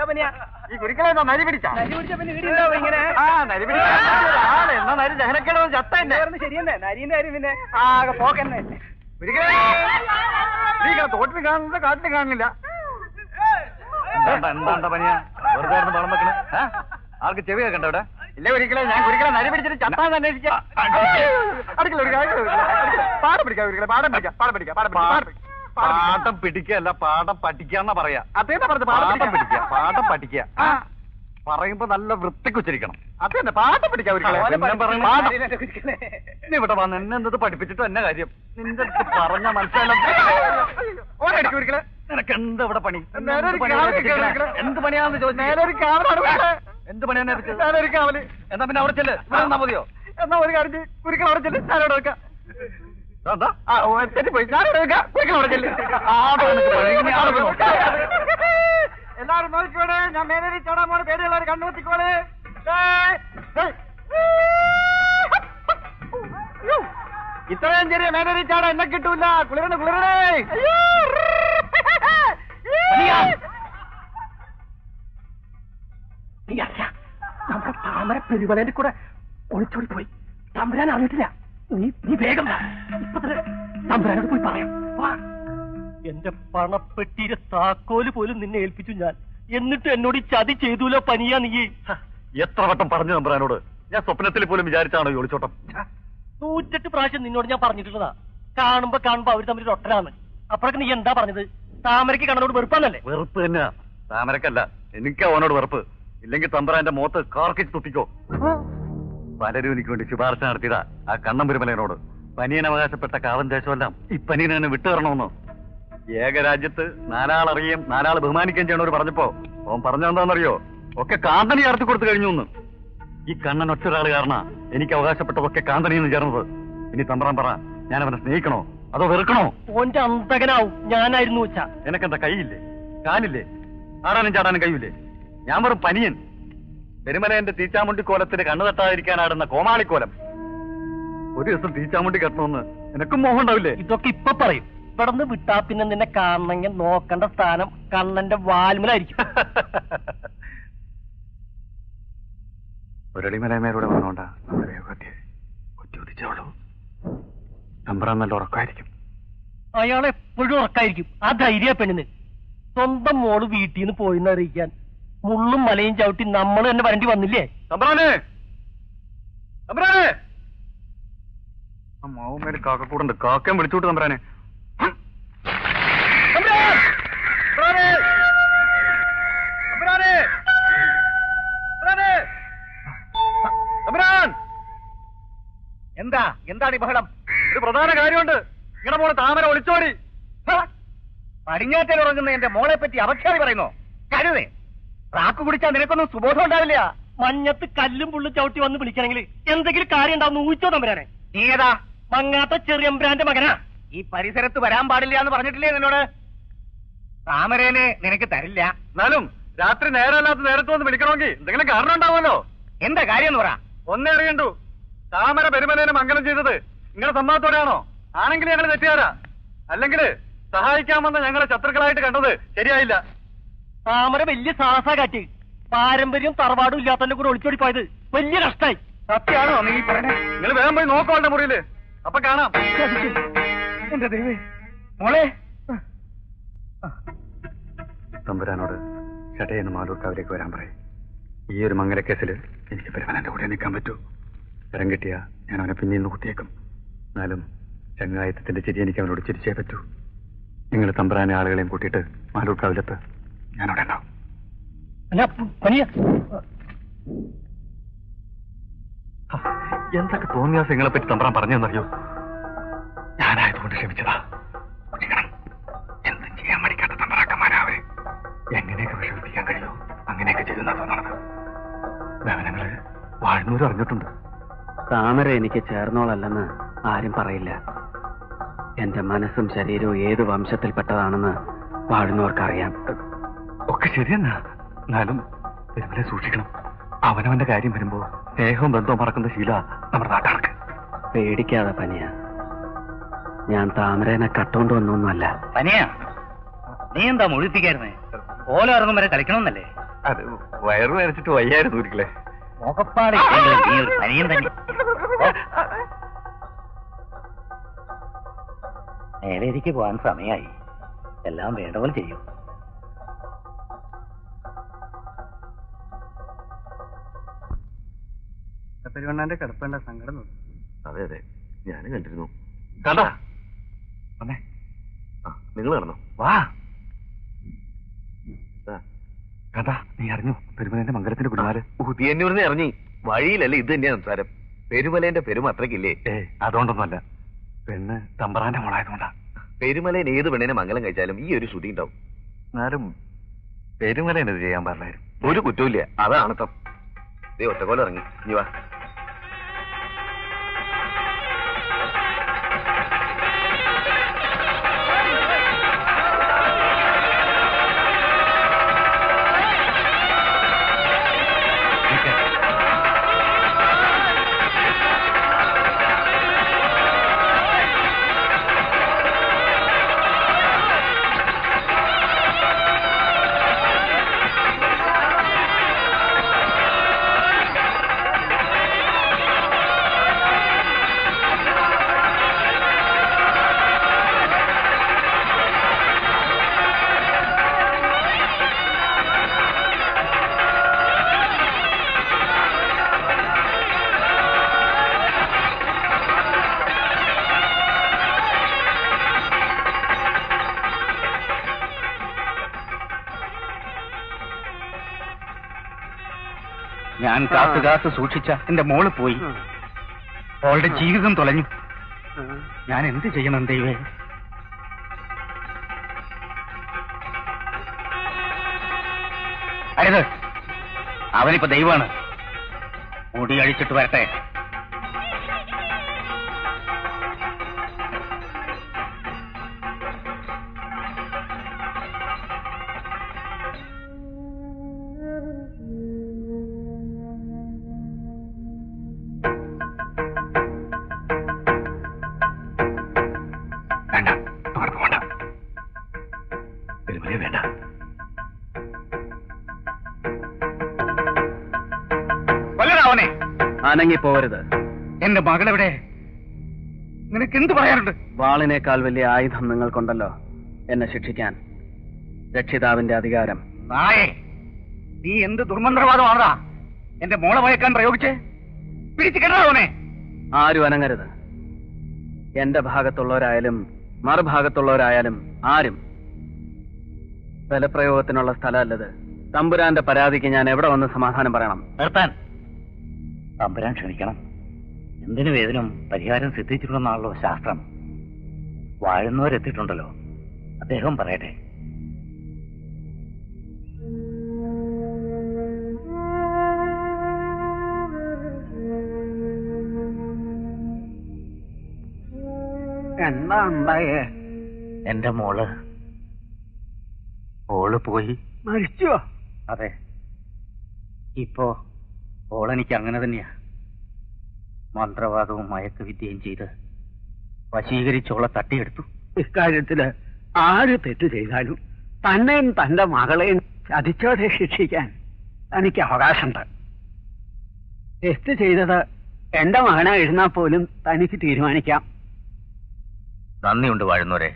പനിയാ ഈ കുരുക്കളെ നരി പിടിച്ചാ നരി പിടിച്ച പിന്നെ വീടുണ്ടാവും ഇങ്ങനെ ആ നരി പിടിച്ചാ ആള് എന്നാ നരി ദഹനക്കേടോ ചത്ത എന്നെ പറഞ്ഞ് ശരിയെന്നെ നരീന്റെ കാര്യം പിന്നെ ആകെ പോക്കന്നെ കുരുക്കളെ നീ തോട്ടിൽ കാണുന്നില്ല കാട്ടിൽ കാണുന്നില്ല എന്താണ്ടാ എന്താണ്ടാ പനിയാ വെറുതെ ആയിരുന്നു ബഹളം വെക്കണേ ഏ? ആൾക്ക് ചെവി കേൾക്കണ്ട ഇവിടെ ഇല്ല ഒരിക്കലും ഞാൻ കുരുക്കളെ നരി പിടിച്ചിട്ട് ചത്താന്ന് അന്വേഷിക്കാം അടുക്കള ഒരു കാര്യം പാടം പിടിക്കാം ഒരിക്കലും പാടം പിടിക്കാം പാടം പിടിക്കാം പാടം പിടിക്കാം പാടം പിടിക്കാം. പാടം പിടിക്കാം പാഠം പിടിക്കല്ല പാഠം പഠിക്കാന്നാ പറയാ അതേതാ പറഞ്ഞത് പാടം പാഠം പിടിക്കാം പിടിക്കുക പാഠം പഠിക്കുക ആ പറയുമ്പോ നല്ല വൃത്തിക്ക് ഉച്ചരിക്കണം അതന്നെ പാടം പിടിക്കാം ഒരിക്കലും ഓനെ പിന്നെ പഠിപ്പിക്കുന്ന പാടം. നരീനെ കുറിക്കണേ. നീ ഇവിടെ വന്ന് എന്നെ എന്തത് പഠിപ്പിച്ചിട്ട് എന്നെ കാര്യം നിന്റെ അടുത്ത് പറഞ്ഞ മനസ്സിലായാലും ഓരടിക്കും ഒരിക്കലും നിനക്ക് എന്ത് ഇവിടെ പണി നേരെ ഒരു എന്ത് പണിയാ കാവല് വെച്ചിരിക്കണേ? കേറിയിരിക്കണേ. എന്ത് പണിയാന്ന് ചോദിച്ചു നേരെ ഒരു കാവലാണ് വേണ്ടേ? എന്ത് പണിയാ വെച്ചത് നേരെ ഒരു കാവല് എന്നാ പിന്നെ അവിടെ ചെല്ല് ഇവിടെ നിന്നാ മതിയോ എന്നാ ഒരു കാര്യം ചെയ്യ്. കുരുക്കൾ അവിടെ ചെല്ല് ഞാനവിടെ വെക്കാം ദാ, ദാ. ആ ഓ, തെറ്റിപ്പോയി ഞാനവിടെ വെക്കാം കുരുക്കൾ അവിടെ ചെല്ല് ആടെ നിനക്ക് പണി. ഇനി ആടെ പോയി നോക്ക്. എല്ലാരും നോക്കിക്കോടെ ഞാൻ മേലേരി ചാടാൻ പോണ പേടിയുള്ളവർ കണ്ണുത്തിക്കോളെ ഇത്രയും ചെറിയ മേലേരി ചാടാൻ എന്നെ കിട്ടൂല കുളിരണ കുളിരണേ നീ അറിയാ നമ്മുടെ താമര പെരുവളന്റെ കൂടെ ഒളിച്ചോടി പോയി തമ്പുരാൻ അറിഞ്ഞിട്ടില്ല നീ നീ വേഗം വാ. ഇപ്പൊ തന്നെ തമ്പുരാനോട് പോയി പറയാം വാ. എന്റെ പണപ്പെട്ടിയുടെ താക്കോല് പോലും നിന്നെ ഏൽപ്പിച്ചു ഞാൻ എന്നിട്ട് എന്നോട് ഈ ചതി ചെയ്തൂലോ പനിയാ നീ ഹ, എത്ര വട്ടം പറഞ്ഞു നമ്പറാനോട് ഞാൻ സ്വപ്നത്തിൽ പോലും വിചാരിച്ചാണോ ഈ ഒളിച്ചോട്ടം നൂറ്റെട്ട് പ്രാവശ്യം നിന്നോട് ഞാൻ പറഞ്ഞിട്ടുള്ളതാ കാണുമ്പോ കാണുമ്പോ അവര് തമ്മിൽ ഒട്ടനാണ് അപ്പോഴൊക്കെ നീ എന്താ പറഞ്ഞത് താമരയ്ക്ക് കണ്ണനോട് വെറുപ്പാന്നല്ലേ വെറുപ്പ് തന്നെയാ താമരക്കല്ല എനിക്ക് അവനോട് വെറുപ്പ് ഇല്ലെങ്കിൽ തമ്പറാന്റെ മുഖത്ത് കാർക്കിച്ച് തുപ്പിക്കോ പലരും എനിക്ക് വേണ്ടി ശുപാർശ നടത്തിയതാ ആ കണ്ണം പെരുമലനോട് പനിയൻ അവകാശപ്പെട്ട കാവൻ ദേശമെല്ലാം ഈ പനിയനെ തന്നെ വിട്ടുതരണമെന്ന് ഏകരാജ്യത്ത് നാലാളറിയും നാലാൾ ബഹുമാനിക്കുകയും ചെയ്യണവർ പറഞ്ഞപ്പോ അവൻ പറഞ്ഞെന്താണെന്നറിയോ ഒക്കെ കാന്തനി ചേർത്ത് കൊടുത്തു കഴിഞ്ഞു എന്ന് ഈ കണ്ണൻ ഒറ്റൊരാൾ കാരണ എനിക്ക് അവകാശപ്പെട്ടതൊക്കെ കാന്തനിന്ന് ചേർന്നത് ഇനി തമ്പ്രാൻ പറ ഞാൻ അവനെ സ്നേഹിക്കണോ അതോ വെറുക്കണോ ഓന്റെ അന്തകനാവും ഞാനായിരുന്നു വെച്ചാ നിനക്കെന്താ കൈയില്ലേ കാലില്ലേ ആടാനും ചാടാനും കഴിയില്ലേ ഞാൻ വെറും പനിയൻ പെരുമലയന്റെ തീച്ചാമുണ്ടി കോലത്തിന് കണ്ണു തട്ടാതിരിക്കാനാടുന്ന കോമാളിക്കോലം ഒരു ദിവസം തീച്ചാമുണ്ടി കെട്ടണമെന്ന് നിനക്കും മോഹം ഉണ്ടാവില്ലേ ഇതൊക്കെ ഇപ്പൊ പറയും ഇവിടുന്ന് വിട്ടാ പിന്നെ നിന്നെ കാണണമെങ്കിൽ നോക്കേണ്ട സ്ഥാനം കണ്ണന്റെ വാൽമലായിരിക്കും ഒരളിമലമേലൂടെ വന്നോണ്ടാ ഒറ്റുദിച്ചോളൂ നമ്പറാൻ നല്ല ഉറക്കമായിരിക്കും അയാൾ എപ്പോഴും ഉറക്കായിരിക്കും ആ ധൈര്യ പെണ്ണിന് സ്വന്തം മോള് വീട്ടിൽ നിന്ന് പോയിന്ന് അറിയിക്കാൻ മുള്ളും മലയും ചവിട്ടി നമ്മൾ തന്നെ വരണ്ടി വന്നില്ലേ തമ്പ്രാനെ തമ്പ്രാനെ ആ മാവുമേല് കാക്കക്കൂടുണ്ട് കാക്കയും വിളിച്ചോട്ട് തമ്പ്രാനെ തമ്പ്രാൻ! തമ്പ്രാനെ! തമ്പ്രാനെ! തമ്പ്രാനെ! തമ്പ്രാൻ! എന്താ എന്താണ് ഈ ബഹളം ഒരു പ്രധാന കാര്യമുണ്ട് ഇങ്ങനെ പോലെ താമര ഒളിച്ചോടി പടിഞ്ഞാറ്റൽ ഉറങ്ങുന്ന എന്റെ മോളെ പറ്റി അപഖ്യാതി പറയുന്നോ കരുതേ റാക്ക് കുടിച്ചാൽ നിനക്കൊന്നും സുബോധം ഉണ്ടാവില്ല മഞ്ഞത്ത് കല്ലും പുള്ളും ചവിട്ടി വന്ന് വിളിക്കണമെങ്കിൽ എന്തെങ്കിലും കാര്യം ഉണ്ടാവും ഊച്ചോ തമ്പുരാനെ നീ ഏതാ മങ്ങാത്ത ചെറിയമ്പ്രാന്റെ മകനാ ഈ പരിസരത്ത് വരാൻ പാടില്ല എന്ന് പറഞ്ഞിട്ടില്ലേ നിന്നോട് താമരേനെ നിനക്ക് തരില്ല എന്നാലും രാത്രി നേരമല്ലാത്ത നേരത്ത് വന്ന് വിളിക്കണമെങ്കിൽ എന്തെങ്കിലും കാരണം ഉണ്ടാവുമല്ലോ എന്താ കാര്യം എന്ന് പറ ഒന്നേ അറിയണ്ടു താമര പെരുമലേനെ മംഗലം ചെയ്തത് നിങ്ങളുടെ സമ്മതത്തോടെയാണോ ആണെങ്കിൽ ഞങ്ങൾ തെറ്റുകാരാ അല്ലെങ്കിൽ സഹായിക്കാൻ വന്ന ഞങ്ങളെ ശത്രുക്കളായിട്ട് കണ്ടത് ശരിയായില്ല താമര വലിയ സാഹസ കാറ്റ് പാരമ്പര്യം തറവാടും ഇല്ലാത്തതിന്റെ കൂടെ ഒളിച്ചോടി പോയത് വലിയ നഷ്ടായി സത്യമാണോ നീ പറഞ്ഞേ നിങ്ങൾ വേഗം പോയി നോക്കോളുടെ മുറിയില് അപ്പൊ കാണാം എന്റെ ദൈവേ മോളെ തമ്പുരാനോട് ചടയെന്ന് മാലൂർക്കാവിലേക്ക് വരാൻ പറയും ഈ ഒരു മംഗലക്കേസിൽ എനിക്ക് പെരുമലന്റെ കൂടെ നിൽക്കാൻ പറ്റൂ കരം കിട്ടിയ ഞാൻ അവനെ പിന്നെ ഇന്ന് കുത്തിയേക്കും എന്നാലും ചങ്ങായത്തിന്റെ ചിരി എനിക്ക് അവനോട് ചിരിച്ചേ പറ്റൂ നിങ്ങൾ തമ്പുരാനെ ആളുകളെയും കൂട്ടിയിട്ട് മാലൂർക്കാവിലെത്ത് ഞാനവിടെ ഉണ്ടാവും അല്ല പനിയ ഹ, എന്തൊക്കെ തോന്നിയാ നിങ്ങളെ പറ്റി തമ്പ്രാൻ പറഞ്ഞെന്നറിയോ ഞാനായതുകൊണ്ട് ക്ഷമിച്ചതാ ക്ഷമിക്കണം. എന്തും ചെയ്യാൻ മടിക്കാത്ത തമ്പ്രാക്കന്മാരാവേ എങ്ങനെയൊക്കെ വിഷമിപ്പിക്കാൻ കഴിയോ അങ്ങനെയൊക്കെ ചെയ്യുന്ന തോന്നണത് ഭവനങ്ങള് വാഴ്ന്നൂര് അറിഞ്ഞിട്ടുണ്ട് താമര എനിക്ക് ചേർന്നോളല്ലെന്ന് ആരും പറയില്ല എന്റെ മനസ്സും ശരീരവും ഏത് വംശത്തിൽപ്പെട്ടതാണെന്ന് വാഴുന്നവർക്കറിയാം ഒക്കെ ശരിയെന്നാ എന്നാലും പെരുമലെ സൂക്ഷിക്കണം അവനവന്റെ കാര്യം വരുമ്പോ സ്നേഹവും ബന്ധവും മറക്കുന്ന ശീല നമ്മുടെ നാട്ടാർക്ക് പേടിക്കാതെ പനിയ ഞാൻ താമരേനെ കട്ടോണ്ട് വന്നൊന്നുമല്ല പനിയാ നീ എന്താ മുഴുത്തിക്കായിരുന്നേ ഓല ഇറങ്ങും വരെ കളിക്കണമെന്നല്ലേ അത് വയറ് വരച്ചിട്ട് വയ്യായിരുന്നു ഒരിക്കലേ മുഖപ്പാട് നീ ഒരു പനിയും തന്നെ നേരേക്ക് പോകാൻ സമയമായി എല്ലാം വേണ്ട പോലെ ചെയ്യും പെരുവണ്ണാന്റെ കിടപ്പേണ്ട സങ്കടം അതെ അതെ ഞാനും കണ്ടിരുന്നു കണ്ടാ വന്നേ ആ നിങ്ങൾ നടന്നോ വാ കഥാ നീ അറിഞ്ഞു പെരുമലേന്റെ മംഗലത്തിന്റെ കുടിമാര് പുതിയന്നൂരിന്ന് ഇറങ്ങി വഴിയിലല്ലേ ഇത് തന്നെയാ സംസാരം പെരുമലേന്റെ പെരുമ അത്രക്കില്ലേ ഏ അതുകൊണ്ടൊന്നുമല്ല പെണ്ണ് തമ്പറാന്റെ മോളായതുകൊണ്ടാ പെരുമലേൻ ഏത് പെണ്ണിനെ മംഗലം കഴിച്ചാലും ഈ ഒരു ശ്രുതി ഉണ്ടാവും എന്നാലും പെരുമലേനത് ചെയ്യാൻ പാടില്ലായിരുന്നു ഒരു കുറ്റവും അതാണ് തം ദേ ഒറ്റക്കോല ഇറങ്ങി നീ വാ ഞാൻ കാത്തു കാത്തു സൂക്ഷിച്ച എന്റെ മോള് പോയി അവളുടെ ജീവിതം തുലഞ്ഞു ഞാൻ എന്ത് ചെയ്യണം ദൈവേ അരുത് അവനിപ്പോ ദൈവമാണ് മുടി അഴിച്ചിട്ട് വരട്ടെ വേണ്ട അവിടെ പോകണ്ട പെരുമലയെ വേണ്ട കൊല്ലടാവനെ അനങ്ങി പോവരുത് എന്റെ മകളെവിടെ നിനക്ക് എന്ത് പറയാനുണ്ട് വാളിനേക്കാൾ വലിയ ആയുധം നിങ്ങൾക്കുണ്ടല്ലോ എന്നെ ശിക്ഷിക്കാൻ രക്ഷിതാവിന്റെ അധികാരം നായേ നീ എന്ത് ദുർമന്ത്രവാദമാണതാ എന്റെ മോളെ വയക്കാൻ പ്രയോഗിച്ച് പിടിച്ചു കിടന്നവനെ ആരും അനങ്ങരുത് എന്റെ ഭാഗത്തുള്ളവരായാലും മറുഭാഗത്തുള്ളവരായാലും ആരും ബലപ്രയോഗത്തിനുള്ള സ്ഥലമല്ലത് തമ്പുരാന്റെ പരാതിക്ക് ഞാൻ എവിടെ വന്ന് സമാധാനം പറയണം നിർത്താൻ തമ്പുരാൻ ക്ഷമിക്കണം എന്തിനു വേദനും പരിഹാരം സിദ്ധിച്ചിട്ടുണ്ടെന്നാണല്ലോ ശാസ്ത്രം വാഴുന്നവരെത്തിയിട്ടുണ്ടല്ലോ അദ്ദേഹം പറയട്ടെ എന്താ ഉണ്ടായേ എന്റെ മോള് ഓള് പോയി മരിച്ചോ അതെ ഇപ്പോ ഓളെനിക്ക് അങ്ങനെ തന്നെയാ മന്ത്രവാദവും മയക്കുവിദ്യയും ചെയ്ത് വശീകരിച്ചോളെ തട്ടിയെടുത്തു ഇക്കാര്യത്തില് ആര് തെറ്റ് ചെയ്താലും തന്നെയും തന്റെ മകളെയും ചതിച്ചോടെ ശിക്ഷിക്കാൻ തനിക്ക് അവകാശമുണ്ട് തെറ്റ് ചെയ്തത് എന്റെ മകനായിരുന്നാ പോലും തനിക്ക് തീരുമാനിക്കാം നന്ദിയുണ്ട് വാഴുന്നവരെ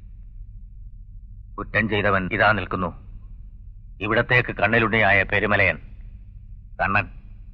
കുറ്റം ചെയ്തവൻ ഇതാ നിൽക്കുന്നു ഇവിടത്തേക്ക് കണ്ണിലുണ്ണിയായ പെരുമലയൻ കണ്ണൻ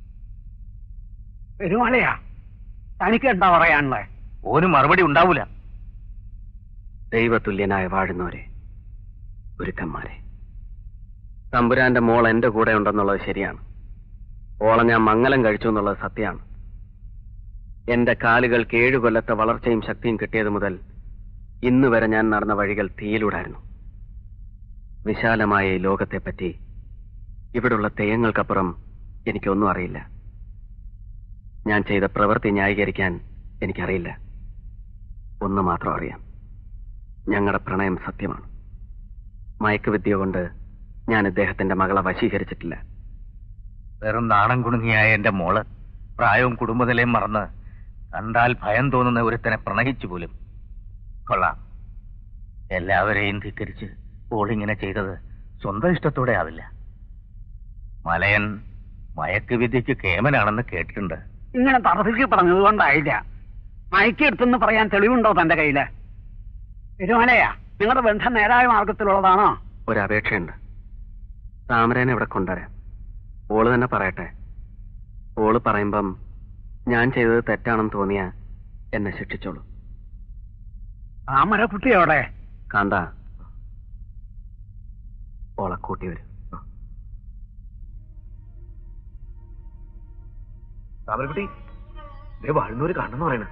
പെരുമളയാ തനിക്ക് എന്താ പറയാനുള്ളത് ഒരു മറുപടി ഉണ്ടാവൂല ദൈവതുല്യനായ വാഴുന്നവരെ ഗുരുക്കന്മാരെ തമ്പുരാന്റെ മോൾ എന്റെ കൂടെ ഉണ്ടെന്നുള്ളത് ശരിയാണ് ഓളെ ഞാൻ മംഗലം കഴിച്ചു എന്നുള്ളത് സത്യമാണ് എന്റെ കാലുകൾക്ക് ഏഴു കൊല്ലത്തെ വളർച്ചയും ശക്തിയും കിട്ടിയത് മുതൽ ഇന്ന് വരെ ഞാൻ നടന്ന വഴികൾ തീയിലൂടായിരുന്നു വിശാലമായ ഈ ലോകത്തെപ്പറ്റി ഇവിടുള്ള തെയ്യങ്ങൾക്കപ്പുറം എനിക്കൊന്നും അറിയില്ല ഞാൻ ചെയ്ത പ്രവൃത്തി ന്യായീകരിക്കാൻ എനിക്കറിയില്ല ഒന്ന് മാത്രം അറിയാം ഞങ്ങളുടെ പ്രണയം സത്യമാണ് മയക്കുവിദ്യ കൊണ്ട് ഞാൻ ഇദ്ദേഹത്തിന്റെ മകളെ വശീകരിച്ചിട്ടില്ല വെറും നാണം കുണുങ്ങിയായ എന്റെ മോള് പ്രായവും കുടുംബത്തിലെയും മറന്ന് കണ്ടാൽ ഭയം തോന്നുന്ന ഒരുത്തനെ പ്രണയിച്ചു പോലും കൊള്ളാം എല്ലാവരെയും ധിക്കരിച്ച് ഓളിങ്ങനെ ചെയ്തത് സ്വന്തം ഇഷ്ടത്തോടെ ആവില്ല മലയൻ മയക്കുവിദ്യക്ക് കേമനാണെന്ന് കേട്ടിട്ടുണ്ട് ഇങ്ങനെ തറസിക്ക് പറഞ്ഞത് കൊണ്ടായില്ല മയക്കെടുത്തെന്ന് പറയാൻ തെളിവുണ്ടോ തന്റെ കയ്യില് തിരുമലയാ നിങ്ങളുടെ ബന്ധം നേരായ മാർഗത്തിലുള്ളതാണോ ഒരപേക്ഷയുണ്ട് താമരേനെ ഇവിടെ കൊണ്ടുവരാം ഓള് തന്നെ പറയട്ടെ ഓള് പറയുമ്പം ഞാൻ ചെയ്തത് തെറ്റാണെന്ന് തോന്നിയാ എന്നെ ശിക്ഷിച്ചോളൂ താമര കുട്ടിയോടെ കാന്ത ഓളെ കൂട്ടി വരും താമരക്കുട്ടി ദേ വാഴുന്നൂര് കാണുന്നു പറയണ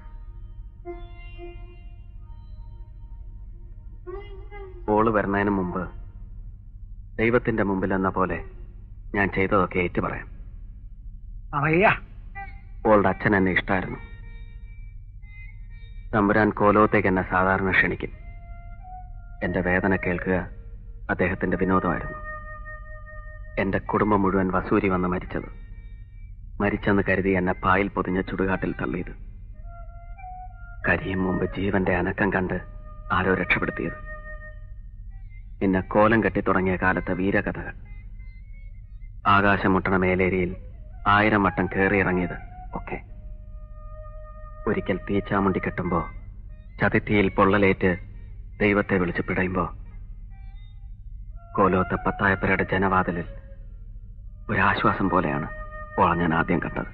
ഓള് വരുന്നതിന് മുമ്പ് ദൈവത്തിന്റെ മുമ്പിൽ എന്ന പോലെ ഞാൻ ചെയ്തതൊക്കെ ഏറ്റു പറയാം പറയാ ഓളുടെ അച്ഛൻ എന്നെ ഇഷ്ടമായിരുന്നു തമ്പുരാൻ കോലോത്തേക്ക് എന്നെ സാധാരണ ക്ഷണിക്കും എന്റെ വേദന കേൾക്കുക അദ്ദേഹത്തിന്റെ വിനോദമായിരുന്നു എന്റെ കുടുംബം മുഴുവൻ വസൂരി വന്ന് മരിച്ചത് മരിച്ചെന്ന് കരുതി എന്നെ പായിൽ പൊതിഞ്ഞ ചുടുകാട്ടിൽ തള്ളിയത് കരിയും മുമ്പ് ജീവന്റെ അനക്കം കണ്ട് ആരോ രക്ഷപ്പെടുത്തിയത് പിന്നെ കോലം കെട്ടി തുടങ്ങിയ കാലത്തെ വീരകഥകൾ ആകാശമുട്ടണ മേലേരിയിൽ ആയിരം വട്ടം കയറിയിറങ്ങിയത് ഒക്കെ ഒരിക്കൽ തീച്ചാമുണ്ടി കെട്ടുമ്പോ ചതിത്തിയിൽ പൊള്ളലേറ്റ് ദൈവത്തെ വിളിച്ച് പിടയുമ്പോ കോലോത്തെ പത്തായപ്പരയുടെ ജനവാതിലിൽ ഒരാശ്വാസം പോലെയാണ് ഓളെ ഞാൻ ആദ്യം കണ്ടത്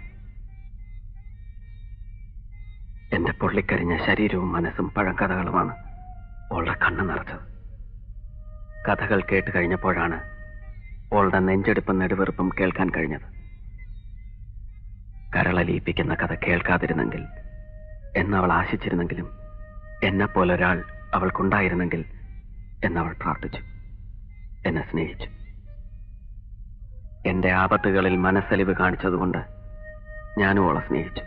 എന്റെ പൊള്ളിക്കരിഞ്ഞ ശരീരവും മനസ്സും പഴങ്കഥകളുമാണ് ഓളുടെ കണ്ണ് നിറച്ചത് കഥകൾ കേട്ട് കഴിഞ്ഞപ്പോഴാണ് ഓളുടെ നെഞ്ചെടുപ്പും നെടുവെറുപ്പും കേൾക്കാൻ കഴിഞ്ഞത് കരളലിയിപ്പിക്കുന്ന കഥ കേൾക്കാതിരുന്നെങ്കിൽ എന്നവൾ ആശിച്ചിരുന്നെങ്കിലും എന്നെപ്പോലെ ഒരാൾ അവൾക്കുണ്ടായിരുന്നെങ്കിൽ എന്നവൾ പ്രാർത്ഥിച്ചു എന്നെ സ്നേഹിച്ചു എന്റെ ആപത്തുകളിൽ മനസ്സലിവ് കാണിച്ചതുകൊണ്ട് ഞാനും അവളെ സ്നേഹിച്ചു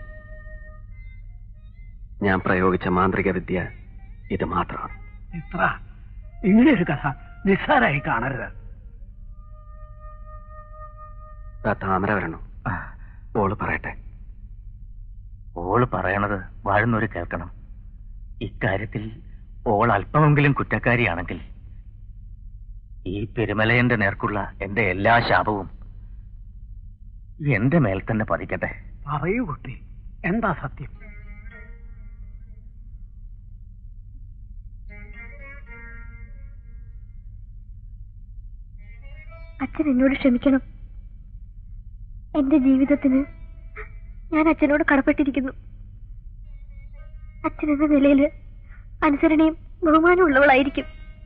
ഞാൻ പ്രയോഗിച്ച മാന്ത്രിക വിദ്യ ഇത് മാത്രമാണ് ഇത്ര ഇങ്ങനെയൊരു കഥ നിസ്സാരായി കാണരുത് ദാ താമര വരണു ഓള് പറയട്ടെ ഓള് പറയണത് വാഴുന്നവര് കേൾക്കണം ഇക്കാര്യത്തിൽ ഓൾ അല്പമെങ്കിലും കുറ്റക്കാരിയാണെങ്കിൽ ഈ പെരുമലയന്റെ നേർക്കുള്ള എന്റെ എല്ലാ ശാപവും എന്റെ മേൽ തന്നെ പതിക്കട്ടെ പറയൂ കുട്ടി എന്താ സത്യം അച്ഛൻ എന്നോട് ക്ഷമിക്കണം എന്റെ ജീവിതത്തിന് ഞാൻ അച്ഛനോട് കടപ്പെട്ടിരിക്കുന്നു അച്ഛൻ എന്ന നിലയിൽ അനുസരണയും ബഹുമാനവും ഉള്ളവളായിരിക്കും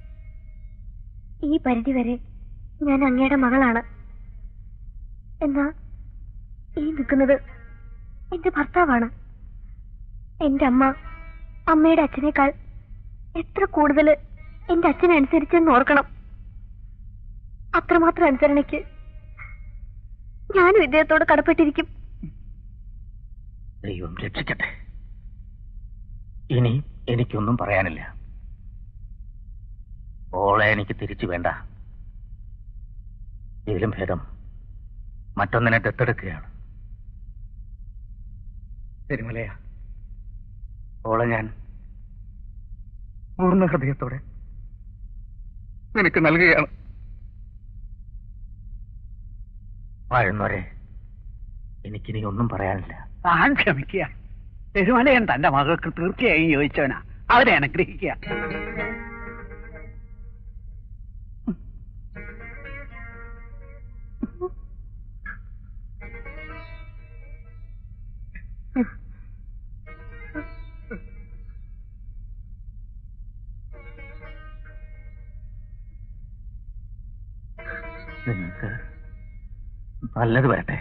ഈ പരിധി വരെ ഞാൻ അങ്ങയുടെ മകളാണ് എന്നാ ഈ നിൽക്കുന്നത് എന്റെ ഭർത്താവാണ് എന്റെ അമ്മ അമ്മയുടെ അച്ഛനേക്കാൾ എത്ര കൂടുതൽ എന്റെ അച്ഛനെ അനുസരിച്ചെന്ന് ഓർക്കണം അത്രമാത്രം അനുസരണയ്ക്ക് ഞാനും ഇദ്ദേഹത്തോട് കടപ്പെട്ടിരിക്കും ദൈവം രക്ഷിക്കട്ടെ ഇനി എനിക്കൊന്നും പറയാനില്ല ഓളെ എനിക്ക് തിരിച്ചു വേണ്ട ഇതിലും ഭേദം മറ്റൊന്നിനെ ദത്തെടുക്കുകയാണ് തിരുമലയ ഓളെ ഞാൻ പൂർണ്ണ ഹൃദയത്തോടെ നിനക്ക് നൽകുകയാണ് വാഴുന്നവരെ എനിക്കിനി ഒന്നും പറയാനില്ല താൻ ക്ഷമിക്കുക തിരുമലയൻ തന്റെ മകൾക്ക് തീർച്ചയായും ചോദിച്ചവനാ അവരെ അനുഗ്രഹിക്കുക നിങ്ങൾക്ക് നല്ലത് വരട്ടെ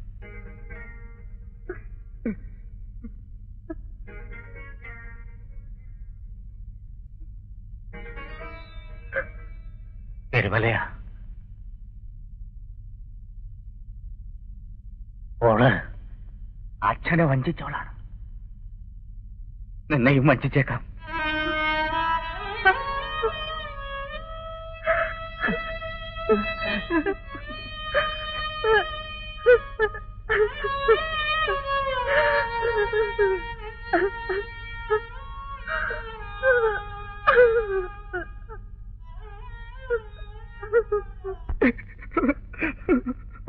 പെരുമലയാ ഓള് അച്ഛനെ വഞ്ചിച്ചോളാണ് നിന്നെയും വഞ്ചിച്ചേക്കാം Thank you.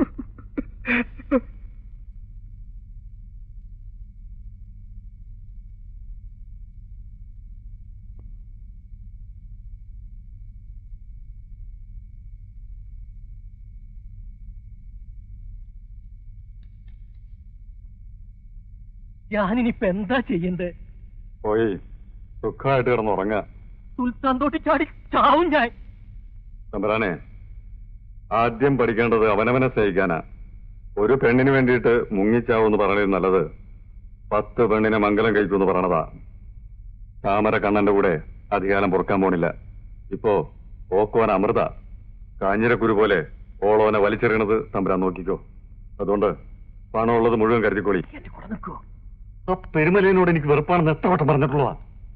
ഞാനിനിയിപ്പോ എന്താ ചെയ്യണ്ടേ പോയി സുഖമായിട്ട് കിടന്നുറങ്ങ സുൽത്താൻ തോട്ടി ചാടി ചാവും ഞാൻ തമ്പുരാനെ ആദ്യം പഠിക്കേണ്ടത് അവനവനെ സ്നേഹിക്കാനാ ഒരു പെണ്ണിന് വേണ്ടിയിട്ട് മുങ്ങിച്ചാവെന്ന് പറയുന്നത് നല്ലത് പത്ത് പെണ്ണിനെ മംഗലം കഴിക്കുമെന്ന് പറയണതാ താമര കണ്ണന്റെ കൂടെ അധികാരം പൊറുക്കാൻ പോണില്ല ഇപ്പോ ഓക്കുവാൻ അമൃത കാഞ്ഞിരക്കുരു പോലെ ഓളോനെ വലിച്ചെറിയണത് തമ്പുരാൻ നോക്കിക്കോ അതുകൊണ്ട് പണമുള്ളത് മുഴുവൻ കരുതിക്കോളി എന്റെ കൂടെ നിൽക്കുവോ ആ പെരുമലയോട് എനിക്ക് വെറുപ്പാണെന്ന് എത്ര വട്ടം പറഞ്ഞിട്ടുള്ളതാ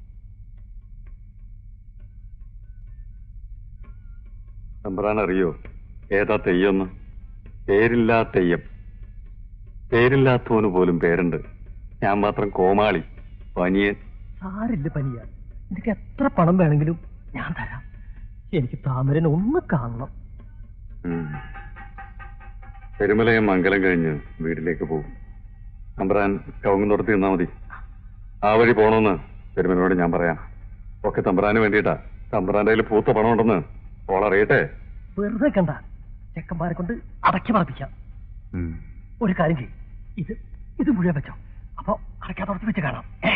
തമ്പുരാൻ അറിയോ ഏതാ തെയ്യൊന്ന് പേരില്ലാ തെയ്യം പേരില്ലാത്തവന് പോലും പേരുണ്ട് ഞാൻ മാത്രം കോമാളി പനിയൻ സാരില്ല പനിയ എനിക്ക് എത്ര പണം വേണമെങ്കിലും ഞാൻ തരാം എനിക്ക് താമരനെ ഒന്ന് കാണണം ഉം. പെരുമലയം മംഗലം കഴിഞ്ഞ് വീട്ടിലേക്ക് പോകും തമ്പുരാൻ കവുങ്ങ് നിർത്തി നിന്നാ മതി ആ വഴി പോണോന്ന് പെരുമലയോട് ഞാൻ പറയാം ഒക്കെ തമ്പുരാന് വേണ്ടിയിട്ടാ തമ്പുരാന്റെ കയ്യിൽ പൂത്ത പണം ഉണ്ടെന്ന് ഓളറിയട്ടെ വെറുതെ കണ്ട ചെക്കന്മാരെ കൊണ്ട് അടക്കി പറപ്പിക്കാം ഒരു കാര്യം ചെയ്യും ഇത് ഇത് മുഴുവൻ വെച്ചോ അപ്പൊ അടയ്ക്കാത്തോടത്ത് വെച്ച് കാണാം ഏ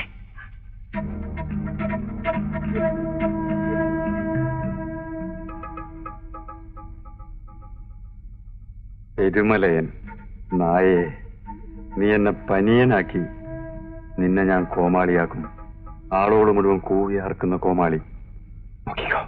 പെരുമലയൻ നായേ നീ എന്നെ പനിയനാക്കി നിന്നെ ഞാൻ കോമാളിയാക്കും ആളോട് മുഴുവൻ കൂവിയാർക്കുന്ന കോമാളി നോക്കിക്കോ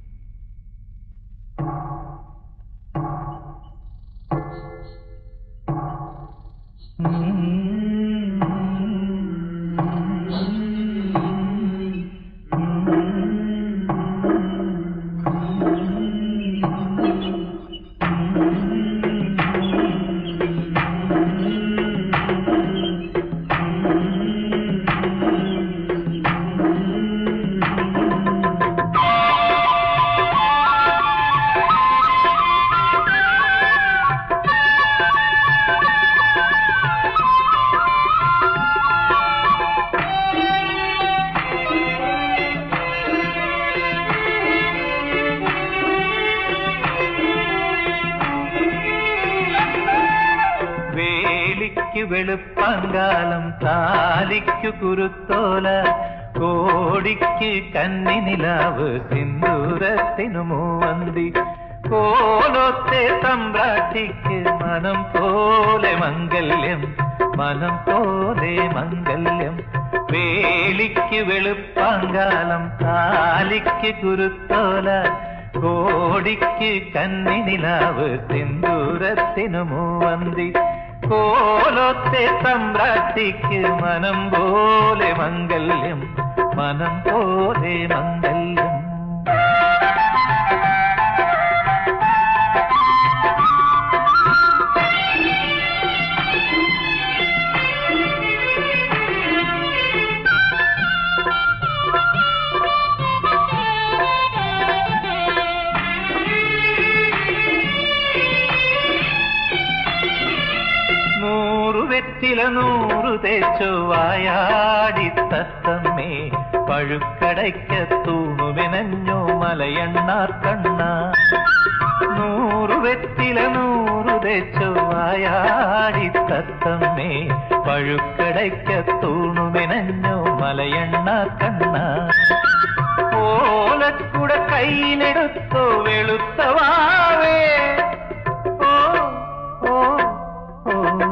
വേലിക്കു വെളുപ്പാങ്കാലം താലിക്കു കുരുത്തോല കോടിക്ക് കന്നിനിലാവ് സിന്ദൂരത്തിനു മൂവന്തി കോലത്തെ തമ്പ്രാട്ടിക്ക് മനം പോലെ മംഗല്യം മനം പോലെ മംഗല്യം വേലിക്ക് വെളുപ്പാങ്കാലം താലിക്ക് കുരുത്തോല കോടിക്ക് കന്നിനിലാവ് സിന്ദൂരത്തിനു മൂവന്തി കോലത്തെ തമ്പ്രാട്ടിക്ക് മനം പോലെ മംഗല്യം മനം പോലെ മംഗല്യം നൂറു വെറ്റില നൂറു തേച്ചു വായാടി തത്തമ്മേ പഴുക്കടയ്ക്ക തൂണുവിനഞ്ഞോ മലയണ്ണാർ കണ്ണ നൂറു വെറ്റില നൂറു തേച്ചു വായാടി തത്തമ്മേ പഴുക്കടയ്ക്ക തൂണുവിനഞ്ഞോ മലയണ്ണാർ കണ്ണ ഓലക്കുട കയ്യിലെടുത്തു വെളുത്തവാവേ ഓ ഓ ഓ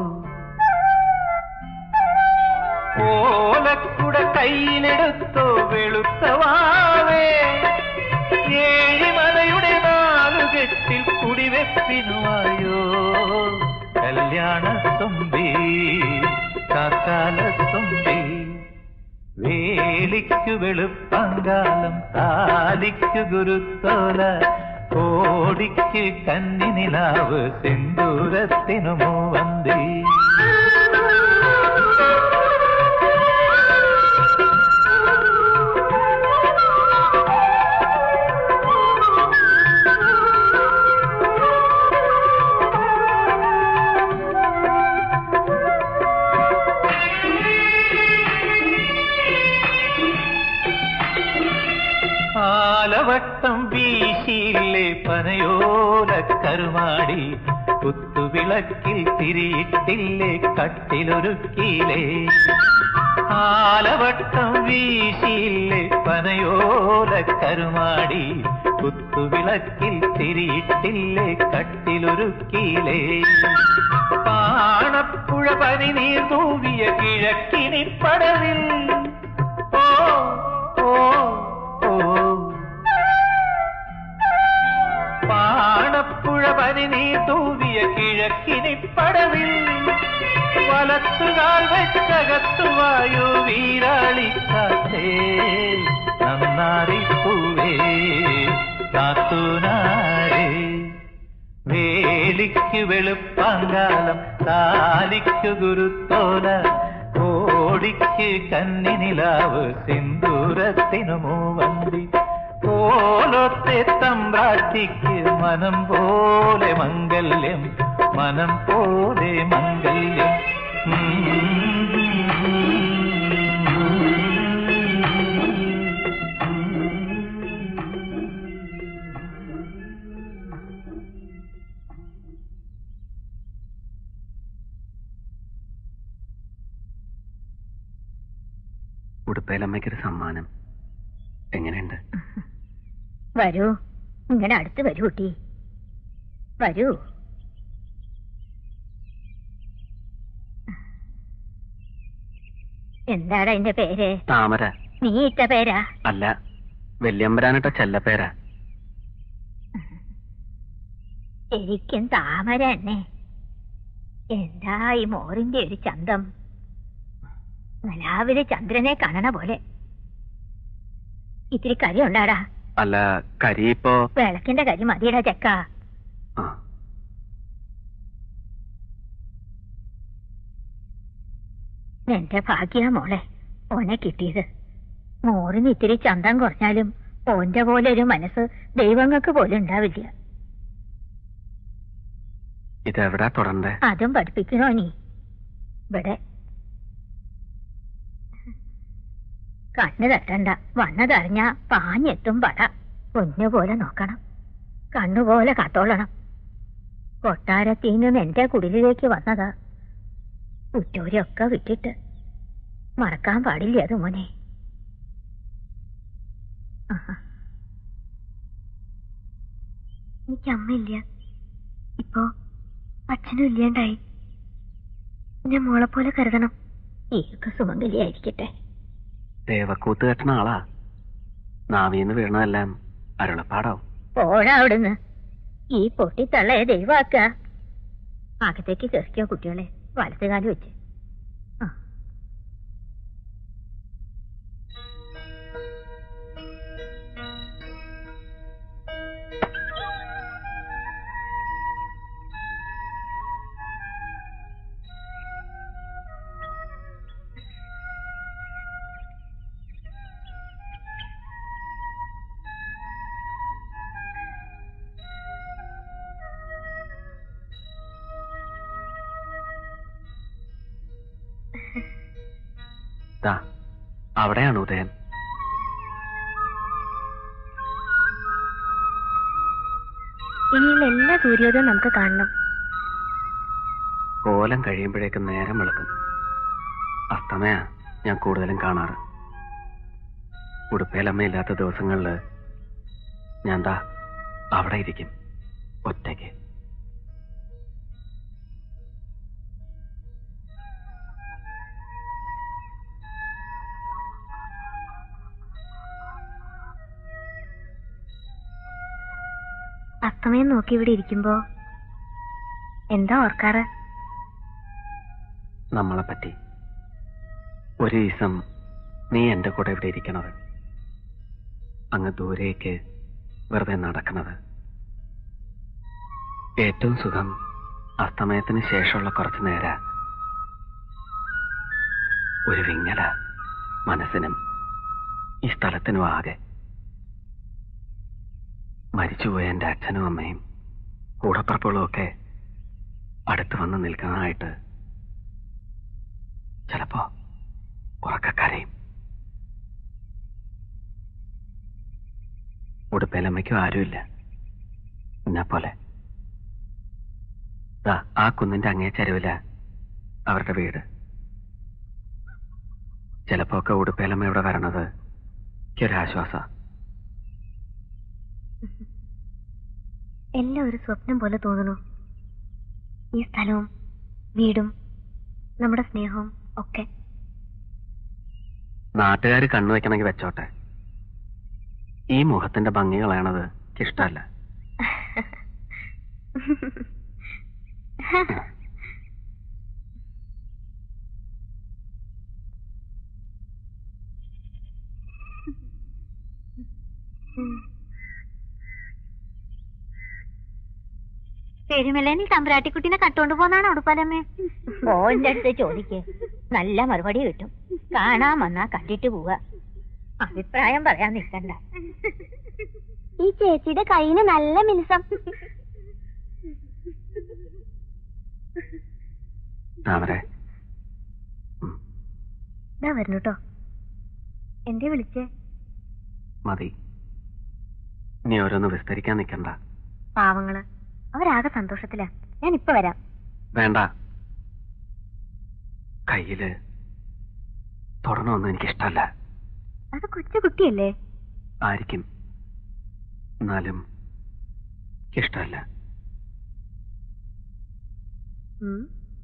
ഓലക്കുട കയ്യിലെടുത്തു വെളുത്തവാവേ ഏഴിമലയുടെ നാലുകെട്ടിൽ കുടിവെപ്പിനുവായോ കല്യാണത്തുമ്പി കാക്കാലത്തുമ്പി വേലിക്കു വെളുപ്പങ്കാലം താലിക്കു ഗുരുത്തോല കോടിക്ക് കന്നിനിലാവ് സിന്ദൂരത്തിനു മൂവന്തി ആലവട്ടം വീശിയില്ലേ പനയോല കരുമാടി കുത്തുവിളക്കിൽ തിരിയിട്ടില്ലേ കട്ടിലൊരുക്കിയില്ലേ ആലവട്ടം വീശിയില്ലേ പനയോല കരുമാടി കുത്തുവിളക്കിൽ തിരിയിട്ടില്ലേ കട്ടിലൊരുക്കിയില്ലേ പാണപ്പുഴ പനി നീർ തൂവിയ കിഴക്കിനി പടവിൽ ഓ ഓ ഓ പാണപ്പുഴ പനി നീർ തൂവിയ കിഴക്കിനി പടവിൽ വലത്തുകാൽ വെച്ചകത്തുവായു വീരാളിക്കാത്തേ നന്നാറിപ്പൂവേ കാത്തൂനാരേ വേലിക്കു വെളുപ്പാങ്കാലം താലിക്കു ഗുരുത്തോല കോടിക്ക് കന്നിനിലാവ് സിന്ദൂരത്തിനു മൂവന്തി പോലത്തെ തമ്പ്രാട്ടിക്ക് മനം പോലെ മംഗല്യം മനം പോലെ മംഗല്യം ഉടുപ്പേലമ്മയ്ക്കൊരു സമ്മാനം എങ്ങനെയുണ്ട് വരൂ ഇങ്ങനെ അടുത്ത് വരൂ കുട്ടി വരൂ എന്താണ് അതിന്റെ പേര് താമര നീ ഇട്ട പേരാ അല്ല വല്യമ്പരാനിട്ട ചെല്ലപ്പേരാ എനിക്കും താമര തന്നെ എന്താ ഈ മോറിന്റെ ഒരു ചന്തം നിലാവിലെ ചന്ദ്രനെ കാണണ പോലെ ഇത്തിരി കരി ഉണ്ടാടാ അല്ല കരി ഇപ്പോ വിളക്കിന്റെ കരി മതിയടാ ചെക്ക ആ എന്റെ ഭാഗ്യ മോളെ ഓനെ കിട്ടിയത് മോറിന് ഇത്തിരി ചന്തം കുറഞ്ഞാലും ഓന്റെ പോലെ ഒരു മനസ്സ് ദൈവങ്ങൾക്ക് പോലും ഉണ്ടാവില്ല ഇതെവിടാ തുടണ്ടേ അതും പഠിപ്പിക്കണോ നീ ഇവിടെ കണ്ണ് തട്ടണ്ട വന്നതറിഞ്ഞ പാഞ്ഞെത്തും പട പൊന്നു പോലെ നോക്കണം കണ്ണുപോലെ കാത്തോളണം കൊട്ടാരത്തീന്ന് എന്റെ കുടിലിലേക്ക് വന്നതാ ഉറ്റൂരൊക്കെ വിട്ടിട്ട് മറക്കാൻ പാടില്ല അത് മോനെ ആഹാ. എനിക്ക് അമ്മയില്ല ഇപ്പോ അച്ഛനും ഇല്ലാണ്ടായി എന്നെ മോളെ പോലെ കരുതണം ഈയൊക്കെ സുമംഗലിയായിരിക്കട്ടെ ദേവക്കൂത്ത് കെട്ടണ ആളാ നാവീന്ന് വീണതെല്ലാം അരുളപ്പാടാവും പോടാ അവിടുന്ന് ഈ പൊട്ടിത്തള്ളയെ ദൈവാക്ക അകത്തേക്ക് കയറിക്കോ കുട്ടികളെ വലത്തുകാലം വെച്ച് ആ ദാ അവിടെയാണ് ഉദയൻ ഇനിയുള്ള എല്ലാ സൂര്യോദയം നമുക്ക് കാണണം കോലം കഴിയുമ്പോഴേക്കും നേരം വെളുക്കും അസ്തമയാ ഞാൻ കൂടുതലും കാണാറ് ഉടുപ്പേലമ്മയില്ലാത്ത ദിവസങ്ങളില് ഞാൻ ദാ അവിടെ ഇരിക്കും ഒറ്റയ്ക്ക് അസ്തമയം നോക്കി ഇവിടെ ഇരിക്കുമ്പോ എന്താ ഓർക്കാറ് നമ്മളെ പറ്റി ഒരു ദിവസം നീ എന്റെ കൂടെ ഇവിടെ ഇരിക്കണത് അങ്ങ് ദൂരേക്ക് വെറുതെ നടക്കണത് ഏറ്റവും സുഖം അസ്തമയത്തിന് ശേഷമുള്ള കുറച്ചു നേര ഒരു വിങ്ങല മനസ്സിനും ഈ സ്ഥലത്തിനും ആകെ മരിച്ചുപോയ എന്റെ അച്ഛനും അമ്മയും കൂടപ്പുറപ്പുകളും ഒക്കെ അടുത്ത് വന്ന് നിൽക്കാനായിട്ട് ചിലപ്പോ ഉറക്കക്കരയും ഉടുപ്പേലമ്മയ്ക്കും ആരുമില്ല എന്നെ പോലെ ദാ ആ കുന്നിന്റെ അങ്ങേ ചരുവില അവരുടെ വീട് ചിലപ്പോ ഒക്കെ ഉടുപ്പേലമ്മ ഇവിടെ വരണത് എനിക്കൊരാശ്വാസ എല്ലാം ഒരു സ്വപ്നം പോലെ തോന്നുന്നു ഈ സ്ഥലവും വീടും നമ്മുടെ സ്നേഹവും ഒക്കെ നാട്ടുകാർ കണ്ണുവെക്കണമെങ്കിൽ വെച്ചോട്ടെ ഈ മുഖത്തിന്റെ ഭംഗി കളയണത് എനിക്കിഷ്ടമല്ല പെരുമലേനിൽ തമ്പുരാട്ടിക്കുട്ടീനെ കട്ടുകൊണ്ട് പോന്നാണ് ഉടുപ്പാലമ്മേ ഓന്റെ അടുത്ത് ചോദിക്ക് നല്ല മറുപടി കിട്ടും കാണാൻ വന്നാ കണ്ടിട്ട് പോവുക അഭിപ്രായം പറയാൻ നിൽക്കണ്ട ഈ ചേച്ചിയുടെ കൈയിന് നല്ല മിനുസം താമരെ ഇതാ വരുന്നു കേട്ടോ എന്തേ വിളിച്ചേ മതി നീ ഓരോന്ന് വിസ്തരിക്കാൻ നിൽക്കണ്ട പാവങ്ങള് അവരാകെ സന്തോഷത്തിലാ ഞാൻ ഇപ്പൊ വരാം വേണ്ട കയ്യില് തൊടണമെന്ന് എനിക്കിഷ്ടമല്ല അത് കൊച്ചു കുട്ടിയല്ലേ ആയിരിക്കും എന്നാലും ഇഷ്ടമല്ല ഉം.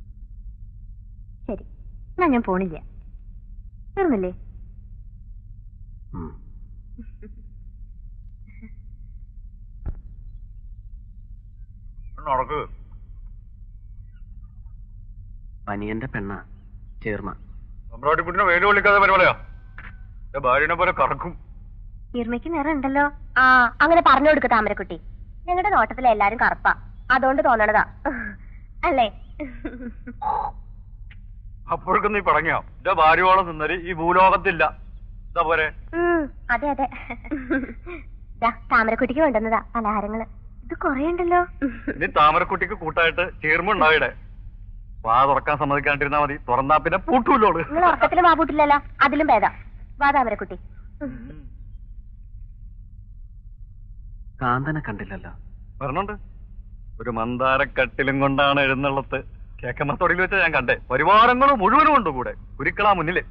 ശരി എന്നാ ഞാൻ പോണില്ല തീർന്നില്ലേ ഉം. നടക്ക് പനിയന്റെ പെണ്ണ ചേർമ തമ്പ്രാട്ടിക്കുട്ടിനെ വെയിൽ കൊള്ളിക്കാതെ പരിപാടിയാ എന്റെ ഭാര്യനെ പോലെ കറക്കും ഈർമയ്ക്ക് നിറം ഉണ്ടല്ലോ ആ അങ്ങനെ പറഞ്ഞു കൊടുക്ക താമരക്കുട്ടി ഞങ്ങളുടെ നോട്ടത്തിലെ എല്ലാരും കറുപ്പാ അതുകൊണ്ട് തോന്നണതാ അല്ലേ അപ്പോഴേക്കും നീ പടങ്ങിയോ എന്റെ ഭാര്യയോളം നിന്നര് ഈ ഭൂലോകത്തില്ല എന്താ പോരെ ഉം, അതെ അതെ ദാ, താമരക്കുട്ടിക്ക് കൊണ്ടുവന്നതാ പലഹാരങ്ങള് ഇത് കൊറേ ഉണ്ടല്ലോ ഇനി താമരക്കുട്ടിക്ക് കൂട്ടായിട്ട് ചേർമുണ്ടാവിടെ വാ തുറക്കാൻ സമ്മതിക്കാണ്ടിരുന്നാ മതി തുറന്നാ പിന്നെ പൂട്ടൂലോള് നിങ്ങൾ ഉറക്കത്തില് വാപൂട്ടില്ലല്ലോ അതിലും ഭേദം വാ താമരക്കുട്ടി കാന്തനെ കണ്ടില്ലല്ലോ വരണുണ്ട് ഒരു മന്ദാരക്കട്ടിലും കൊണ്ടാണ് എഴുന്നള്ളത്ത് കേക്കമ്മത്തോടിയിൽ വെച്ച് ഞാൻ കണ്ടേ പരിവാരങ്ങളും മുഴുവനും ഉണ്ട് കൂടെ കുരുക്കളാ മുന്നില്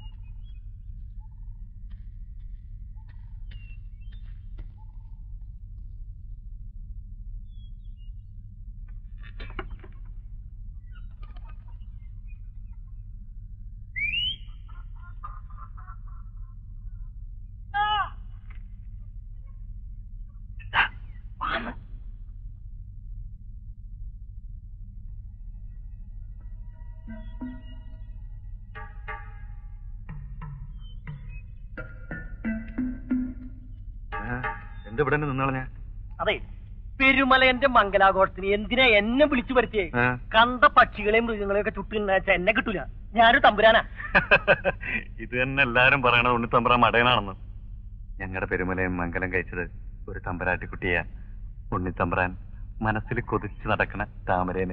എന്ത് ഇവിടെ നിന്നാളെ ഞാൻ അതെ പെരുമലയന്റെ മംഗലാഘോഷത്തിന് എന്തിനാ എന്നെ വിളിച്ചു വരുത്തിയേ ഏ? കണ്ട പക്ഷികളെയും മൃഗങ്ങളെയും ഒക്കെ ചുട്ടു തിന്നാച്ച എന്നെ കിട്ടൂല ഞാനൊരു തമ്പുരാനാ ഇത് തന്നെ എല്ലാരും പറയണത് ഉണ്ണിത്തമ്പ്രാൻ മടയനാണെന്ന് ഞങ്ങളുടെ പെരുമലയും മംഗലം കഴിച്ചത് ഒരു തമ്പരാട്ടിക്കുട്ടിയാ ഉണ്ണിത്തമ്പ്രാൻ മനസ്സിൽ കൊതിച്ച് നടക്കണ താമരേനെ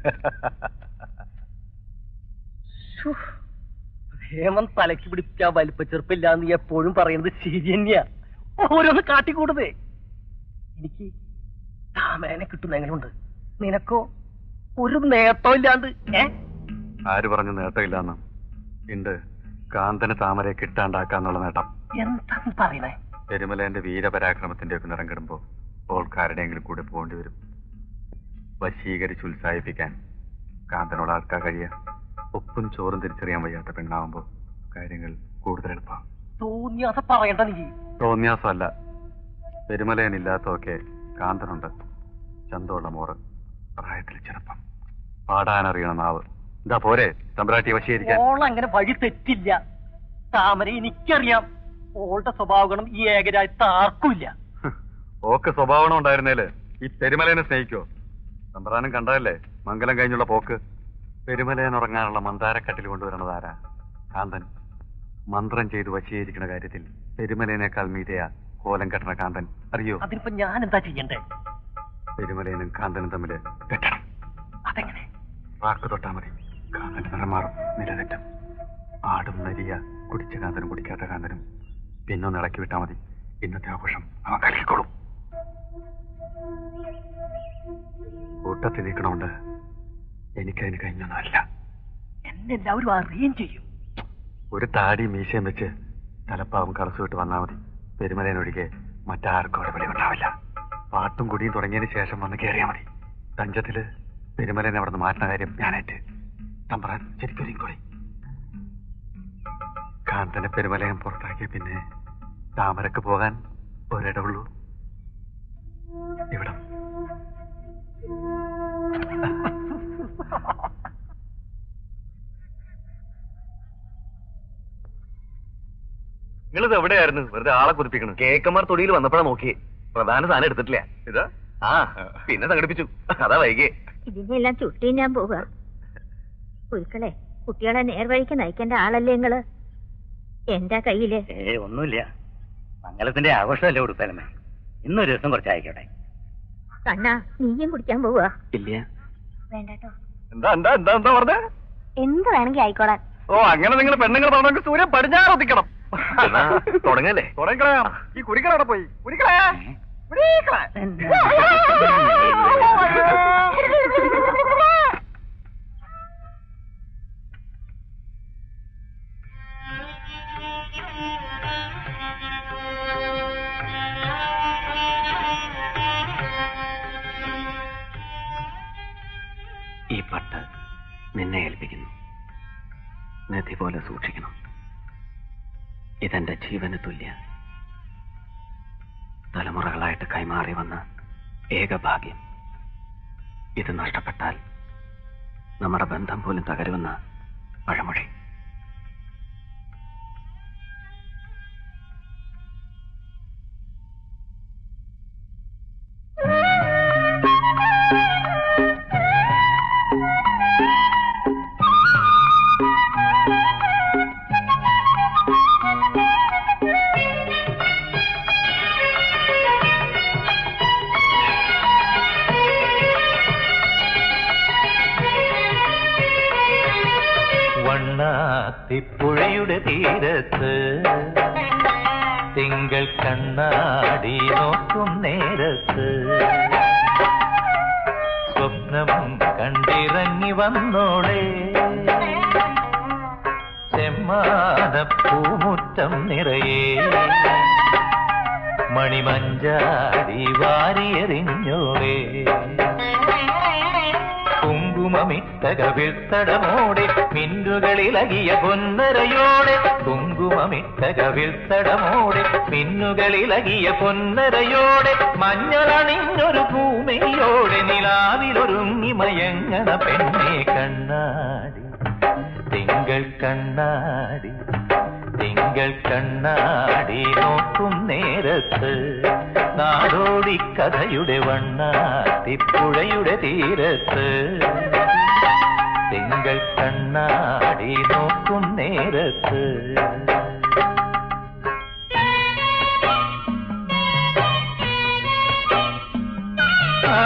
ഹേമൻ തലയ്ക്ക് പിടിച്ച വലിപ്പച്ചെറുപ്പില്ല എന്ന് എപ്പോഴും പറയുന്നത് ശരി തന്നെയാ ഓരോന്ന് കാട്ടിക്കൂടുതേ എനിക്ക് താമരനെ കിട്ടുന്ന എങ്ങനെയുണ്ട് നിനക്കോ ഒരു നേട്ടം ഇല്ലാണ്ട് ഏ ആര് പറഞ്ഞു നേട്ടമില്ലാന്ന് ഉണ്ട് കാന്തന് താമരയെ കിട്ടാണ്ടാക്കാന്നുള്ള നേട്ടം എന്താ പറയണേ പെരുമലേന്റെ വീരപരാക്രമത്തിന്റെ ഒക്കെ നിറം കിടുമ്പോ ഓൾക്കാരുടെയെങ്കിലും കൂടെ പോകേണ്ടി വരും വശീകരിച്ച് ഉത്സാഹിപ്പിക്കാൻ കാന്തനോട് ആർക്കാ കഴിയുക ഉപ്പും ചോറും തിരിച്ചറിയാൻ വയ്യാത്ത പെണ്ണാവുമ്പോ കാര്യങ്ങൾ കൂടുതൽ എളുപ്പമാണ് തോന്നിയാസ പറയണ്ട നീ തോന്നിയാസമല്ല പെരുമലയനില്ലാത്തതൊക്കെ കാന്തനുണ്ട് ചന്തമുള്ള മോറ് പ്രായത്തിൽ ചെറുപ്പം പാടാനറിയണ നാവ് എന്താ പോരെ തമ്പ്രാട്ടി വശീകരിക്കാൻ ഓൾ അങ്ങനെ വഴി തെറ്റില്ല താമര എനിക്കറിയാം ഓളുടെ സ്വഭാവഗുണം ഈ ഏകരാജ്യത്ത് ആർക്കുമില്ല ഹ്, ഓക്ക് സ്വഭാവം ഉണ്ടായിരുന്നേല് ഈ പെരുമലനെ സ്നേഹിക്കോ തമ്പ്രാനും കണ്ടതല്ലേ മംഗലം കഴിഞ്ഞുള്ള പോക്ക് പെരുമലയൻ ഉറങ്ങാനുള്ള മന്ദാരക്കട്ടിൽ കൊണ്ടുവരണത് ആരാ കാന്തൻ മന്ത്രം ചെയ്ത് വശീകരിക്കുന്ന കാര്യത്തിൽ പെരുമലയനേക്കാൾ മീതയാ കോലം കെട്ടണ കാന്തൻ അറിയോ അതിനിപ്പോ ഞാൻ എന്താ ചെയ്യണ്ടേ പെരുമലയനും കാന്തനും തമ്മില് തെറ്റണം അതെങ്ങനെ വാക്ക് തൊട്ടാ മതി കാന്തന്റെ നിറം മാറും നിലതെറ്റും ആടും നരിയ കുടിച്ച കാന്തനും കുടിക്കാത്ത കാന്തനും പിന്നൊന്ന് ഇളക്കി വിട്ടാ മതി ഇന്നത്തെ ആഘോഷം അവൻ കലക്കിക്കോളും കൂട്ടത്തിൽ നിൽക്കണോണ്ട് എനിക്കതിന് കഴിഞ്ഞൊന്നുമല്ല എന്നെ എല്ലാവരും അറിയുകയും ചെയ്യും ഒരു താടി മീശയും വെച്ച് തലപ്പാവും കളച്ചു വിട്ട് വന്നാൽ മതി പെരുമലയിനൊഴികെ മറ്റാർക്കും അവിടെ വെളിവുണ്ടാവില്ല പാട്ടും കുടിയും തുടങ്ങിയതിന് ശേഷം വന്ന് കയറിയാൽ മതി തഞ്ചത്തില് പെരുമലനെ അവിടെ നിന്ന് മാറ്റുന്ന കാര്യം ഞാനേറ്റ് തമ്പ്രാൻ ശരിക്കും ഒരുങ്ങിക്കൊളി കാന്തനെ പെരുമലയം പുറത്താക്കിയ പിന്നെ താമരക്ക് പോകാൻ ഒരിടമുള്ളൂ ഇവിടം നിങ്ങളിത് എവിടെയായിരുന്നു വെറുതെ ആളെ കുറിപ്പിക്കണം കേക്കന്മാർ തൊടിയിൽ വന്നപ്പോഴാ നോക്കിയേ പ്രധാന സാധനം എടുത്തിട്ടില്ല ഇതാ ആ പിന്നെ സംഘടിപ്പിച്ചു അതാ വൈകിയേ ഇതിനെല്ലാം ചുട്ടി ഞാൻ പോവുക കുരുക്കളെ കുട്ടികളെ നേർവഴിക്ക് നയിക്കേണ്ട ആളല്ലേ നിങ്ങള് എന്റെ കയ്യില് ഏ ഒന്നുമില്ല മംഗലത്തിന്റെ ആഘോഷമല്ലേ ഉടുപ്പലമേ ഇന്നൊരു ദിവസം കുറച്ച് അയക്കട്ടെ കണ്ണാ നീയും കുടിക്കാൻ പോവുക ഇല്ല വേണ്ടട്ടോ എന്താ എന്താ എന്താ എന്താ പറഞ്ഞേ എന്ത് വേണമെങ്കിൽ ആയിക്കോളാൻ ഓ അങ്ങനെ നിങ്ങൾ പെണ്ണുങ്ങൾ പറഞ്ഞെങ്കിൽ സൂര്യൻ പടിഞ്ഞാറ് ഒത്തിക്കണം തുടങ്ങല്ലേ തുടങ്ങിക്കളയാം ഈ കുരിക്കളവിടെ പോയി കുരിക്കളയാ ഈ പട്ട് നിന്നെ ഏൽപ്പിക്കുന്നു നദി പോലെ സൂക്ഷിക്കണം ഇതെന്റെ ജീവന് തുല്യ തലമുറകളായിട്ട് കൈമാറി വന്ന ഏക ഭാഗ്യം ഇത് നഷ്ടപ്പെട്ടാൽ നമ്മുടെ ബന്ധം പോലും തകരുമെന്ന പഴമൊഴി വണ്ണാത്തിപ്പുഴയുടെ തീരത്ത് തിങ്കൾ കണ്ണാടി നോക്കും നേരത്ത് സ്വപ്നം കണ്ടിറങ്ങി വന്നോളെ ചെമ്മാനപ്പൂമുറ്റം നിറയെ മണിമഞ്ചാടി വാരിയെറിഞ്ഞോളേ കുങ്കുമമിട്ട കവിൾത്തടമോടെ മിന്നുകളിലകിയ പൊന്നരയോടെ കുങ്കുമമിട്ട കവിൾത്തടമോടെ മിന്നുകളിലകിയ പൊന്നരയോടെ മഞ്ഞളണിഞ്ഞൊരു ഭൂമിയോടെ നിലാവിലൊരുങ്ങി മയങ്ങണ പെണ്ണെ കണ്ണാടി തിങ്കൾ കണ്ണാടി തിങ്കൾ കണ്ണാടി നോക്കും നേരത്ത് നാടോടി കഥയുടെ വണ്ണാത്തിപ്പുഴയുടെ തീരത്ത് തിങ്കൾ കണ്ണാടി നോക്കും നേരത്ത് ആ,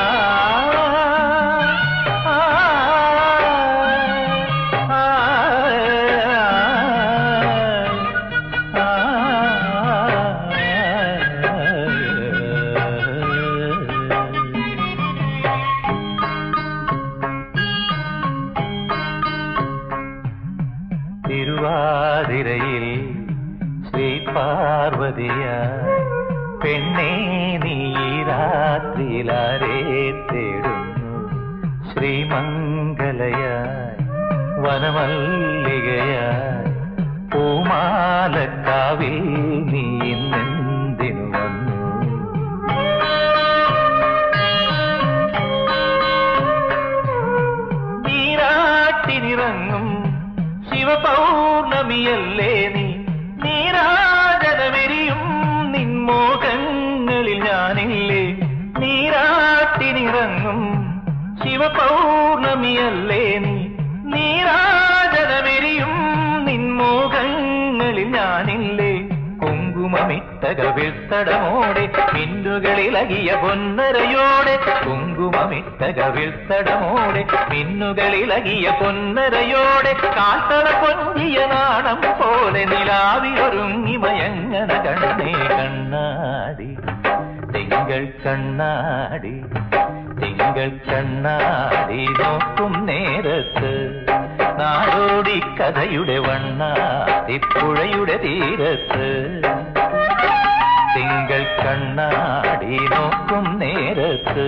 ആ, ആ, തിരുവാതിരയിൽ ശ്രീ പാർവതിയ പെണ്ണേ നീ രാത്രിയിലാരെ തേടുന്നു ശ്രീമംഗലയായി വനമല്ലികയായി പൂമാലക്കാവിൽ നീ ഇന്നെന്തിനു വന്നു നീരാട്ടിനിറങ്ങും ശിവപൗർണമിയല്ലേ നീ നീരാജനമെരിയും നിൻമോഹങ്ങളിൽ ഞാനില്ലേ നീരാട്ടിനിറങ്ങും ശിവപൗർണമിയല്ലേ നീ നീരാജനമെരിയും നിൻമോഹങ്ങളിൽ ഞാനില്ലേ കുങ്കുമ കുങ്കുമമിട്ട കവിൾത്തടമോടെ മിന്നുകളിലകിയ പൊന്നരയോടെ കുങ്കുമമിട്ട കവിൾത്തടമോടെ മിന്നുകളിലകിയ പൊന്നരയോടെ കാട്ടള കൊഞ്ചിയ നാണം പോലെ നിലാവിലൊരുങ്ങി മയങ്ങണ കണ്ണേ കണ്ണാടി തിങ്കൾ കണ്ണാടി തിങ്കൾ കണ്ണാടി നോക്കും നേരത്ത് നാടോടി കഥയുടെ വണ്ണാതിപ്പുഴയുടെ തീരത്ത് തിങ്കൾ കണ്ണാടി നോക്കും നേരത്ത്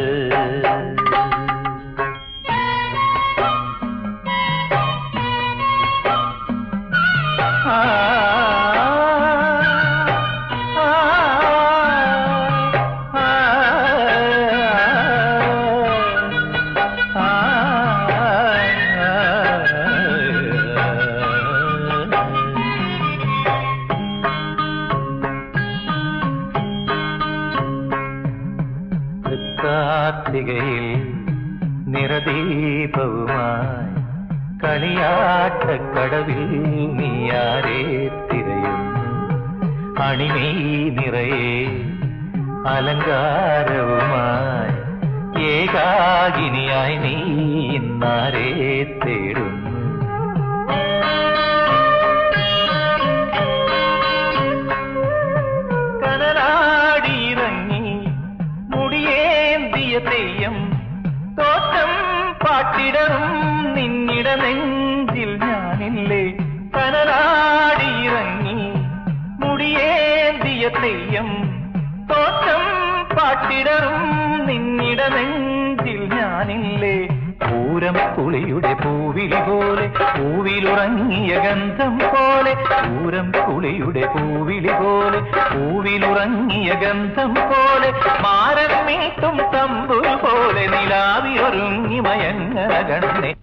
ആ ആ കാർത്തികയിൽ നിറദീപവുമായി കളിയാട്ടക്കടവിൽ നീയാരെ തിരയുന്നു അണിമേ നിറയെ അലങ്കാരവുമായി ഏകാകിനിയായി നീ ഇന്നാരെ തേടുന്നു കനലാടിയിറങ്ങി മുടിയേന്തിയ തെയ്യം തോറ്റം പാട്ടിടറും നിന്നിട നെഞ്ചിൽ ഞാനില്ലേ കനലാടിയിറങ്ങി മുടിയേന്തിയ തെയ്യം തോറ്റം പാട്ടിടറും നിന്നിട നെഞ്ചിൽ ഞാനില്ലേ പൂരം കുളിയുടെ പൂവിലി പോലെ പൂവിലുറങ്ങിയ ഗന്ധം പോലെ പൂരം കുളിയുടെ പൂവിലി പോലെ പൂവിലുറങ്ങിയ ഗന്ധം പോലെ മാരൻ മീട്ടും തമ്പുൽ പോലെ നിലാവിയൊരുങ്ങി മയങ്ങ ഗണ്ണേ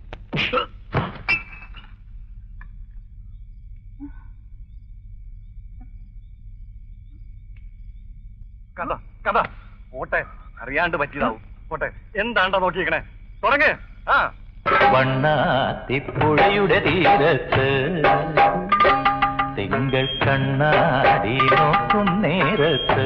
കഥ കഥ പോട്ടെ അറിയാണ്ട് പറ്റിയതാവും പോട്ടെ എന്താണ്ടാ നോക്കിയേക്കണേ തുടങ്ങ് ആ വണ്ണാത്തിപ്പുഴയുടെ തീരത്ത് തിങ്കൾ കണ്ണാടി നോക്കും നേരത്ത്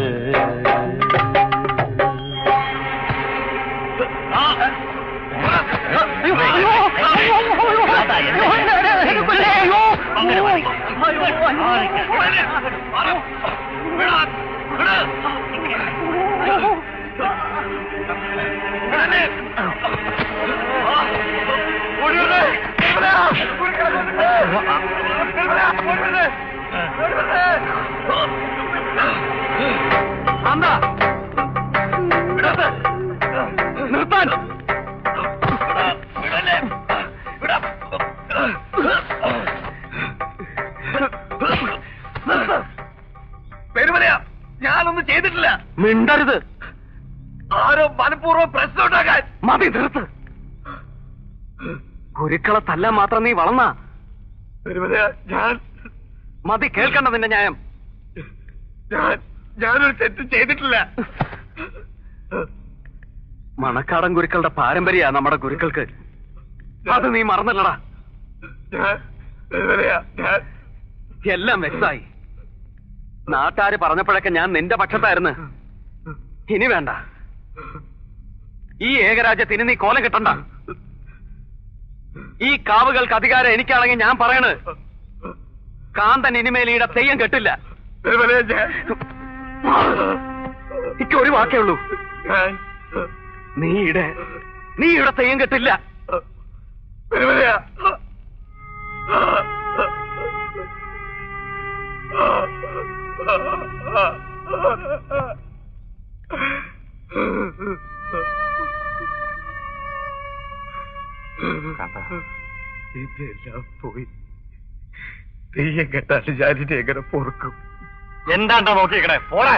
നിർത്താൻ പെരുമലയാ ഞാനൊന്നും ചെയ്തിട്ടില്ല മിണ്ടരുത് ആരോ മനഃപൂർവ്വം പ്രശ്നം ഉണ്ടാക്കാൻ മതി നിർത്ത് ഗുരുക്കളെ തല്ലാൻ മാത്രം നീ വളർന്ന പെരുമലയാ ഞാൻ മതി കേൾക്കണ്ട നിന്റെ ന്യായം ഞാൻ ഞാനൊരു തെറ്റ് ചെയ്തിട്ടില്ല മണക്കാടൻ ഗുരുക്കളുടെ പാരമ്പര്യ നമ്മുടെ ഗുരുക്കൾക്ക് അത് നീ മറന്നല്ലടാ ഞാൻ പെരുമലയാ ഞാൻ എല്ലാം വ്യക്തമായി നാട്ടാര് പറഞ്ഞപ്പോഴൊക്കെ ഞാൻ നിന്റെ പക്ഷത്തായിരുന്നു ഇനി വേണ്ട ഈ ഏകരാജ്യത്തിന് നീ കോല കിട്ടണ്ട ഈ കാവുകൾക്ക് അധികാരം എനിക്കാണെങ്കിൽ ഞാൻ പറയണ് കാന്തൻ ഇനിമേൽ ഈടെ തെയ്യം കെട്ടില്ല പെരുമലയാ ഞാൻ എനിക്ക് ഒരു വാക്കേ ഉള്ളൂ ഞാൻ നീ ഈടെ നീ ഈടെ തെയ്യം കെട്ടില്ല പെരുമലയാ ഇതെല്ലാം പോയി തെയ്യം കെട്ടാൻ ഞാനിനെ എങ്ങനെ പൊറുക്കും എന്താണ്ടാ നോക്കിയേക്കണേ പോടാ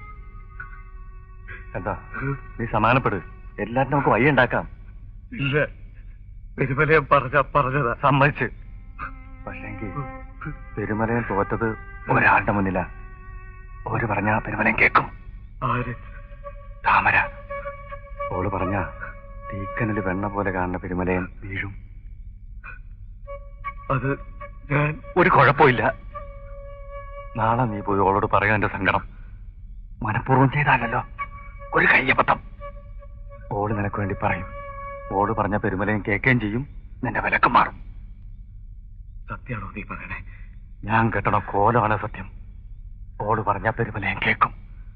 എന്താ നീ സമാനപ്പെട് എല്ലാരും നമുക്ക് വഴി ഉണ്ടാക്കാം ഇല്ല പെരുമലയം പറഞ്ഞ പറഞ്ഞതാ സമ്മതിച്ച് പക്ഷെങ്കിൽ പെരുമലയം തോറ്റത് ഒരാളുടെ മുന്നിലാ ഓര് പറഞ്ഞ പെരുമലയം കേൾക്കും ആര് താമര ഓള് പറഞ്ഞ തീക്കനല് വെണ്ണ പോലെ കാണുന്ന പെരുമലയം വീഴും അത് ഞാൻ ഒരു കുഴപ്പമില്ല നാളെ നീ പോയി ഓളോട് പറയാൻ എന്റെ സങ്കടം മനഃപൂർവ്വം ചെയ്താലല്ലോ ഒരു കയ്യബദ്ധം ഓള് നിനക്ക് വേണ്ടി പറയും ഓള് പറഞ്ഞ പെരുമലയും കേൾക്കുകയും ചെയ്യും നിന്റെ വിലക്ക് മാറും സത്യമാണോ നീ പറയണേ ഞാൻ കെട്ടണ കോലമാണ് സത്യം ഓള് പറഞ്ഞ പെരുമലയും കേൾക്കും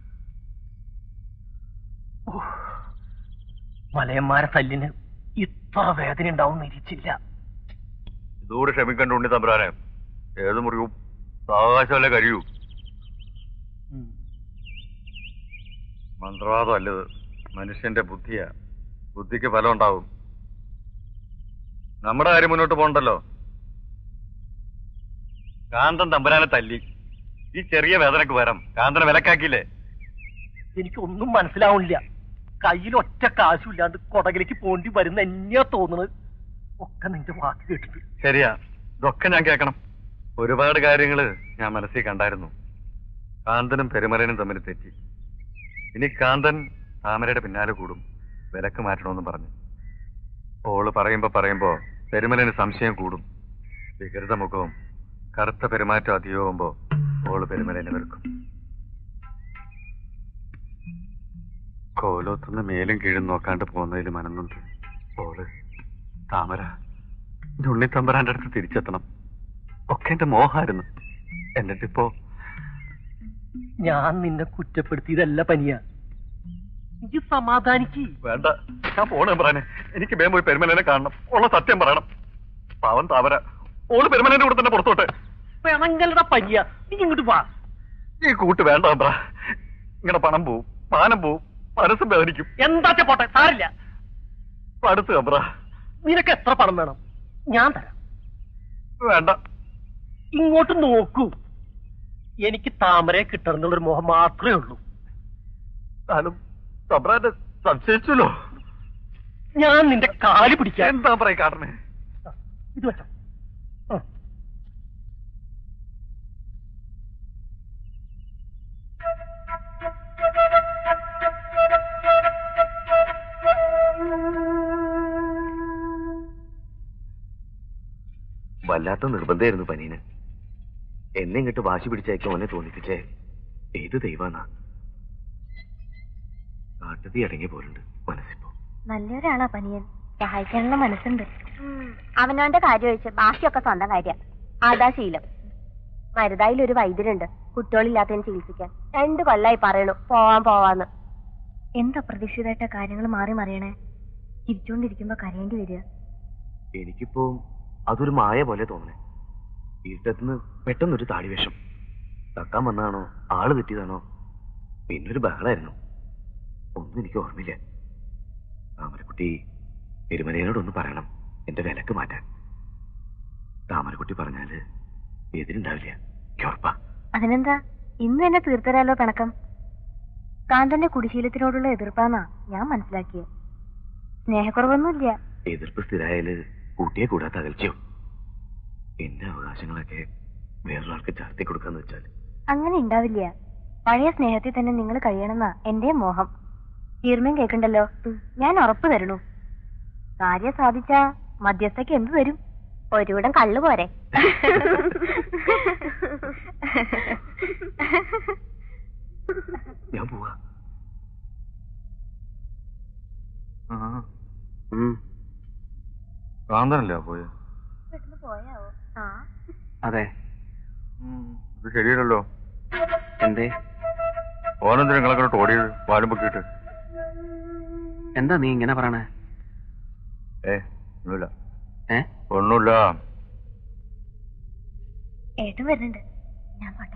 മലയന്മാരെ തല്ലിന് ഇത്ര വേദന ഉണ്ടാവും നിരിച്ചില്ല ഇതുകൂടി ക്ഷമിക്കണ്ട ഉണ്ണി തമ്പുരാനെ ഏത് മുറിവും സാവകാശമല്ലേ കഴിയൂ മന്ത്രവാദം അല്ലത് മനുഷ്യന്റെ ബുദ്ധിയാ ബുദ്ധിക്ക് ഫലം ഉണ്ടാവും നമ്മുടെ കാര്യം മുന്നോട്ട് പോകണ്ടല്ലോ കാന്തൻ തമ്പുരാനെ തല്ലി ഈ ചെറിയ വേദനക്ക് വരം കാന്തനെ വിലക്കാക്കിയില്ലേ എനിക്കൊന്നും മനസ്സിലാവണില്ല കയ്യിൽ ഒറ്റ കാശുമില്ലാണ്ട് കൊടകിലേക്ക് പോണ്ടി വരുന്ന എന്നെയാ തോന്നുന്നത് ഒക്കെ നിന്റെ വാക്ക് കേട്ടിട്ട് ശരിയാ ഇതൊക്കെ ഞാൻ കേൾക്കണം ഒരുപാട് കാര്യങ്ങള് ഞാൻ മനസ്സിൽ കണ്ടായിരുന്നു കാന്തനും പെരുമലനും തമ്മിൽ തെറ്റി ഇനി കാന്തൻ താമരയുടെ പിന്നാലെ കൂടും വിലക്ക് മാറ്റണമെന്ന് പറഞ്ഞു ഓള് പറയുമ്പോ പറയുമ്പോ പെരുമലന് സംശയം കൂടും വികൃത മുഖവും കറുത്ത പെരുമാറ്റം അധികമാകുമ്പോ ഓള് പെരുമലനെ വെറുക്കും കോലോത്തുനിന്ന് മേലും കീഴും നോക്കാണ്ട് പോകുന്നതിൽ മനന്നുണ്ട് ഓള് താമര എന്റെ ഉണ്ണിത്തമ്പരാന്റെ അടുത്ത് തിരിച്ചെത്തണം ഒക്കെ എന്റെ മോഹായിരുന്നു എന്നിട്ടിപ്പോ ഞാൻ നിന്നെ കുറ്റപ്പെടുത്തിയതല്ല പനിയ ഈ സമാധാനിക്ക് വേണ്ട ഞാൻ പോണേ പറയാനെ എനിക്ക് വേഗം പോയി പെരുമലനെ കാണണം ഉള്ള സത്യം പറയണം പാവൻ താമര ഓള് പെരുമലന്റെ കൂടെ തന്നെ പുറത്തോട്ടെ പെണങ്ങളുടെ പനിയ നീ ഇങ്ങോട്ട് വാ ഈ കൂട്ട് വേണ്ട തമ്പ്ര ഇങ്ങനെ പണം പോവും മാനം പോവും മനസ്സും വേദനിക്കും എന്താച്ച പോട്ടെ സാരില്ല അടുത്ത് തമ്പ്ര നിനക്ക് എത്ര പണം വേണം ഞാൻ തരാം വേണ്ട ഇങ്ങോട്ട് നോക്കൂ എനിക്ക് താമരയെ കിട്ടണം എന്നുള്ളൊരു മോഹം മാത്രമേ ഉള്ളൂ താനും തമ്പ്രാന്റെ സംശയിച്ചല്ലോ ഞാൻ നിന്റെ കാല് പിടിക്കാൻ എന്താ പറയാ കാട്ടണേ ഇത് വെച്ചോ ആ. വല്ലാത്ത നിർബന്ധമായിരുന്നു പനീന് എന്നെ ഇങ്ങോട്ട് വാശി പിടിച്ചയക്കാൻ ഓനെ തോന്നിപ്പിച്ചേ ഏത് ദൈവാന്നാ കാട്ടുതീ അടങ്ങിയ പോലുണ്ട് മനസ്സിപ്പോ നല്ലൊരാളാ പനിയൻ സഹായിക്കാനുള്ള മനസ്സുണ്ട് അവനവന്റെ കാര്യം ഒഴിച്ച് ബാക്കിയൊക്കെ സ്വന്തം കാര്യം അതാ ശീലം മരുതായിൽ ഒരു വൈദ്യരുണ്ട് കുട്ടികളില്ലാത്തതിന് ചികിത്സിക്കാൻ രണ്ടു കൊല്ലായി പറയണു പോവാൻ പോവാന്ന് എന്താ പ്രതീക്ഷിതമായിട്ട കാര്യങ്ങൾ മാറി മറിയണേ ചിരിച്ചോണ്ടിരിക്കുമ്പോ കരയേണ്ടി വരിക എനിക്കിപ്പോ അതൊരു മായ പോലെ തോന്നണേ ഇരുട്ടത്തുനിന്ന് പെട്ടെന്നൊരു താടി വേഷം തക്കാൻ വന്നതാണോ ആള് തെറ്റിയതാണോ പിന്നൊരു ബഹളായിരുന്നു ഒന്നും എനിക്ക് ഓർമ്മയില്ല താമരക്കുട്ടി എരുമലയോടൊന്ന് പറയണം എന്റെ വിലക്ക് മാറ്റാൻ താമരക്കുട്ടി പറഞ്ഞാല് എതിരുണ്ടാവില്ല എനിക്ക് ഉറപ്പാ അതിനെന്താ ഇന്ന് തന്നെ തീർത്തരാലോ പിണക്കം കാന്തന്റെ കുടിശീലത്തിനോടുള്ള എതിർപ്പാന്നാ ഞാൻ മനസ്സിലാക്കിയത് സ്നേഹക്കുറവൊന്നുമില്ല എതിർപ്പ് സ്ഥിരായാല് കൂട്ടിയെ കൂടാത്ത അകൽച്ചയോ എന്റെ അവകാശങ്ങളൊക്കെ വേറൊരാൾക്ക് ചാർത്തി കൊടുക്കാന്ന് വെച്ചാൽ അങ്ങനെ ഉണ്ടാവില്ല പഴയ സ്നേഹത്തിൽ തന്നെ നിങ്ങൾ കഴിയണമെന്നാ എന്റെ മോഹം തീർമയും കേൾക്കണ്ടല്ലോ ഞാൻ ഉറപ്പ് തരണു കാര്യം സാധിച്ച മധ്യസ്ഥക്ക് എന്ത് തരും ഒരുവിടം കള്ളു പോരെ ഞാൻ പോവാ ഉം. കാന്തനല്ലേ പോയ പോയാവോ ആ അതെ ഇത് ശരിയല്ലല്ലോ എന്തേ ഓനെന്തിനാ നിങ്ങളെ ഓടിയത് വാലും പൊക്കിയിട്ട് എന്താ നീ ഇങ്ങനെ പറയണേ ഏ ഒന്നുമില്ല ഏ ഒന്നുമില്ല ഏട്ടൻ വരുന്നുണ്ട് ഞാൻ പോട്ടെ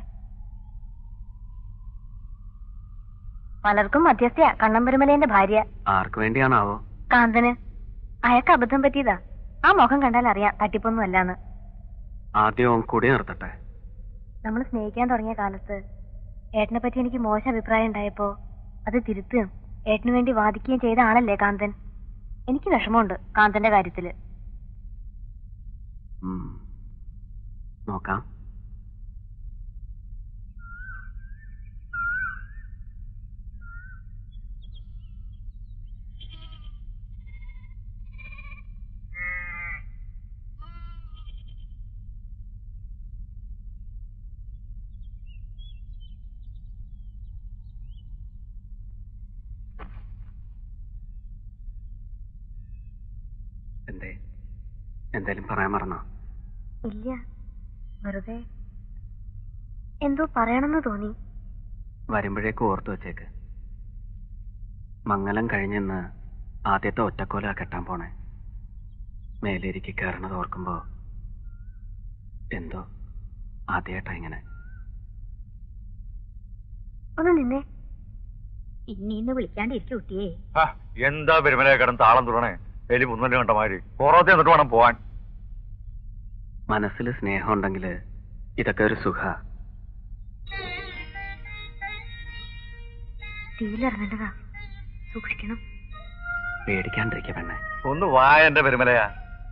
പലർക്കും മധ്യസ്ഥയാ കണ്ണമ്പെരുമലേന്റെ ഭാര്യ ആർക്ക് വേണ്ടിയാണാവോ കാന്തന് അയാൾക്ക് അബദ്ധം പറ്റിയതാ ആ മുഖം കണ്ടാൽ അറിയാം തട്ടിപ്പൊന്നും അല്ലാന്ന് ആദ്യം അവൻ കൂടി നിർത്തട്ടെ നമ്മൾ സ്നേഹിക്കാൻ തുടങ്ങിയ കാലത്ത് ഏട്ടനെ പറ്റി എനിക്ക് മോശം അഭിപ്രായം ഉണ്ടായപ്പോ അത് തിരുത്തുകയും ഏട്ടന് വേണ്ടി വാദിക്കുകയും ചെയ്ത ആളല്ലേ കാന്തൻ എനിക്ക് വിഷമമുണ്ട് കാന്തന്റെ കാര്യത്തില് ഉം. നോക്കാം എന്തേ എന്തേലും പറയാൻ മറന്നോ ഇല്ല വെറുതെ എന്തോ പറയണമെന്ന് തോന്നി വരുമ്പോഴേക്ക് ഓർത്തു വെച്ചേക്ക് മംഗലം കഴിഞ്ഞെന്ന് ആദ്യത്തെ ഒറ്റക്കോല കെട്ടാൻ പോണേ മേലേരിക്ക് കയറണത് ഓർക്കുമ്പോ എന്തോ ആദ്യമായിട്ടാ ഇങ്ങനെ ഒന്ന് നിന്നേ ഇന്നീന്ന് വിളിക്കാണ്ടിരിക്കും കുട്ടിയേ ആ, എന്താ പെരുമലയെ കിടന്ന് താളം തുറണേ എലി മുന്നോട്ട് കണ്ട മാതിരി പുറത്തെ എന്നിട്ട് വേണം പോവാൻ മനസ്സിൽ സ്നേഹം ഉണ്ടെങ്കിൽ ഇതൊക്കെ ഒരു സുഖ തീയിലിറങ്ങേണ്ടതാ സൂക്ഷിക്കണം പേടിക്കാണ്ടിരിക്ക പെണ്ണെ ഒന്ന് വായ എന്റെ പെരുമലയാ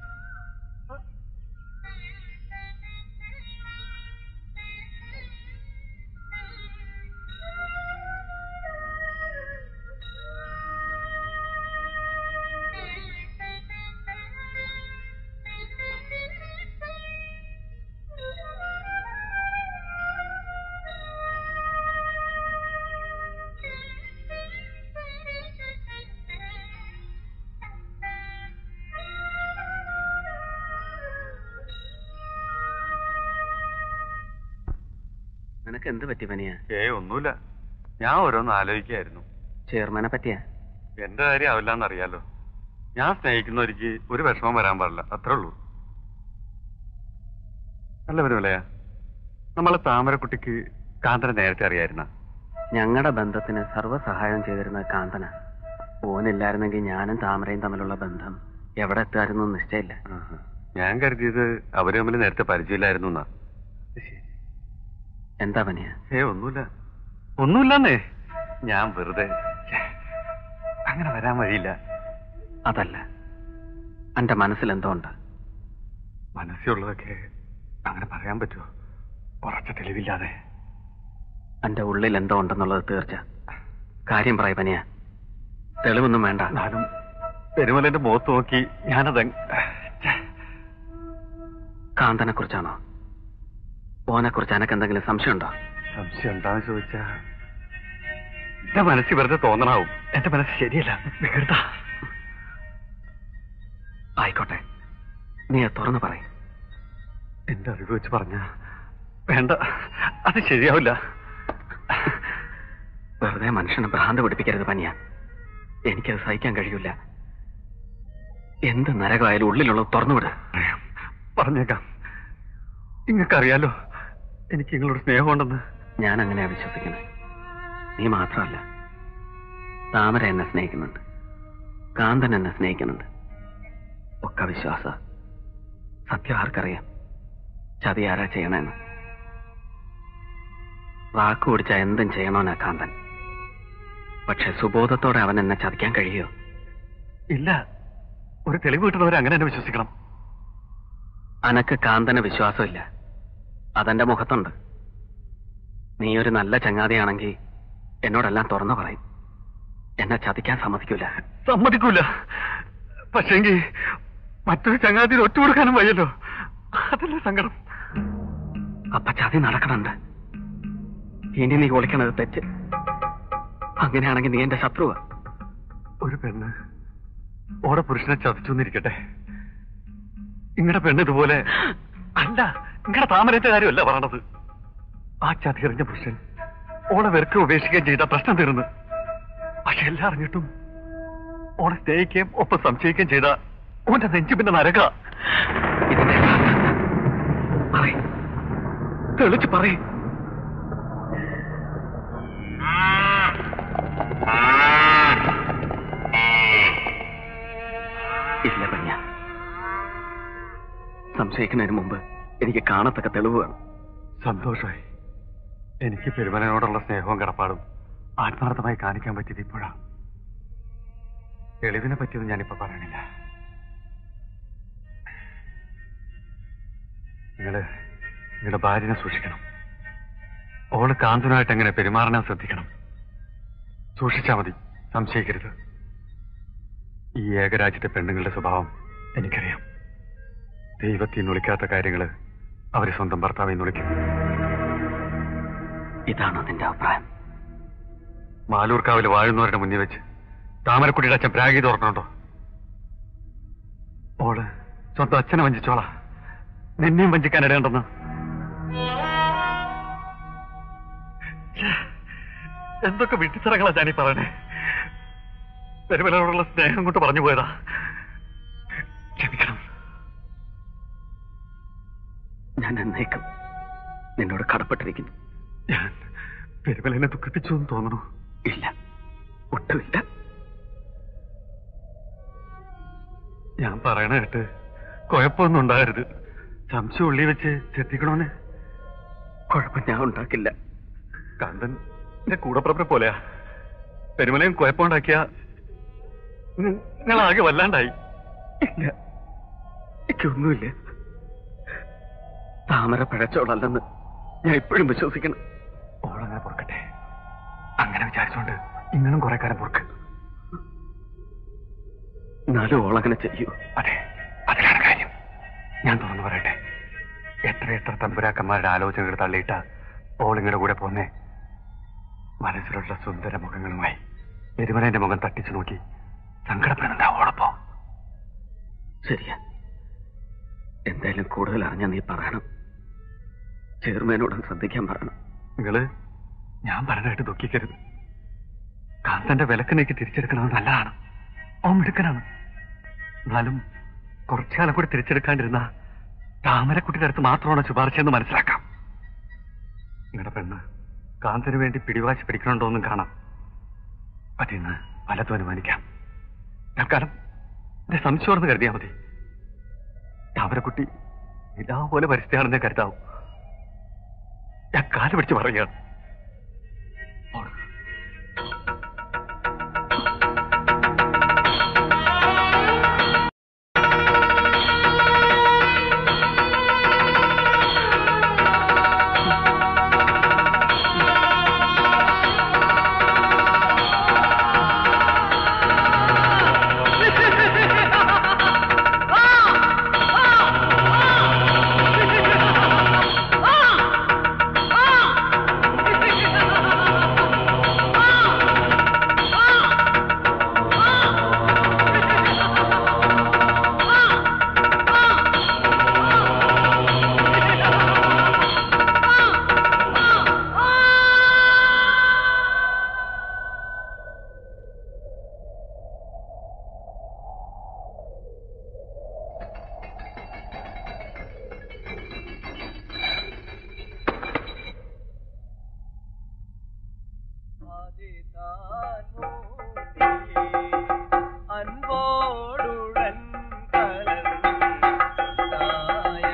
നിനക്ക് എന്ത് പറ്റി പനിയ ഏ ഒന്നുമില്ല ഞാൻ ഓരോന്ന് ആലോചിക്കായിരുന്നു ചെയർമാനെ പറ്റിയാ എന്റെ കാര്യം ആവില്ലെന്നറിയാലോ ഞാൻ സ്നേഹിക്കുന്നവർക്ക് ഒരു വിഷമം വരാൻ പാടില്ല അത്രേ ഉള്ളൂ അല്ല പെരുമലയാ നമ്മളെ താമരക്കുട്ടിക്ക് കാന്തനെ നേരത്തെ അറിയായിരുന്ന ഞങ്ങളുടെ ബന്ധത്തിന് സർവ്വസഹായം ചെയ്തിരുന്നത് കാന്തന ഓനില്ലായിരുന്നെങ്കിൽ ഞാനും താമരയും തമ്മിലുള്ള ബന്ധം എവിടെ എത്തുമായിരുന്നു നിശ്ചയില്ല ഞാൻ കരുതിയത് അവര് തമ്മിൽ നേരത്തെ പരിചയമില്ലായിരുന്നു എന്നാ എന്താ പനിയ ഏ ഒന്നുമില്ല ഒന്നുമില്ലെന്നേ ഞാൻ വെറുതെ ഛെ, അങ്ങനെ വരാൻ വഴിയില്ല അതല്ല എന്റെ മനസ്സിൽ എന്തോ ഉണ്ട് മനസ്സിലുള്ളതൊക്കെ അങ്ങനെ പറയാൻ പറ്റുമോ ഉറച്ച തെളിവില്ലാതെ എന്റെ ഉള്ളിൽ എന്തോ ഉണ്ടെന്നുള്ളത് തീർച്ച കാര്യം പറയ പനിയ തെളിവൊന്നും വേണ്ട എന്നാലും പെരുമലന്റെ മുഖത്ത് നോക്കി ഞാനത് കാന്തനെ കുറിച്ചാണോ ഓനെ കുറിച്ച് എനക്ക് എന്തെങ്കിലും സംശയമുണ്ടോ സംശയം എന്താന്ന് ചോദിച്ചാ എന്റെ മനസ്സിൽ വെറുതെ തോന്നണാവും എന്റെ മനസ്സ് ശരിയല്ല വെറുതാ ആയിക്കോട്ടെ നീ അത് തുറന്നു പറയും എന്റെ അറിവ് വെച്ച് പറഞ്ഞ വേണ്ട അത് ശരിയാവില്ല വെറുതെ മനുഷ്യനെ ഭ്രാന്ത് പിടിപ്പിക്കരുത് പനിയ എനിക്കത് സഹിക്കാൻ കഴിയില്ല എന്ത് നരകമായാലും ഉള്ളിലുള്ളത് തുറന്നുവിട് പറഞ്ഞേക്കാം നിങ്ങൾക്കറിയാലോ എനിക്ക് നിങ്ങളോട് സ്നേഹമുണ്ടെന്ന് ഞാൻ അങ്ങനെയാ വിശ്വസിക്കുന്നത് നീ മാത്രമല്ല താമര എന്നെ സ്നേഹിക്കുന്നുണ്ട് കാന്തൻ എന്നെ സ്നേഹിക്കുന്നുണ്ട് ഒക്കെ വിശ്വാസ സത്യം ആർക്കറിയാം ചതി ആരാ ചെയ്യണമെന്ന് വാക്ക് പിടിച്ച എന്തും ചെയ്യണോനാ കാന്തൻ പക്ഷെ സുബോധത്തോടെ അവൻ എന്നെ ചതിക്കാൻ കഴിയോ ഇല്ല ഒരു തെളിവ് കിട്ടുന്നവരെ അങ്ങനെ തന്നെ വിശ്വസിക്കണം അനക്ക് കാന്തന് വിശ്വാസമില്ല അതെന്റെ മുഖത്തുണ്ട് നീ ഒരു നല്ല ചങ്ങാതിയാണെങ്കിൽ എന്നോടെല്ലാം തുറന്നു പറയും എന്നെ ചതിക്കാൻ സമ്മതിക്കൂല സമ്മതിക്കൂല പക്ഷെങ്കിൽ മറ്റൊരു ചങ്ങാതിയിൽ ഒറ്റ കൊടുക്കാനും വയ്യല്ലോ അതല്ലേ സങ്കടം അപ്പൊ ചതി നടക്കണുണ്ട് ഇനി നീ ഒളിക്കണത് തെറ്റ് അങ്ങനെയാണെങ്കിൽ നീ എന്റെ ശത്രുവാ ഒരു പെണ്ണ് ഓടെ പുരുഷനെ ചതിച്ചു എന്നിരിക്കട്ടെ നിങ്ങളുടെ പെണ്ണ് ഇതുപോലെ അല്ല നിങ്ങളുടെ താമരത്തെ കാര്യമല്ല പറയണത് ആ ചതി എറിഞ്ഞ പുരുഷൻ ഓളെ വെറുക്കെ ഉപേക്ഷിക്കുകയും ചെയ്ത പ്രശ്നം തീർന്ന് പക്ഷെ എല്ലാം അറിഞ്ഞിട്ടും ഓളെ സ്നേഹിക്കുകയും ഒപ്പം സംശയിക്കുകയും ചെയ്ത ഓന്റെ നെഞ്ചു പിന്നെ നരക ഇതിന്റെ പറയ് തെളിച്ച് പറയ് ഇല്ല പഞ്ഞ സംശയിക്കുന്നതിന് മുമ്പ് എനിക്ക് കാണത്തക്ക തെളിവ് വേണം സന്തോഷമായി എനിക്ക് പെരുമനോടുള്ള സ്നേഹവും കടപ്പാടും ആത്മാർത്ഥമായി കാണിക്കാൻ പറ്റിയത് ഇപ്പോഴാ തെളിവിനെ പറ്റിയത് ഞാനിപ്പോ പറയണില്ല നിങ്ങള് നിങ്ങളുടെ ഭാര്യനെ സൂക്ഷിക്കണം ഓള് കാന്തനായിട്ട് എങ്ങനെ പെരുമാറാൻ ശ്രദ്ധിക്കണം സൂക്ഷിച്ചാ മതി സംശയിക്കരുത് ഈ ഏകരാജ്യത്തെ പെണ്ണുങ്ങളുടെ സ്വഭാവം എനിക്കറിയാം ദൈവത്തിൽ നിന്ന് വിളിക്കാത്ത കാര്യങ്ങള് അവര് സ്വന്തം ഭർത്താവിൽ നിന്ന് വിളിക്കും ഇതാണോ നിന്റെ അഭിപ്രായം മാലൂർക്കാവിൽ വാഴുന്നവരുടെ മുന്നിൽ വെച്ച് താമരക്കുട്ടിയുടെ അച്ഛൻ പ്രാഗി തോർക്കണുണ്ടോ ഓള് സ്വന്തം അച്ഛനെ വഞ്ചിച്ചോളാ നിന്നെയും വഞ്ചിക്കാൻ ഇടയുണ്ടെന്ന് ഛേ, എന്തൊക്കെ വിട്ടിത്തരങ്ങളാ ഞാനീ പറയണേ പെരുമലയോടുള്ള സ്നേഹം കൊണ്ട് പറഞ്ഞു പോയതാ ക്ഷമിക്കണം ഞാൻ എന്നേക്കും നിന്നോട് കടപ്പെട്ടിരിക്കുന്നു ഞാൻ പെരുമലിനെ ദുഃഖിപ്പിച്ചു എന്ന് തോന്നുന്നു ഇല്ല ഒട്ടുമില്ല ഞാൻ പറയണ കേട്ട് കുഴപ്പമൊന്നും ഉണ്ടാകരുത് സംശയം ഉള്ളി വെച്ച് ചെത്തിക്കണോന്ന് കുഴപ്പം ഞാൻ ഉണ്ടാക്കില്ല കാന്തൻ എന്റെ കൂടപ്പുറപ്പെ പോലെയാ പെരുമലയും കുഴപ്പമുണ്ടാക്കിയ നിങ്ങളാകെ വല്ലാണ്ടായി ഇല്ല എനിക്കൊന്നുമില്ല താമര പഴച്ചോളല്ലെന്ന് ഞാൻ ഇപ്പോഴും വിശ്വസിക്കണം ഓളങ്ങനെ പൊറുക്കട്ടെ അങ്ങനെ വിചാരിച്ചോണ്ട് ഇന്നും കുറെ കാലം പൊറുക്ക് എന്നാലും ഓളങ്ങനെ ചെയ്യൂ അതെ അതിലാണ് കാര്യം ഞാൻ തുറന്നു പറയട്ടെ എത്ര എത്ര തമ്പുരാക്കന്മാരുടെ ആലോചനകൾ തള്ളിയിട്ട ഓളിങ്ങനെ കൂടെ പോന്നേ മനസ്സിലുള്ള സുന്ദര മുഖങ്ങളുമായി എരുമലേന്റെ മുഖം തട്ടിച്ചു നോക്കി സങ്കടപ്പെടുന്നുണ്ട് ഓളപ്പോ ശരിയാ എന്തായാലും കൂടുതൽ അറിഞ്ഞാ നീ പറയണം ചെയർമാനോട് ശ്രദ്ധിക്കാൻ പറയണം നിങ്ങള് ഞാൻ പറഞ്ഞായിട്ട് ദുഃഖിക്കരുത് കാന്തന്റെ വിലക്കിനേക്ക് തിരിച്ചെടുക്കണത് നല്ലതാണ് ഓൻ മിടുക്കനാണ് എന്നാലും കുറച്ചു കാലം കൂടി തിരിച്ചെടുക്കാണ്ടിരുന്ന താമരക്കുട്ടിയുടെ അടുത്ത് മാത്രമാണ് ശുപാർശ എന്ന് മനസ്സിലാക്കാം നിങ്ങളുടെ പെണ്ണ് കാന്തന് വേണ്ടി പിടിവാശി പിടിക്കണുണ്ടോ എന്നും കാണാം പറ്റിന്ന് പലതും അനുമാനിക്കാം തൽക്കാലം എന്റെ സംശയമാണെന്ന് കരുതിയാൽ മതി താമരക്കുട്ടി ഇതാപോലെ പരിസ്ഥിതിയാണെന്നേ കരുതാവൂ ഞാൻ കാല് പിടിച്ച് പറയുകയാണ് അൻപോടുടൻ കലർന്നു തായ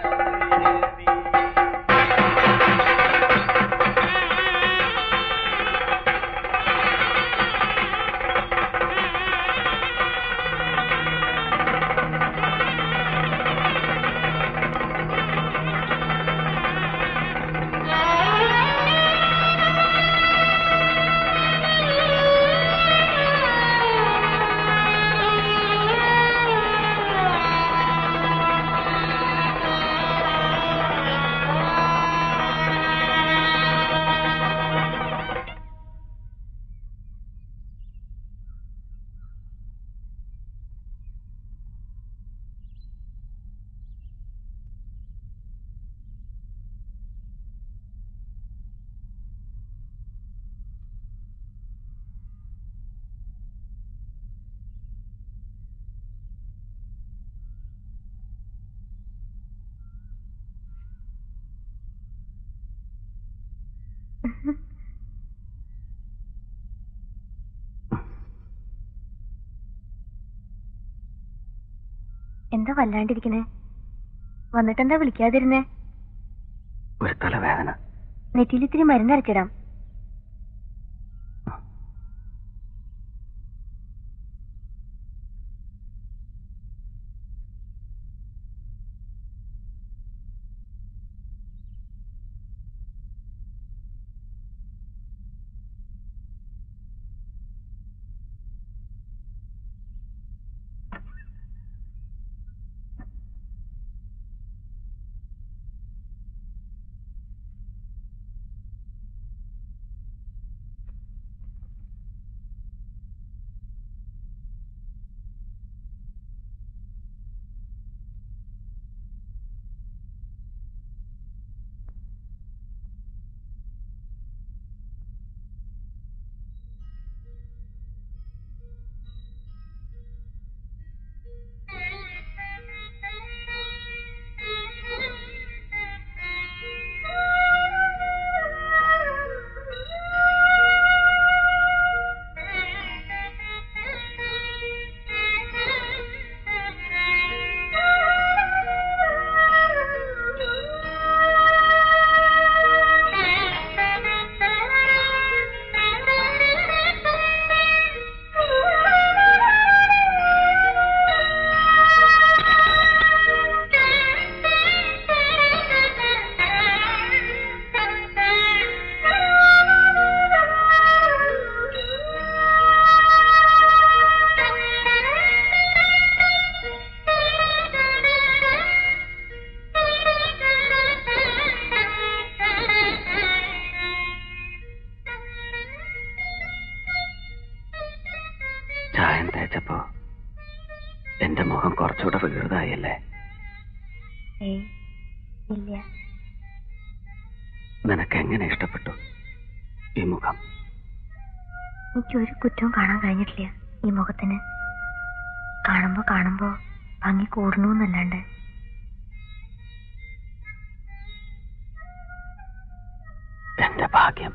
എന്താ വല്ലാണ്ടിരിക്കണേ വന്നിട്ടെന്താ വിളിക്കാതിരുന്നേ ഒരു തലവേദന നെറ്റിയിൽ ഇത്തിരി മരുന്നരച്ചിടാം തേച്ചപ്പോ എന്റെ മുഖം കുറച്ചുകൂടെ വികൃതായല്ലേ ഏയ് ഇല്ല നിനക്ക് എങ്ങനെ ഇഷ്ടപ്പെട്ടു ഈ മുഖം എനിക്കൊരു കുറ്റവും കാണാൻ കഴിഞ്ഞിട്ടില്ല ഈ മുഖത്തിന് കാണുമ്പോ കാണുമ്പോ ഭംഗി കൂടണു എന്നല്ലാണ്ട് എന്റെ ഭാഗ്യം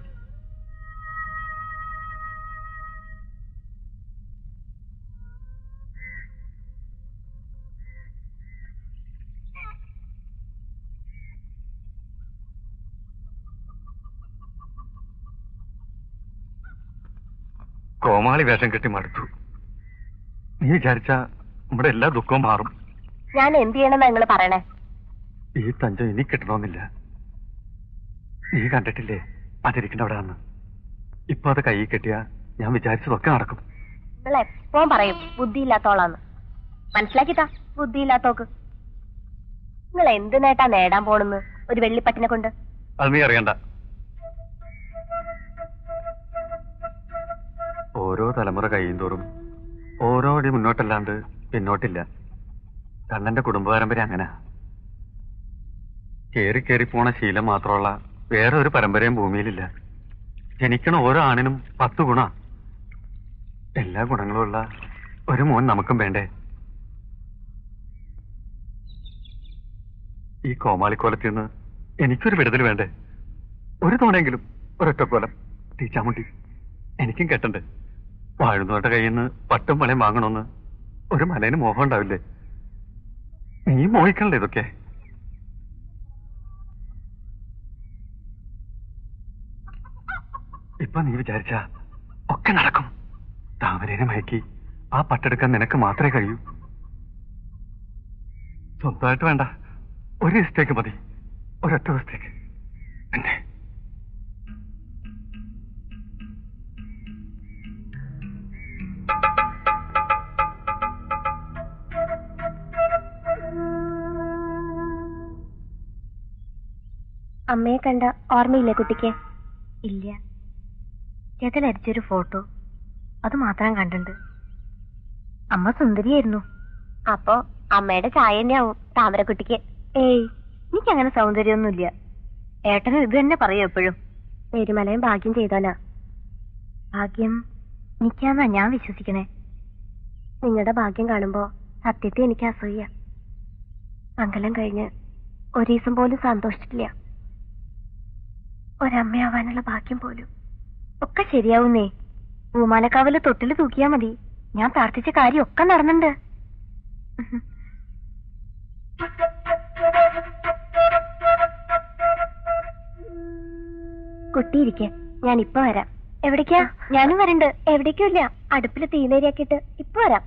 കോമാളി വേഷം കെട്ടി മടുത്തു നീ വിചാരിച്ച നമ്മുടെ എല്ലാ ദുഃഖവും മാറും ഞാൻ എന്ത് ചെയ്യണമെന്നാ നിങ്ങൾ പറയണേ ഈ തഞ്ചം ഇനി കിട്ടണമെന്നില്ല നീ കണ്ടിട്ടില്ലേ അതിരിക്കണ്ട അവിടെ വന്ന് ഇപ്പൊ അത് കൈ കെട്ടിയാ ഞാൻ വിചാരിച്ചതൊക്കെ നടക്കും നിങ്ങൾ എപ്പോഴും പറയും ബുദ്ധിയില്ലാത്തോളാന്ന് മനസ്സിലാക്കിത്താ ബുദ്ധിയില്ലാത്തോക്ക് നിങ്ങൾ എന്ത് നേട്ടാ നേടാൻ പോണെന്ന് ഒരു വെള്ളിപ്പട്ടിനെ കൊണ്ട് അത് നീ അറിയണ്ട ഓരോ തലമുറ കഴിയുന്തോറും ഓരോ അടി മുന്നോട്ടല്ലാണ്ട് പിന്നോട്ടില്ല കണ്ണന്റെ കുടുംബ പാരമ്പര്യം അങ്ങനെ കേറി കേറി പോണ ശീലം മാത്രമുള്ള വേറെ ഒരു പരമ്പരയും ഭൂമിയിലില്ല ജനിക്കണ ഓരോ ആണിനും പത്ത് ഗുണ എല്ലാ ഗുണങ്ങളും ഉള്ള ഒരു മോൻ നമുക്കും വേണ്ടേ ഈ കോമാളിക്കോലത്തിൽ നിന്ന് എനിക്കൊരു വിടുതൽ വേണ്ടേ ഒരു തവണയെങ്കിലും ഒരൊറ്റക്കോലം തീച്ചാമുണ്ടി എനിക്കും കെട്ടണ്ടേ വാഴുന്നവരുടെ കയ്യിൽ നിന്ന് പട്ടും പണയം വാങ്ങണമെന്ന് ഒരു മലേന് മോഹം ഉണ്ടാവില്ലേ നീ മോഹിക്കണല്ലേ ഇതൊക്കെ ഇപ്പൊ നീ വിചാരിച്ച ഒക്കെ നടക്കും താമരേനെ മയക്കി ആ പട്ടെടുക്കാൻ നിനക്ക് മാത്രമേ കഴിയൂ സ്വന്തമായിട്ട് വേണ്ട ഒരു ദിവസത്തേക്ക് മതി ഒരൊറ്റ ദിവസത്തേക്ക് എന്നെ അമ്മയെ കണ്ട ഓർമ്മയില്ലേ കുട്ടിക്ക് ഇല്ല ചേട്ടൻ അടിച്ചൊരു ഫോട്ടോ അത് മാത്രം കണ്ടിട്ടുണ്ട് അമ്മ സുന്ദരിയായിരുന്നു അപ്പോ അമ്മയുടെ ചായ തന്നെയാവും താമരക്കുട്ടിക്ക് ഏയ് എനിക്കങ്ങനെ സൗന്ദര്യമൊന്നുമില്ല ഏട്ടനും ഇത് തന്നെ പറയും എപ്പോഴും പെരുമലയും ഭാഗ്യം ചെയ്താലാ ഭാഗ്യം എനിക്കാന്നാ ഞാൻ വിശ്വസിക്കണേ നിങ്ങളുടെ ഭാഗ്യം കാണുമ്പോ സത്യത്തെ എനിക്ക് അസൂയ മംഗലം കഴിഞ്ഞ് ഒരു ദിവസം പോലും സന്തോഷിച്ചിട്ടില്ല ഒരമ്മയാവാനുള്ള ഭാഗ്യം പോലും ഒക്കെ ശരിയാവുന്നേ പൂമാലക്കാവില് തൊട്ടില് തൂക്കിയാ മതി ഞാൻ പ്രാർത്ഥിച്ച കാര്യം ഒക്കെ നടന്നുണ്ട് കുട്ടിയിരിക്കെ ഞാൻ ഇപ്പൊ വരാം എവിടേക്കാ ഞാനും വരണ്ട് എവിടേക്കും ഇല്ല അടുപ്പില് തീനേരിയാക്കിയിട്ട് ഇപ്പൊ വരാം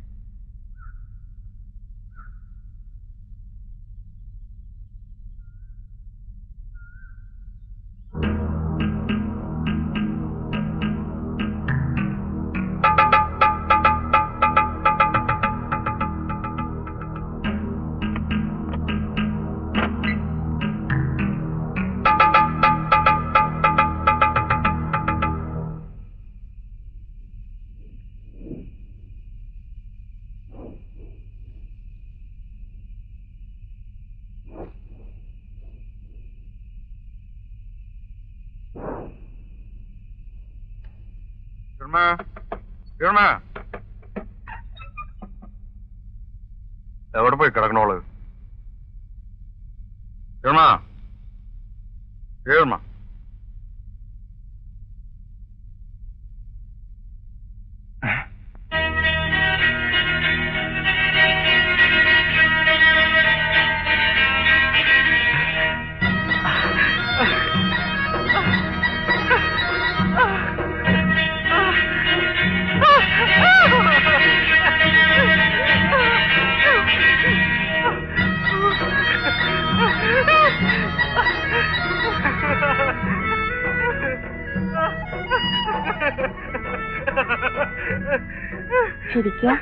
എവിടെ പോയി കിടക്കണോള് ഏർമാ ഏർമാ ശരിക്കാ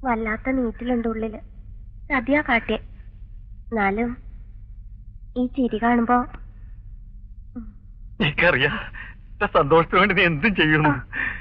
വല്ലാത്ത നീറ്റിലുണ്ട് ഉള്ളില് സദ്യ കാട്ടിയെ എന്നാലും ഈ ചിരി കാണുമ്പോ എനിക്കറിയാം എന്റെ സന്തോഷത്തിന് വേണ്ടി നീ എന്തും ചെയ്യുന്നു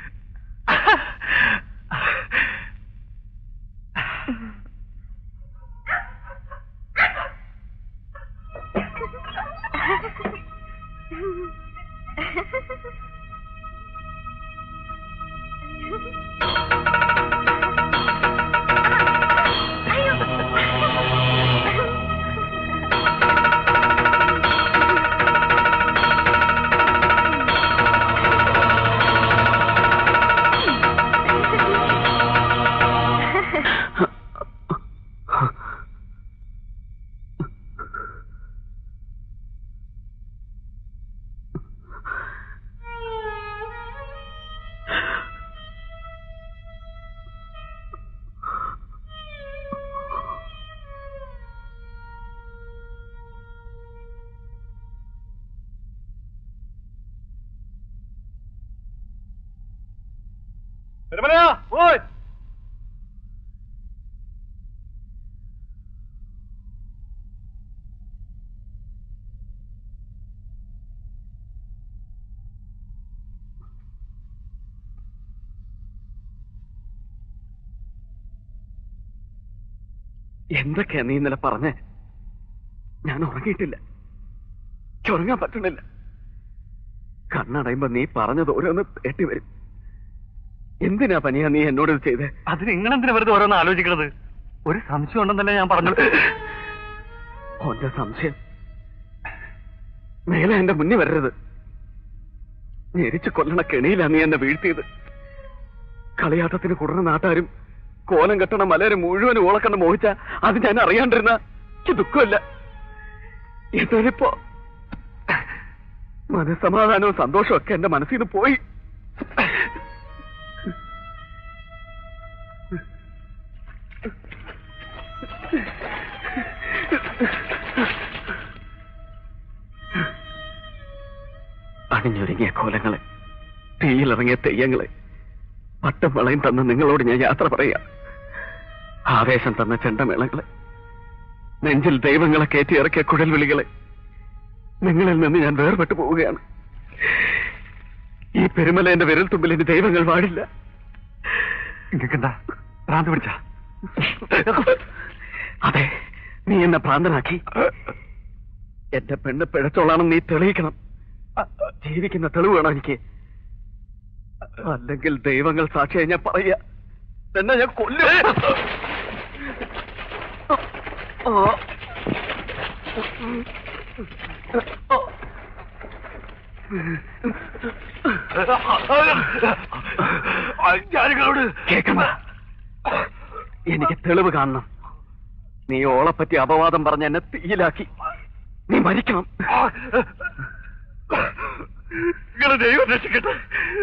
എന്തൊക്കെയാ നീ ഇന്നലെ പറഞ്ഞേ ഞാൻ ഉറങ്ങിയിട്ടില്ല എനിക്ക് ഉറങ്ങാൻ പറ്റണില്ല കണ്ണടയുമ്പോ നീ പറഞ്ഞത് ഓരോന്ന് തേട്ടി വരും എന്തിനാ പനിയാ നീ എന്നോട് ഇത് ചെയ്തേ അത് നിങ്ങളെന്തിനാ വെറുതെ ഓരോന്ന് ആലോചിക്കണത് ഒരു സംശയം ഉണ്ടെന്നല്ലേ ഞാൻ പറഞ്ഞു ഓന്റെ സംശയം മേലെ എന്റെ മുന്നിൽ വരരുത് ഞെരിച്ച് കൊല്ലണ കെണിയിലാ നീ എന്നെ വീഴ്ത്തിയത് കളിയാട്ടത്തിന് കുടർന്ന നാട്ടാരും കോലം കെട്ടണ മലരെ മുഴുവൻ ഓളക്കണ്ട് മോഹിച്ച അത് ഞാൻ അറിയാണ്ടിരുന്ന എനിക്ക് ദുഃഖമില്ല എന്നാലിപ്പോ മനസ്സമാധാനവും സന്തോഷവും ഒക്കെ എന്റെ മനസ്സിൽ നിന്ന് പോയി അണിഞ്ഞൊരുങ്ങിയ കോലങ്ങളെ തീയിലിറങ്ങിയ തെയ്യങ്ങളെ പട്ടം വളയും തന്ന നിങ്ങളോട് ഞാൻ യാത്ര പറയാം ആവേശം തന്ന ചെണ്ടമേളങ്ങളെ നെഞ്ചിൽ ദൈവങ്ങളെ കയറ്റി ഇറക്കിയ കുഴൽ വിളികളെ നിങ്ങളിൽ നിന്ന് ഞാൻ വേർപെട്ടു പോവുകയാണ് ഈ പെരുമലേന്റെ വിരൽ തുമ്പിൽ ഇനി ദൈവങ്ങൾ വാടില്ല നിങ്ങൾക്കെന്താ ഭ്രാന്ത് പിടിച്ച അതെ നീ എന്നെ ഭ്രാന്തനാക്കി എന്റെ പെണ്ണ് പിഴച്ചോളാണെന്ന് നീ തെളിയിക്കണം ജീവിക്കുന്ന തെളിവ് വേണം എനിക്ക് അല്ലെങ്കിൽ ദൈവങ്ങൾ സാക്ഷിയായി ഞാൻ പറയാ തന്നെ ഞാൻ കൊല്ലും ഓ. ഞാനിങ്ങളോട് കേക്കണ്ട എനിക്ക് തെളിവ് കാണണം നീ ഓളെപ്പറ്റി അപവാദം പറഞ്ഞ് എന്നെ തീയിലാക്കി നീ മരിക്കണം നിങ്ങളെ ദൈവം രക്ഷിക്കട്ടെ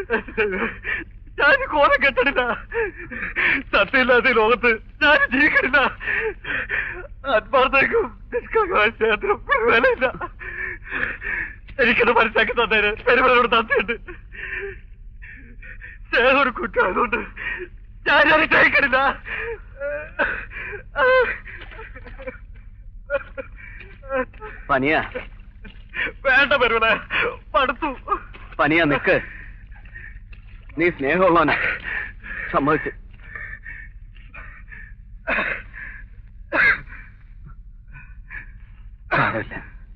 ഞാൻ കോലം കെട്ടണില്ല സത്യമില്ലാത്ത ഈ ലോകത്ത് ഞാൻ ജീവിക്കണില്ല ആത്മാർത്ഥക്കും നിഷ്കാകാശത്തിനും വിലയില്ല എനിക്കത് മനസ്സിലാക്കി തന്നേര് പെരുമലോട് തന്നിട്ടുണ്ട് സ്നേഹം ഒരു കുറ്റമായതുകൊണ്ട് ഞാൻ ഞാൻ സഹിക്കണില്ല പനിയാ വേണ്ട പെരുമല പടുത്തു പനിയാ നിക്ക് നീ സ്നേഹമുള്ളവനാ സമ്മതിച്ചു സാരമില്ല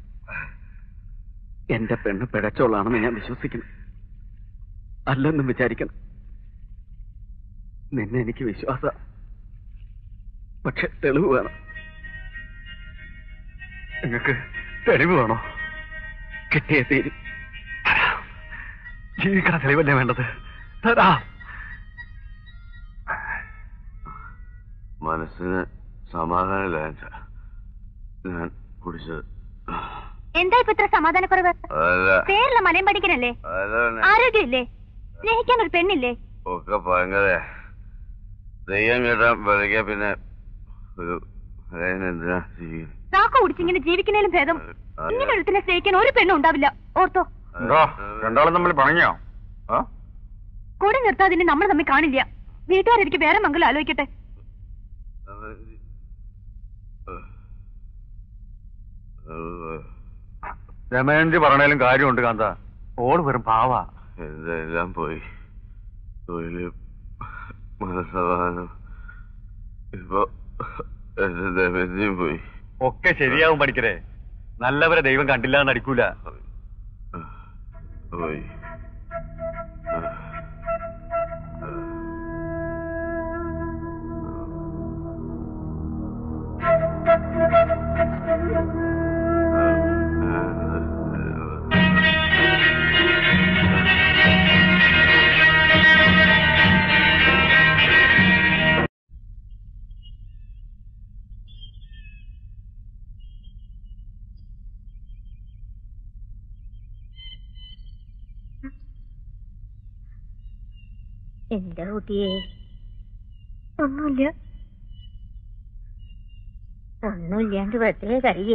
എന്റെ പെണ്ണ് പിഴച്ചോളാണെന്ന് ഞാൻ വിശ്വസിക്കുന്നു അല്ലെന്നും വിചാരിക്കണം നിന്നെ എനിക്ക് വിശ്വാസ പക്ഷെ തെളിവ് വേണം നിങ്ങൾക്ക് തെളിവ് വേണോ കിട്ടിയേ തീരും തരാം. ജീവിക്കണ തെളിവല്ലേ വേണ്ടത് തരാം മനസ്സിന് സമാധാനമില്ല ഞാൻ കുടിച്ചത് എന്താ ഇപ്പൊ ഇത്ര സമാധാനക്കുറവ് അതല്ല പേരുള്ള മലയും പഠിക്കണല്ലേ അതല്ല ആരോഗ്യമില്ലേ സ്നേഹിക്കാൻ ഒരു പെണ്ണില്ലേ ഒക്കെ ഭയങ്കര തെയ്യം കേട്ടാൻ വിളിക്ക പിന്നെ ഒരു എന്തിനാ ജീവിക്കുന്നത് നാക്ക കുടിച്ചിങ്ങനെ ജീവിക്കുന്നതിലും ഭേദം ഇങ്ങനെ ഒരുത്തിനെ സ്നേഹിക്കാൻ ഒരു പെണ്ണും ഉണ്ടാവില്ല ഓർത്തോ രണ്ടാളും തമ്മിൽ പണങ്ങിയോ കൂടെ നിർത്താതിന് നമ്മൾ തമ്മിൽ കാണില്ല വീട്ടുകാരെനിക്ക് വേറെ മംഗലം ആലോചിക്കട്ടെ രമേന്ദ്രി പറഞ്ഞാലും കാര്യമുണ്ട് കാന്ത ഓള് വെറും പാവാ എല്ലാം പോയി തൊഴില് മനസ്സമാധാനം ഇപ്പൊ എന്റെ ദമന്തിയും പോയി ഒക്കെ ശരിയാവും പഠിക്കരേ നല്ലവരെ ദൈവം കണ്ടില്ല എന്ന് അടിക്കൂല പോയി എന്താ കുട്ടിയെ ഒന്നുമില്ല ഒന്നുമില്ലാണ്ട് വെറുതെ കറിയേ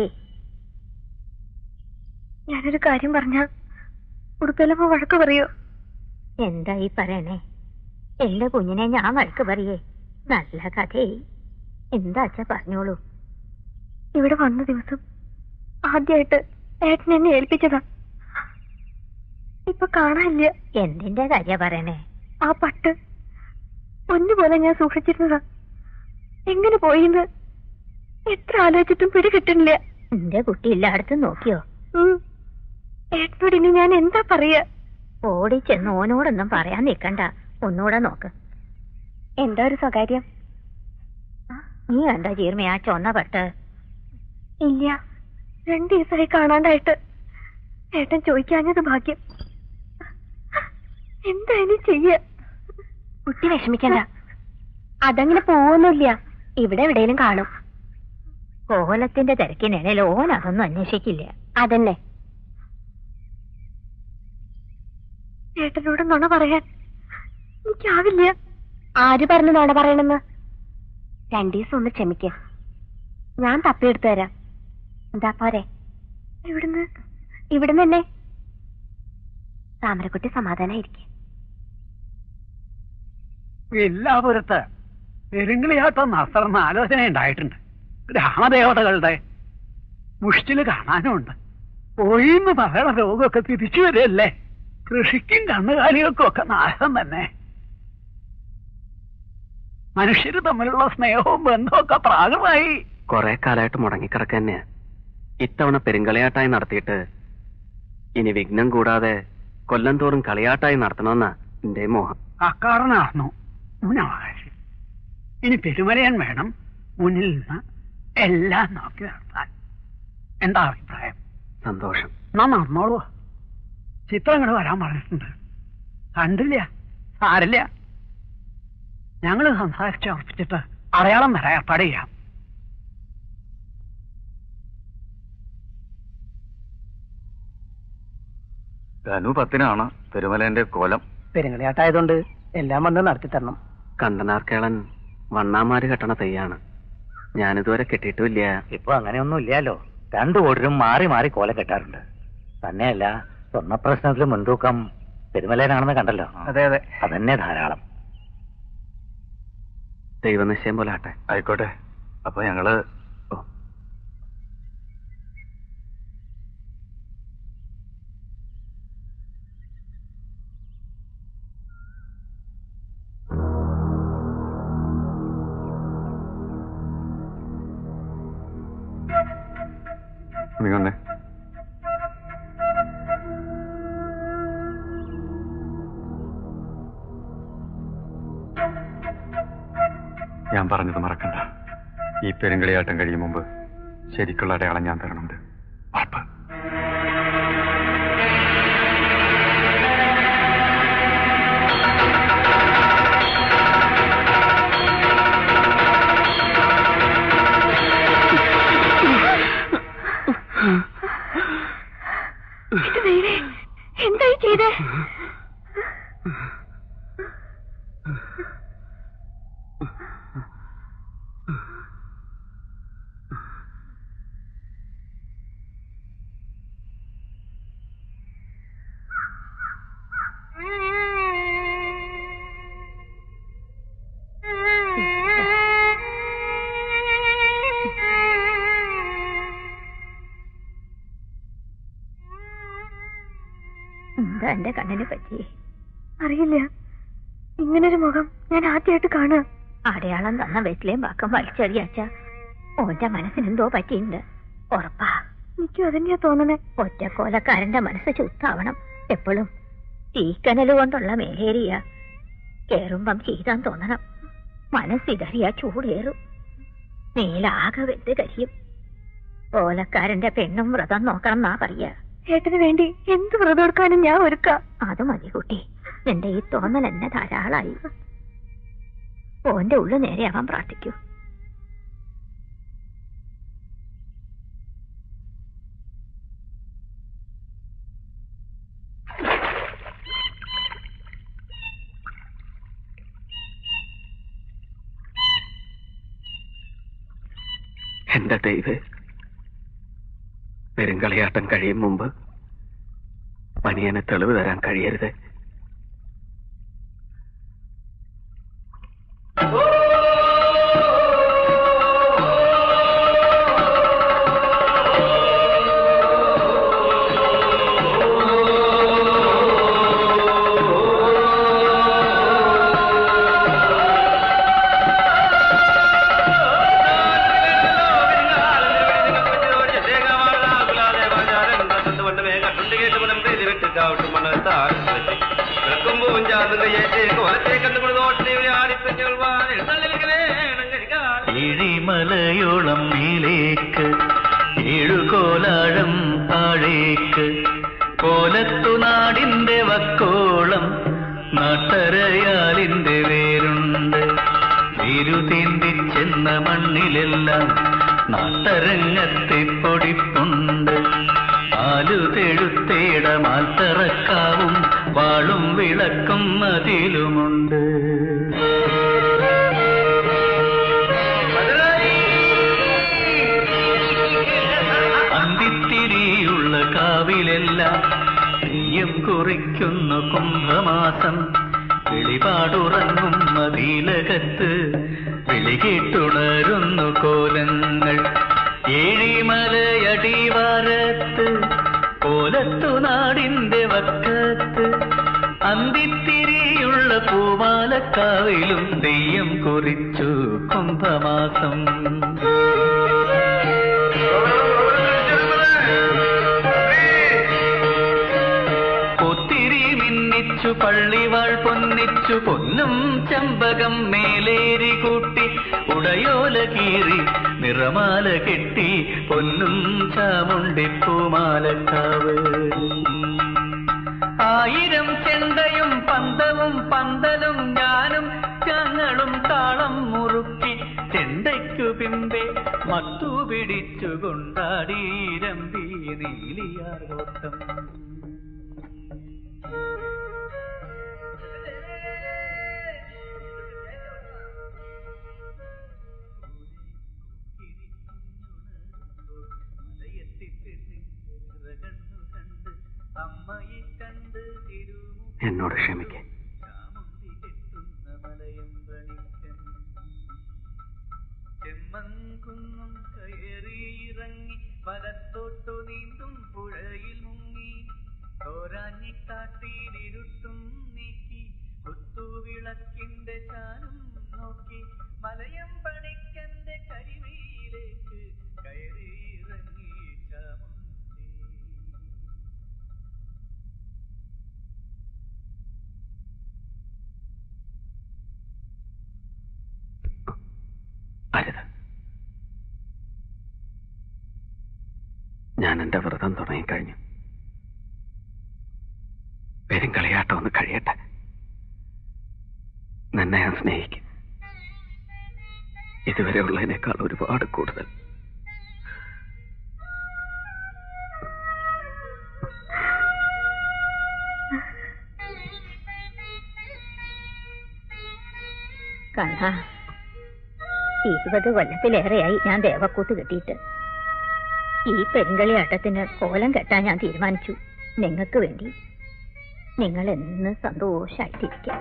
ഞാനൊരു കാര്യം പറഞ്ഞ ഉടുപ്പല്ലമ്മ വഴക്ക് പറയോ എന്താ ഈ പറയണേ എന്റെ കുഞ്ഞിനെ ഞാൻ വഴക്ക് പറയേ നല്ല കഥയെ എന്താ അച്ഛ പറഞ്ഞോളൂ ഇവിടെ വന്ന ദിവസം ആദ്യമായിട്ട് ഏട്ടൻ എന്നെ ഏൽപ്പിച്ചതാ ഇപ്പൊ കാണാനില്ല എന്തിന്റെ കാര്യ പറയണേ ആ പട്ട് പൊന്നുപോലെ ഞാൻ സൂക്ഷിച്ചിരുന്നതാ എങ്ങനെ പോയിന്ന് എത്ര ആലോചിച്ചിട്ടും പിടി കിട്ടുന്നില്ല എന്റെ കുട്ടി എല്ലായിടത്തും നോക്കിയോ ഉം. ഏട്ടനോട് ഇനി ഞാൻ എന്താ പറയാ ഓടി ചെന്ന് ഓനോടൊന്നും പറയാൻ നിക്കണ്ട ഒന്നുകൂടെ നോക്ക് എന്താ ഒരു സ്വകാര്യം നീ കണ്ട ജീർമ ആ ചൊന്ന പട്ട് ഇല്ല രണ്ടു ദിവസമായി കാണാണ്ടായിട്ട് ഏട്ടൻ ചോദിക്കാഞ്ഞത് ഭാഗ്യം എന്താ ഇനി ചെയ്യ കുട്ടി വിഷമിക്കണ്ട അതങ്ങനെ പോവൊന്നുമില്ല ഇവിടെ എവിടെയും കാണും കോലത്തിന്റെ തിരക്കിനിടയിൽ ഓൻ അതൊന്നും അന്വേഷിക്കില്ല അതന്നെ ഏട്ടനോട് നുണ പറയാൻ എനിക്കാവില്ല ആര് പറഞ്ഞു നുണ പറയണെന്ന് രണ്ടു ദിവസം ഒന്ന് ക്ഷമിക്ക ഞാൻ തപ്പിയെടുത്തു തരാം എന്താ പോരെ ഇവിടുന്ന് ഇവിടുന്ന് തന്നെ താമരക്കുട്ടി സമാധാനായിരിക്കും എല്ലാപുരത്ത് പെരുങ്കിളിയാട്ടം നടത്തണമെന്ന ആലോചന ഉണ്ടായിട്ടുണ്ട് ഗ്രാമദേവതകളുടെ മുഷ്ടില് കാണാനുമുണ്ട് പോയിന്ന് പറയണ രോഗമൊക്കെ തിരിച്ചു വരികയല്ലേ കൃഷിക്കും കന്നുകാലികൾക്കും ഒക്കെ നാശം തന്നെ മനുഷ്യര് തമ്മിലുള്ള സ്നേഹവും ബന്ധമൊക്കെ പ്രാകൃതമായി കുറെ കാലമായിട്ട് മുടങ്ങിക്കിടക്ക തന്നെയാ ഇത്തവണ പെരുങ്കളിയാട്ടായി നടത്തിയിട്ട് ഇനി വിഘ്നം കൂടാതെ കൊല്ലം തോറും കളിയാട്ടായി നടത്തണമെന്നാ എന്റെ മോഹം അക്കാരനായിരുന്നു മുന്നവകാശി ഇനി പെരുമലയൻ വേണം മുന്നിൽ നിന്ന് എല്ലാം നോക്കി നടത്താൻ എന്താ അഭിപ്രായം സന്തോഷം എന്നാ നടന്നോളൂ ചിത്രങ്ങൾ വരാൻ പറഞ്ഞിട്ടുണ്ട് കണ്ടില്ല സാരില്ല ഞങ്ങള് സംസാരിച്ച് ഉറപ്പിച്ചിട്ട് അടയാളം വരെ ഏർപ്പാട് ചെയ്യാം ധനു പത്തിനാണ് പെരുമലേന്റെ കോലം പെരുങ്ങളിയാട്ടായതുകൊണ്ട് എല്ലാം വന്ന് നടത്തി തരണം കണ്ടനാർക്കേളൻ വണ്ണാമാര് കെട്ടണ തെയ്യാണ് ഞാനിതുവരെ കെട്ടിയിട്ടുമില്ല ഇപ്പൊ അങ്ങനെയൊന്നും ഇല്ലല്ലോ രണ്ടു കൂട്ടരും മാറി മാറി കോലം കെട്ടാറുണ്ട് തന്നെയല്ല സ്വർണ്ണ പ്രശ്നത്തിൽ മുൻതൂക്കം പെരുമലേനാണെന്ന് കണ്ടല്ലോ അതെ അതെ അതന്നെ ധാരാളം ദൈവനിശ്ചയം പോലെ ആട്ടെ ആയിക്കോട്ടെ അപ്പൊ ഞങ്ങള് നീ വന്നേ ഞാൻ പറഞ്ഞത് മറക്കണ്ട ഈ പെരുങ്കളിയാട്ടം കഴിയും മുമ്പ് ശരിക്കുള്ള അടയാളം ഞാൻ തരണുണ്ട് ഉറപ്പ് എന്റെ ദൈവേ എന്തായി ചെയ്തേ തന്റെ കണ്ണിനെ പറ്റി അറിയില്ല ഇങ്ങനൊരു മുഖം ഞാൻ ആദ്യമായിട്ട് കാണുക അടയാളം തന്ന വെറ്റിലേയും വാക്കം വലിച്ചെറിയാച്ച ഓന്റെ മനസ്സിനെന്തോ പറ്റിയിട്ടുണ്ട് ഉറപ്പാ എനിക്കും അതന്നെയാ തോന്നണേ ഒറ്റക്കോലക്കാരന്റെ മനസ്സ് ചുത്താവണം എപ്പോഴും തീക്കനല് കൊണ്ടുള്ള മേലേറിയ കേറുമ്പം ചെയ്താൻ തോന്നണം മനസ്സിതറിയ ചൂടേറും നീലാകെ വെന്ത് കരിയും ഓലക്കാരന്റെ പെണ്ണും വ്രതം നോക്കണം എന്നാ പറയാ ഏട്ടന് വേണ്ടി എന്ത് വ്രതം എടുക്കാനും ഞാൻ ഒരുക്കാം അത് മതി കുട്ടി നിന്റെ ഈ തോന്നൽ എന്നെ ധാരാളായി ഓന്റെ ഉള്ളു നേരെയാവാൻ പ്രാർത്ഥിക്കൂ എന്റെ ദൈവേ പെരുങ്കളിയാട്ടം കഴിയും മുമ്പ് പനിയനെ തെളിവ് തരാൻ കഴിയരുത് ഇഴിമലയോളം മേലേക്ക് ഏഴുകോലാഴം താഴേക്ക് കോലത്തു നാടിന്റെ വക്കോളം നാട്ടരയാലിന്റെ വേരുണ്ട് വേരുതീന്തി ചെന്ന മണ്ണിലെല്ലാം നാട്ടരങ്ങത്തെ പൊടിപ്പുണ്ട് ആലുതെഴുത്തേട മാൽത്തറക്കാവും വാളും വിളക്കും അതിലുമുണ്ട് അന്തിത്തിരിയുള്ള കാവിലെല്ലാം തെയ്യം കുറിക്കുന്നു കുംഭമാസം വെളിപാടുറങ്ങും മതിലകത്ത് വിളികേട്ടുണരുന്നു കോലങ്ങൾ ഏഴിമലയടിവാരത്ത് കോലത്തു നാടിന്റെ വക്കത്ത് അന്തിത്തിരിയുള്ള പൂമാലക്കാവിലും തെയ്യം കുറിച്ചു കുംഭമാസം പൊത്തിരി മിന്നിച്ചു പള്ളിവാൾ പൊന്നിച്ചു പൊന്നും ചെമ്പകം മേലേരി കൂട്ടി ഉടയോല കീറി നിറമാല കെട്ടി പൊന്നും ചാമുണ്ടിപ്പൂമാലക്കാവ് ആയിരം ചെണ്ടയും പന്തവും പന്തലും ഞാനും ഞങ്ങളും താളം മുറുക്കി ചെണ്ടയ്ക്കു പിമ്പെ മത്തു പിടിച്ചു കൊണ്ടാടീരമ്പി നീലിയാർവോട്ടം അമ്മയെ കണ്ട് തിരുമുഖ എന്നോട് ക്ഷമിക്കേ ചെമ്മങ്കുന്നും കയറിയിറങ്ങി വലത്തോട്ടു നീന്തും പുഴയിൽ മുങ്ങി തോരാഞ്ഞിക്കാട്ടിലിരുട്ടും നീക്കി കുത്തുവിളക്കിന്റെ ചാനും നോക്കി മലയം പണിക്കന്റെ കരിമയിലേക്ക് കയറിയിറങ്ങി ചാമുണ്ടി അരുത് ഞാൻ എന്റെ വ്രതം തുടങ്ങിക്കഴിഞ്ഞു പെരുങ്കളിയാട്ടം ഒന്ന് കഴിയട്ടെ നിന്നെ ഞാൻ സ്നേഹിക്കും ഇതുവരെ ഉള്ളതിനേക്കാൾ ഒരുപാട് കൂടുതൽ കണ്ട ഇരുപത് കൊല്ലത്തിലേറെയായി ഞാൻ ദേവക്കൂത്ത് കിട്ടിയിട്ട് ഈ പെരുങ്കളിയാട്ടത്തിന് കോലം കെട്ടാൻ ഞാൻ തീരുമാനിച്ചു നിങ്ങൾക്ക് വേണ്ടി നിങ്ങൾ എന്ന് സന്തോഷായിട്ടിരിക്കാം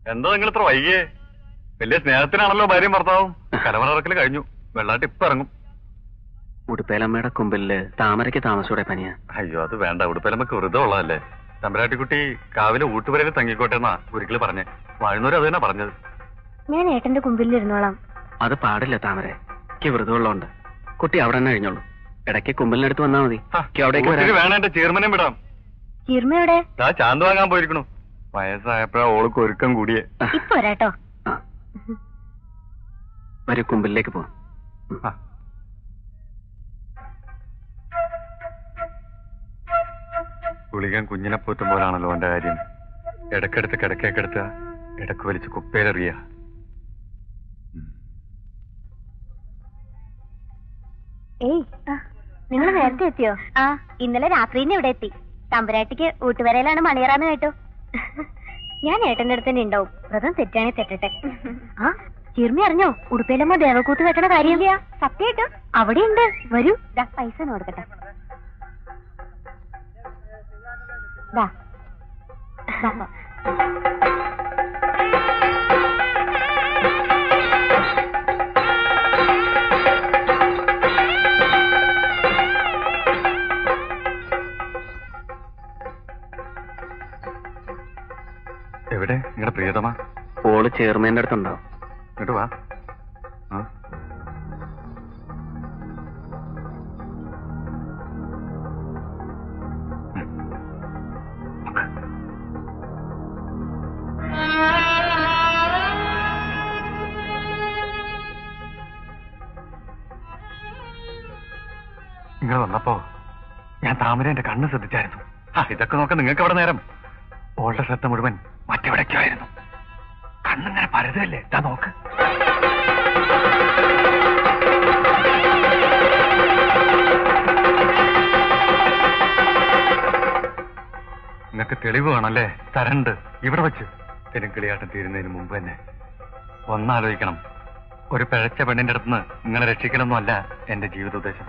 എന്താ നിങ്ങൾ ഇത്ര വൈകിയേ വലിയ സ്നേഹത്തിനാണല്ലോ ഭാര്യയും ഭർത്താവും കലവറക്കൽ കഴിഞ്ഞു വെള്ളാട്ട് ഇപ്പൊ ഇറങ്ങും ഉടുപ്പേലമ്മയുടെ കുമ്പില് താമരയ്ക്ക് താമസൂടെ പനിയ അയ്യോ അത് വേണ്ട ഉടുപ്പലമ്മക്ക് വെറുതെ ഉള്ളതല്ലേ തമ്പരാട്ടിക്കുട്ടി കാവിലെ ഊട്ടുപുരയിൽ തങ്ങിക്കോട്ടെ എന്നാ ഒരിക്കലും പറഞ്ഞേ വാഴുന്നവര് അത് തന്നെ പറഞ്ഞത് ഞാൻ ഏട്ടന്റെ കുമ്പിലിരുന്നോളാം അത് പാടില്ല താമര എനിക്ക് വ്രതമുള്ളതുകൊണ്ട് കുട്ടി അവിടെ തന്നെ കഴിഞ്ഞോളൂ ഇടയ്ക്ക് കുമ്പിലിനടുത്ത് വന്നാൽ മതി എനിക്ക് അവിടേക്ക് ഒത്തിരി വരാം വേണം എന്റെ ചെയർമനെ വിടാം ചിർമയുടെ ദാ ചാന്ത് വാങ്ങാൻ പോയിരിക്കണു വയസ്സായപ്പോഴാ ഓൾക്ക് ഒരുക്കം കൂടിയേ ഇപ്പൊ വരാട്ടോ ആ. വരൂ കുമ്പിലേക്ക് പോവാം ആ. ഗുളികൻ കുഞ്ഞിനെ പോറ്റും പോലാണല്ലോ എന്റെ കാര്യം ഇടക്കെടുത്ത് കിടക്കേക്കെടുത്ത ഇടക്ക് വലിച്ച് കുപ്പയിലെറിയ ഏയ് നിങ്ങൾ നേരത്തെ എത്തിയോ ആ ഇന്നലെ രാത്രി തന്നെ ഇവിടെ എത്തി തമ്പുരാട്ടിക്ക് ഊട്ടുവരയിലാണ് മണിയറാന്ന് കേട്ടു ഞാൻ ഏട്ടന്റെ അടുത്ത് തന്നെ ഉണ്ടാവും വ്രതം തെറ്റാണെ തെറ്റട്ടെ ആ ചിർമി അറിഞ്ഞോ ഉടുപ്പയിലമ്മ ദേവക്കൂത്ത് വെട്ടണ കാര്യമില്ല സത്യമായിട്ടും അവിടെയുണ്ട് വരൂ ദാ പൈസ ഒന്ന് കൊടുക്കട്ടെ ദാ. ദാ. എവിടെ നിങ്ങളുടെ പ്രിയതമ ഓള് ചെയർമാൻ്റെ അടുത്തുണ്ടാവും ഇങ്ങോട്ട് വാ ആ നിങ്ങൾ വന്നപ്പോ ഞാൻ താമര എന്റെ കണ്ണ് ശ്രദ്ധിച്ചായിരുന്നു ആ ഇതൊക്കെ നോക്കാൻ നിങ്ങൾക്ക് അവിടെ നേരം ഓളുടെ ശ്രദ്ധ മുഴുവൻ മറ്റെവിടേക്കായിരുന്നു കണ്ണിങ്ങനെ പരതല്ലേ ഇതാ നോക്ക് നിങ്ങൾക്ക് തെളിവ് വേണമല്ലേ തരണ്ട് ഇവിടെ വെച്ച് പെരുങ്കളിയാട്ടം തീരുന്നതിന് മുമ്പ് തന്നെ ഒന്നാലോചിക്കണം ഒരു പിഴച്ച പെണ്ണിന്റെ അടുത്തുനിന്ന് നിങ്ങളെ രക്ഷിക്കലൊന്നുമല്ല എന്റെ ജീവിതോദ്ദേശം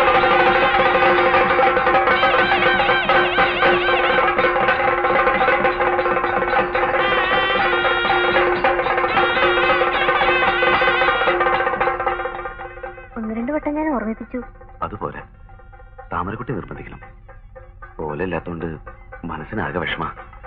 ഒന്ന് രണ്ട് വട്ടം ഞാൻ ഓർമ്മിപ്പിച്ചു അതുപോലെ താമരക്കുട്ടി നിർബന്ധിക്കണം പോലില്ലാത്തോണ്ട് മനസ്സിനാകെ വിഷമ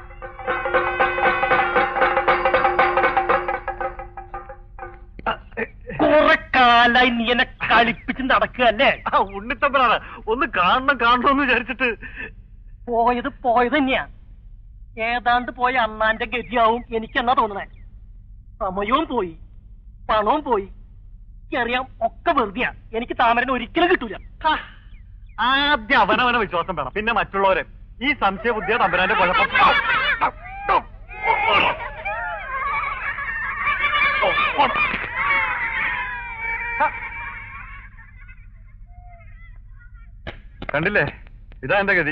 കുറെ കാലായി നീ എന്നെ കളിപ്പിച്ച് നടക്കുകയല്ലേ ഉണ്ണിത്തമ്പനാണ് ഒന്ന് കാണണം കാണണമെന്ന് വിചാരിച്ചിട്ട് പോയത് പോയത് തന്നെയാ ഏതാണ്ട് പോയ അണ്ണാന്റെ ഗതിയാവും എനിക്കെന്നാ തോന്നണേ സമയവും പോയി പണവും പോയി എനിക്കറിയാം ഒക്കെ വെറുതെയാ എനിക്ക് താമരനെ ഒരിക്കലും കിട്ടൂല ഹാ, ആദ്യം അവനവനെ വിശ്വാസം വേണം പിന്നെ മറ്റുള്ളവരെ ഈ സംശയ ബുദ്ധിയ തമ്പരാന്റെ കുഴപ്പം ഔ, ഔ, ഔ. ഓ, ഓ. ഹ. കണ്ടില്ലേ ഇതാ എന്റെ ഗതി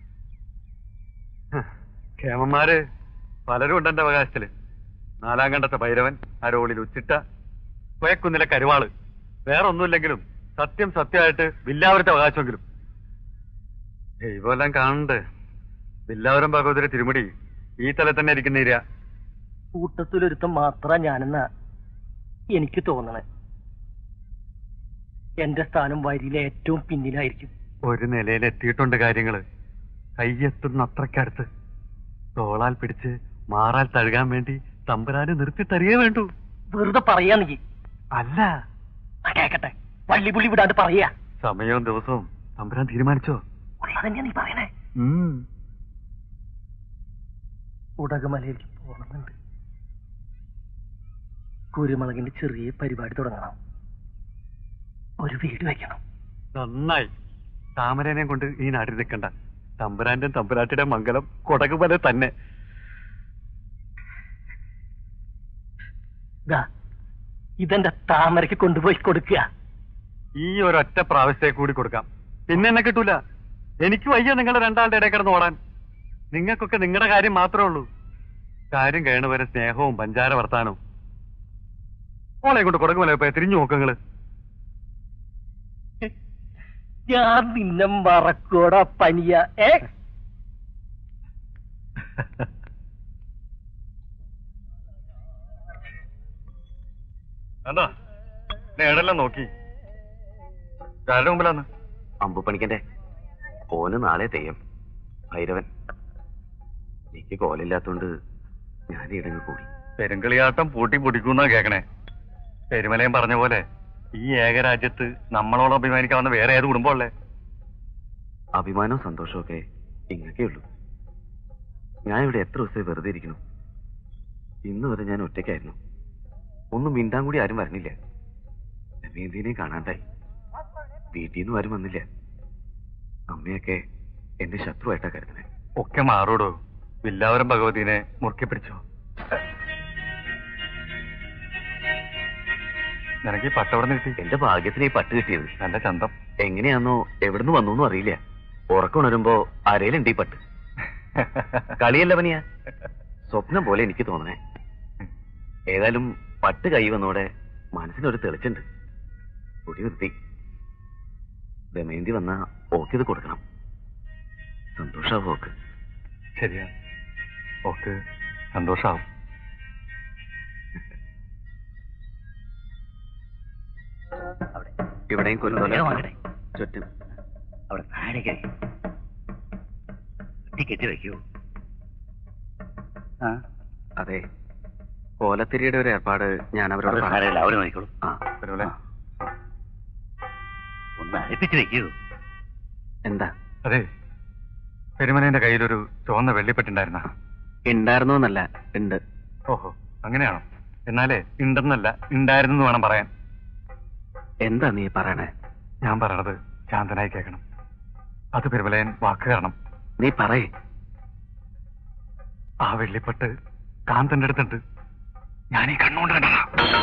ഹ്, ക്ഷേമന്മാര് പലരും ഉണ്ട് എന്റെ അവകാശത്തില് നാലാം കണ്ടത്തെ ഭൈരവൻ അരോളിൽ ഉച്ചിട്ട കുയക്കുന്നിലെ കരുവാള് വേറെ ഒന്നുമില്ലെങ്കിലും സത്യം സത്യമായിട്ട് വില്ലാവരത്തെ അവകാശമെങ്കിലും ദൈവമെല്ലാം കാണണ്ട് വില്ലാവരം ഭഗവതിയുടെ തിരുമുടി ഈ തല തന്നെ ഇരിക്കുന്നീര കൂട്ടത്തിലൊരുത്തം മാത്ര ഞാനെന്നാ എനിക്ക് തോന്നണേ എന്റെ സ്ഥാനം വരിയിലെ ഏറ്റവും പിന്നിലായിരിക്കും ഒരു നിലയിൽ എത്തിയിട്ടുണ്ട് കാര്യങ്ങള് കയ്യെത്തുന്ന അത്രക്കടുത്ത് തോളാൽ പിടിച്ച് മാറാൽ തഴുകാൻ വേണ്ടി തമ്പുരാന് നിർത്തി തരികേ വേണ്ടു വെറുതെ പറയാ നീ അല്ല ആ, കേക്കട്ടെ വള്ളിപുള്ളി വിടാണ്ട് പറയാ സമയവും ദിവസവും തമ്പുരാൻ തീരുമാനിച്ചോ ഉള്ളതന്നെയാ നീ പറയണേ ഉം ഉടകമലയിലേക്ക് പോകണമെന്നുണ്ട് കുരുമുളകിന്റെ ചെറിയ പരിപാടി തുടങ്ങണം ഒരു വീട് വെക്കണം നന്നായി താമരനെ കൊണ്ട് ഈ നാട്ടിൽ നിൽക്കണ്ട തമ്പുരാന്റെ തമ്പുരാട്ടിയുടെ മംഗലം കൊടകുമല തന്നെ ദാ ഇതെന്റെ താമരയ്ക്ക് കൊണ്ടുപോയി കൊടുക്കുക ഈ ഒരൊറ്റ പ്രാവശ്യത്തെ കൂടി കൊടുക്കാം പിന്നെ എന്നെ കിട്ടൂല എനിക്ക് വയ്യ നിങ്ങളുടെ രണ്ടാളുടെ ഇടയിൽ കിടന്ന് ഓടാൻ നിങ്ങൾക്കൊക്കെ നിങ്ങളുടെ കാര്യം മാത്രമേ ഉള്ളൂ കാര്യം കഴിയണ വരെ സ്നേഹവും പഞ്ചാര വർത്താനവും ഓളെ കൊണ്ട് കൊടുക്കുമല്ലോ ഇപ്പൊ തിരിഞ്ഞു നോക്കങ്ങള് ഞാൻ നിന്നെ മറക്കോടാ പനിയ ഏ എന്താ നേടെല്ലാം നോക്കി ആരുടെ മുമ്പിലാന്ന് അമ്പു പണിക്കന്റെ ഓന് നാളെ തെയ്യം ഭൈരവൻ എനിക്ക് കോലില്ലാത്തോണ്ട് ഞാൻ ഇടങ്ങ് കൂടി പെരുങ്കളിയാട്ടം പൂട്ടി പൊടിക്കുന്ന കേക്കണേ പെരുമലയും പറഞ്ഞ പോലെ ഈ ഏകരാജ്യത്ത് നമ്മളോട് അഭിമാനിക്കാവുന്ന വേറെ ഏത് കുടുംബമല്ലേ അഭിമാനവും സന്തോഷവും ഒക്കെ ഇങ്ങൊക്കെ ഉള്ളൂ ഞാൻ ഇവിടെ എത്ര ദിവസമായി വെറുതെ ഇരിക്കുന്നു ഇന്ന് വരെ ഞാൻ ഒറ്റയ്ക്കായിരുന്നു ഒന്നും മിണ്ടാൻ കൂടി ആരും വരണില്ല ദമയന്തിനെയും കാണാണ്ടായി വീട്ടിൽ നിന്നും ആരും വന്നില്ല അമ്മയൊക്കെ എന്റെ ശത്രുവായിട്ടാ കരുതണേ ഒക്കെ മാറൂടോ വില്ലാവരം ഭഗവതിനെ മുറുക്കി പിടിച്ചോ നിനക്ക് ഈ പട്ടവിടുന്ന് കിട്ടി എന്റെ ഭാഗ്യത്തിന് ഈ പട്ട് കിട്ടിയത് നല്ല ചന്തം എങ്ങനെയാന്നോ എവിടുന്ന് വന്നു അറിയില്ല ഉറക്കമുണരുമ്പോ അരയിലുണ്ട് ഈ പട്ട് കളിയല്ല പനിയാ സ്വപ്നം പോലെ എനിക്ക് തോന്നണേ ഏതായാലും പട്ട് കൈ വന്നോടെ മനസ്സിനൊരു തെളിച്ചുണ്ട് കുടി നിർത്തി ദമയന്തി വന്നാ ഓക്കിത് കൊടുക്കണം സന്തോഷാവും ഓക്ക് ശരിയാ ഓക്ക് സന്തോഷാവും ഇവിടെയും കൊല്ലോല വാങ്ങട്ടെ. ചുറ്റും അവിടെ താഴേക്ക് കെട്ടി വെക്കൂ അതെ കോലത്തിരിയുടെ ഒരു ഏർപ്പാട് ഞാൻ അവരോട് അവിടെ സാരമില്ല, അവര് നോക്കിക്കോളും. ആ പെരുമലെ ഒന്ന് അടുപ്പിച്ച് വെക്കൂ എന്താ അതെ പെരുമലേന്റെ കയ്യിലൊരു ചുവന്ന വെള്ളിപ്പെട്ടുണ്ടായിരുന്ന ഉണ്ടായിരുന്നു എന്നല്ല ഉണ്ട് ഓഹോ അങ്ങനെയാണോ എന്നാലേ ഉണ്ടെന്നല്ല ഉണ്ടായിരുന്നു വേണം പറയാൻ എന്താ നീ പറയണേ ഞാൻ പറയണത് ശാന്തനായി കേൾക്കണം അത് പെരുമലയൻ വാക്ക് കാരണം നീ പറയേ ആ വെള്ളിപ്പെട്ട് കാന്തന്റെ അടുത്തുണ്ട് ഞാൻ ഈ കണ്ണുകൊണ്ട് കണ്ടതാ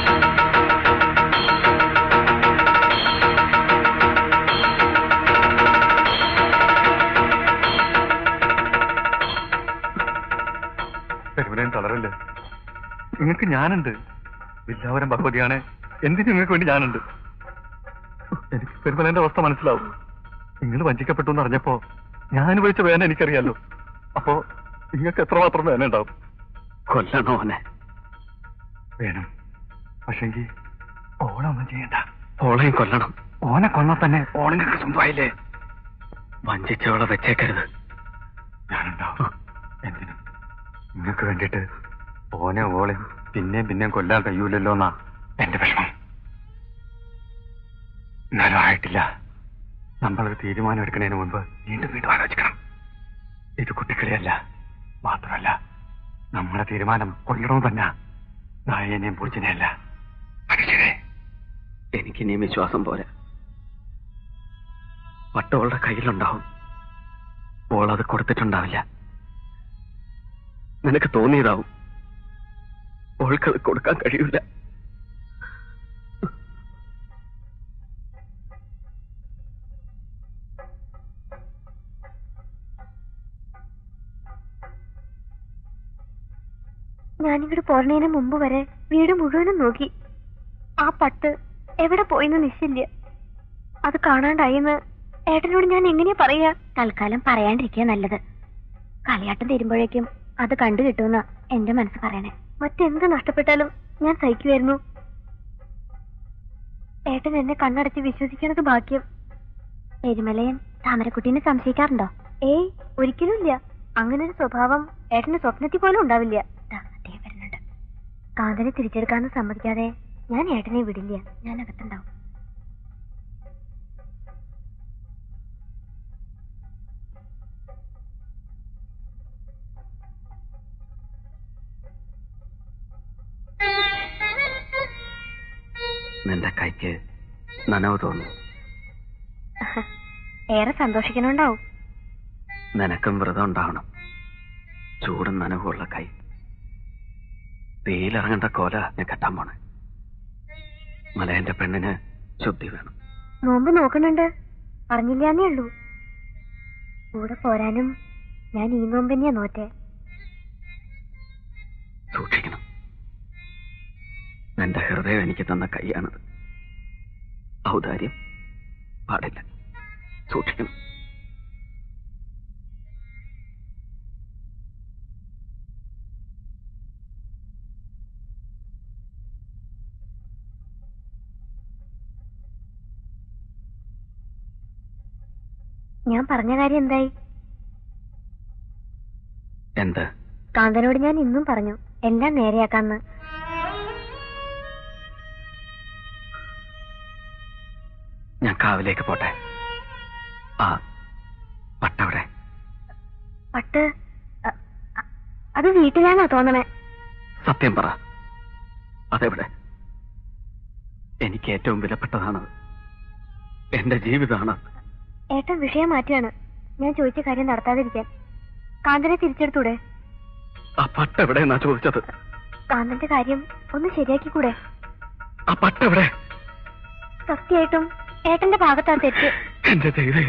പെരുമലയൻ തളരല്ലേ നിങ്ങൾക്ക് ഞാനുണ്ട് വില്ലാവരം ഭഗവതിയാണ് എന്തിനു നിങ്ങൾക്ക് വേണ്ടി ഞാനുണ്ട് എനിക്ക് പെരുമലന്റെ അവസ്ഥ മനസ്സിലാവും നിങ്ങൾ വഞ്ചിക്കപ്പെട്ടു എന്ന് അറിഞ്ഞപ്പോ ഞാൻ അനുഭവിച്ച വേദന എനിക്കറിയാലോ അപ്പോ നിങ്ങൾക്ക് എത്രമാത്രം വേദന ഉണ്ടാവും കൊല്ലണോ അവനെ വേണം പക്ഷെങ്കിൽ ഓണൊന്നും ചെയ്യണ്ട ഓളെയും കൊല്ലണം ഓനെ കൊന്നാ തന്നെ ഓണങ്ങൾക്ക് സ്വന്തമായില്ലേ വഞ്ചിച്ചവളെ വെച്ചേക്കരുത് ഞാനുണ്ടാവും എന്തിനും നിങ്ങൾക്ക് വേണ്ടിയിട്ട് ഓനെ ഓളെ പിന്നെയും പിന്നെയും കൊല്ലാൻ കഴിയൂലല്ലോ എന്നാ എന്റെ വിഷമം എന്നാലും ആയിട്ടില്ല നമ്മളൊരു തീരുമാനം എടുക്കുന്നതിന് മുൻപ് വീണ്ടും വീണ്ടും ആലോചിക്കണം ഇത് കുട്ടിക്കളിയല്ല മാത്രമല്ല നമ്മുടെ തീരുമാനം കൊല്ലണവും തന്നെ നായനെയും പൂച്ചനെയല്ല മനുഷ്യരെ എനിക്കിനിയും വിശ്വാസം പോരാ പട്ടോളുടെ കയ്യിലുണ്ടാവും ഓൾ അത് കൊടുത്തിട്ടുണ്ടാവില്ല നിനക്ക് തോന്നിയതാവും ഓൾക്കത് കൊടുക്കാൻ കഴിയില്ല ഞാനിങ്ങോട്ട് പോരണതിന് മുമ്പ് വരെ വീട് മുഴുവനും നോക്കി ആ പട്ട് എവിടെ പോയിന്ന് നിശ്ചയില്ല അത് കാണാണ്ടായിന്ന് ഏട്ടനോട് ഞാൻ എങ്ങനെയാ പറയാ തൽക്കാലം പറയാണ്ടിരിക്കുക നല്ലത് കളിയാട്ടം തരുമ്പോഴേക്കും അത് കണ്ടു കിട്ടുമെന്ന എന്റെ മനസ്സ് പറയണേ മറ്റെന്ത് നഷ്ടപ്പെട്ടാലും ഞാൻ സഹിക്കുമായിരുന്നു ഏട്ടൻ എന്നെ കണ്ണടച്ച് വിശ്വസിക്കണത് ഭാഗ്യം എരുമലയൻ താമരക്കുട്ടീനെ സംശയിക്കാറുണ്ടോ ഏയ് ഒരിക്കലും ഇല്ല അങ്ങനെ ഒരു സ്വഭാവം ഏട്ടന്റെ സ്വപ്നത്തിൽ പോലും ഉണ്ടാവില്ല ദാ, ദേ വരുന്നുണ്ട് കാന്തനെ തിരിച്ചെടുക്കാന്ന് സമ്മതിക്കാതെ ഞാൻ ഏട്ടനെ വിടില്ല ഞാൻ അകത്തുണ്ടാവും നിന്റെ കൈക്ക് നനവ് തോന്നും ഏറെ സന്തോഷിക്കണുണ്ടാവും നിനക്കും വ്രതം ഉണ്ടാവണം ചൂടും നനവുള്ള കൈ വെയിലിറങ്ങേണ്ട കോല ഞാൻ കെട്ടാൻ പോണേ മലയന്റെ പെണ്ണിന് ശുദ്ധി വേണം നോമ്പ് നോക്കുന്നുണ്ട് പറഞ്ഞില്ലാന്നേ ഉള്ളൂ കൂടെ പോരാനും ഞാൻ ഈ നോമ്പ് തന്നെയാ നോറ്റേ സൂക്ഷിക്കണം നിന്റെ ഹൃദയം എനിക്ക് തന്ന കൈയാണത് ഔദാര്യം പാടില്ല സൂക്ഷിക്കണം ഞാൻ പറഞ്ഞ കാര്യം എന്തായി എന്ത് കാന്തനോട് ഞാൻ ഇന്നും പറഞ്ഞു എല്ലാം നേരെയാക്കാന്ന് ഞാൻ കാവിലേക്ക് പോട്ടെ ആ പട്ടവിടെ പട്ട് അ- അ- അത് വീട്ടിലാണോ തോന്നണേ സത്യം പറ അതെവിടെ എനിക്ക് ഏറ്റവും വിലപ്പെട്ടതാണ് എന്റെ ജീവിതമാണ് ഏട്ടൻ വിഷയം മാറ്റിയാണ് ഞാൻ ചോദിച്ച കാര്യം നടത്താതിരിക്കാൻ കാന്തനെ തിരിച്ചെടുത്തൂടെ ആ പട്ട എവിടെ എന്നാ ചോദിച്ചത് കാന്തന്റെ കാര്യം ഒന്ന് ശരിയാക്കിക്കൂടെ ആ പട്ട എവിടെ സത്യമായിട്ടും ഏട്ടന്റെ ഭാഗത്താ തെറ്റ് എന്റെ ദൈവേ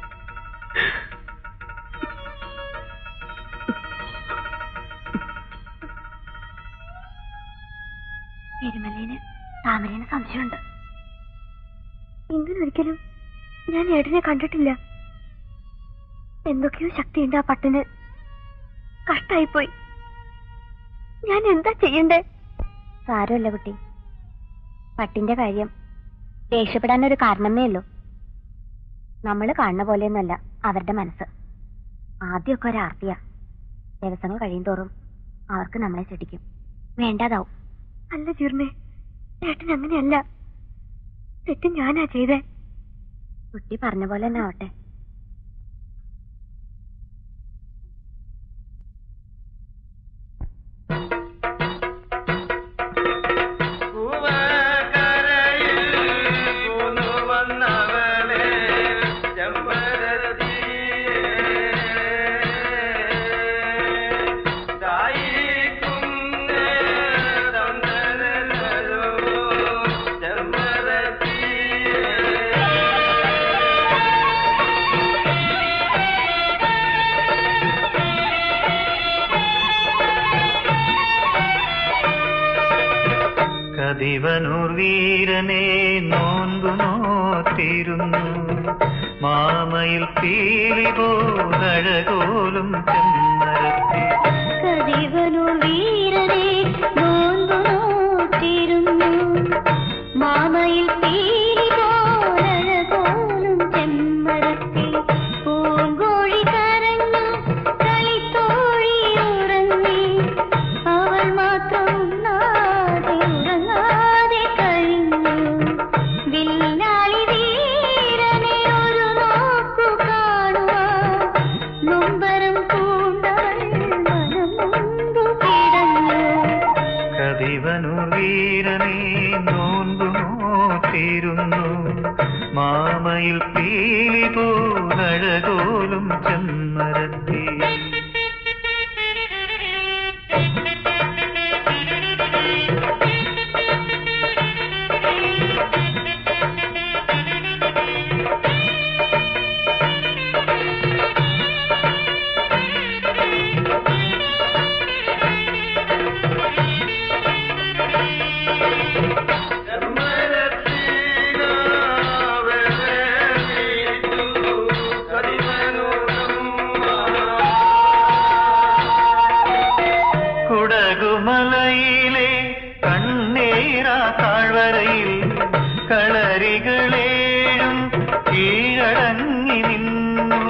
എരുമലേന് താമരേന് സംശയമുണ്ട് ഇങ്ങനെ ഒരിക്കലും ഞാൻ ഏട്ടനെ കണ്ടിട്ടില്ല എന്തൊക്കെയോ ശക്തിയുണ്ട് ആ പട്ടിന് കഷ്ടായിപ്പോയി ഞാൻ എന്താ ചെയ്യണ്ടേ സാരമല്ല കുട്ടി പട്ടിന്റെ കാര്യം ദേഷ്യപ്പെടാൻ ഒരു കാരണമേ ഉള്ളൂ നമ്മൾ കാണുന്ന പോലെയൊന്നല്ല അവരുടെ മനസ്സ് ആദ്യമൊക്കെ ഒരു ആർത്തിയാ ദിവസങ്ങൾ കഴിയും തോറും അവർക്ക് നമ്മളെ ചെടിക്കും വേണ്ടാതാവും അല്ല ജീർണേ ഏട്ടൻ അങ്ങനെയല്ല തെറ്റ് ഞാനാ ചെയ്തേ കുട്ടി പറഞ്ഞ പോലെ തന്നെ ആവട്ടെ കതിവനൂർ വീരനെ നോൻപു നോത്തിരുന്നു മാമയിൽ പീലി പോലഴകോലും ചെന്നരത്തി കതിവനൂർ വീരനെ നോമ്പു നോറ്റിരുന്നു മാമയിൽ പീലി പോലഴകോലും ചെമ്മരത്തിൽ പൂങ്കോഴി കരഞ്ഞു കളിത്തോഴി ഉറങ്ങി അവൾ മാത്രം ഉണ്ണാതെ ഉറങ്ങാതെ കഴിഞ്ഞു വില്ലാളി വീരനെ ഒരു നോക്കു കാണുവാൻ നൊമ്പരം പൂണ്ടവൾ മനം നൊന്തു കിടന്നു കതിവനൂർ വീരനെ നോൻപു നോത്തിരുന്നു മാമയിൽ പീലി പോലഴകോലും ചെന്നരത്തി കുടകുമലയിലെ കണ്ണീരാ താഴ്വരയിൽ കളരികളേഴും കീഴടങ്ങി നിന്നു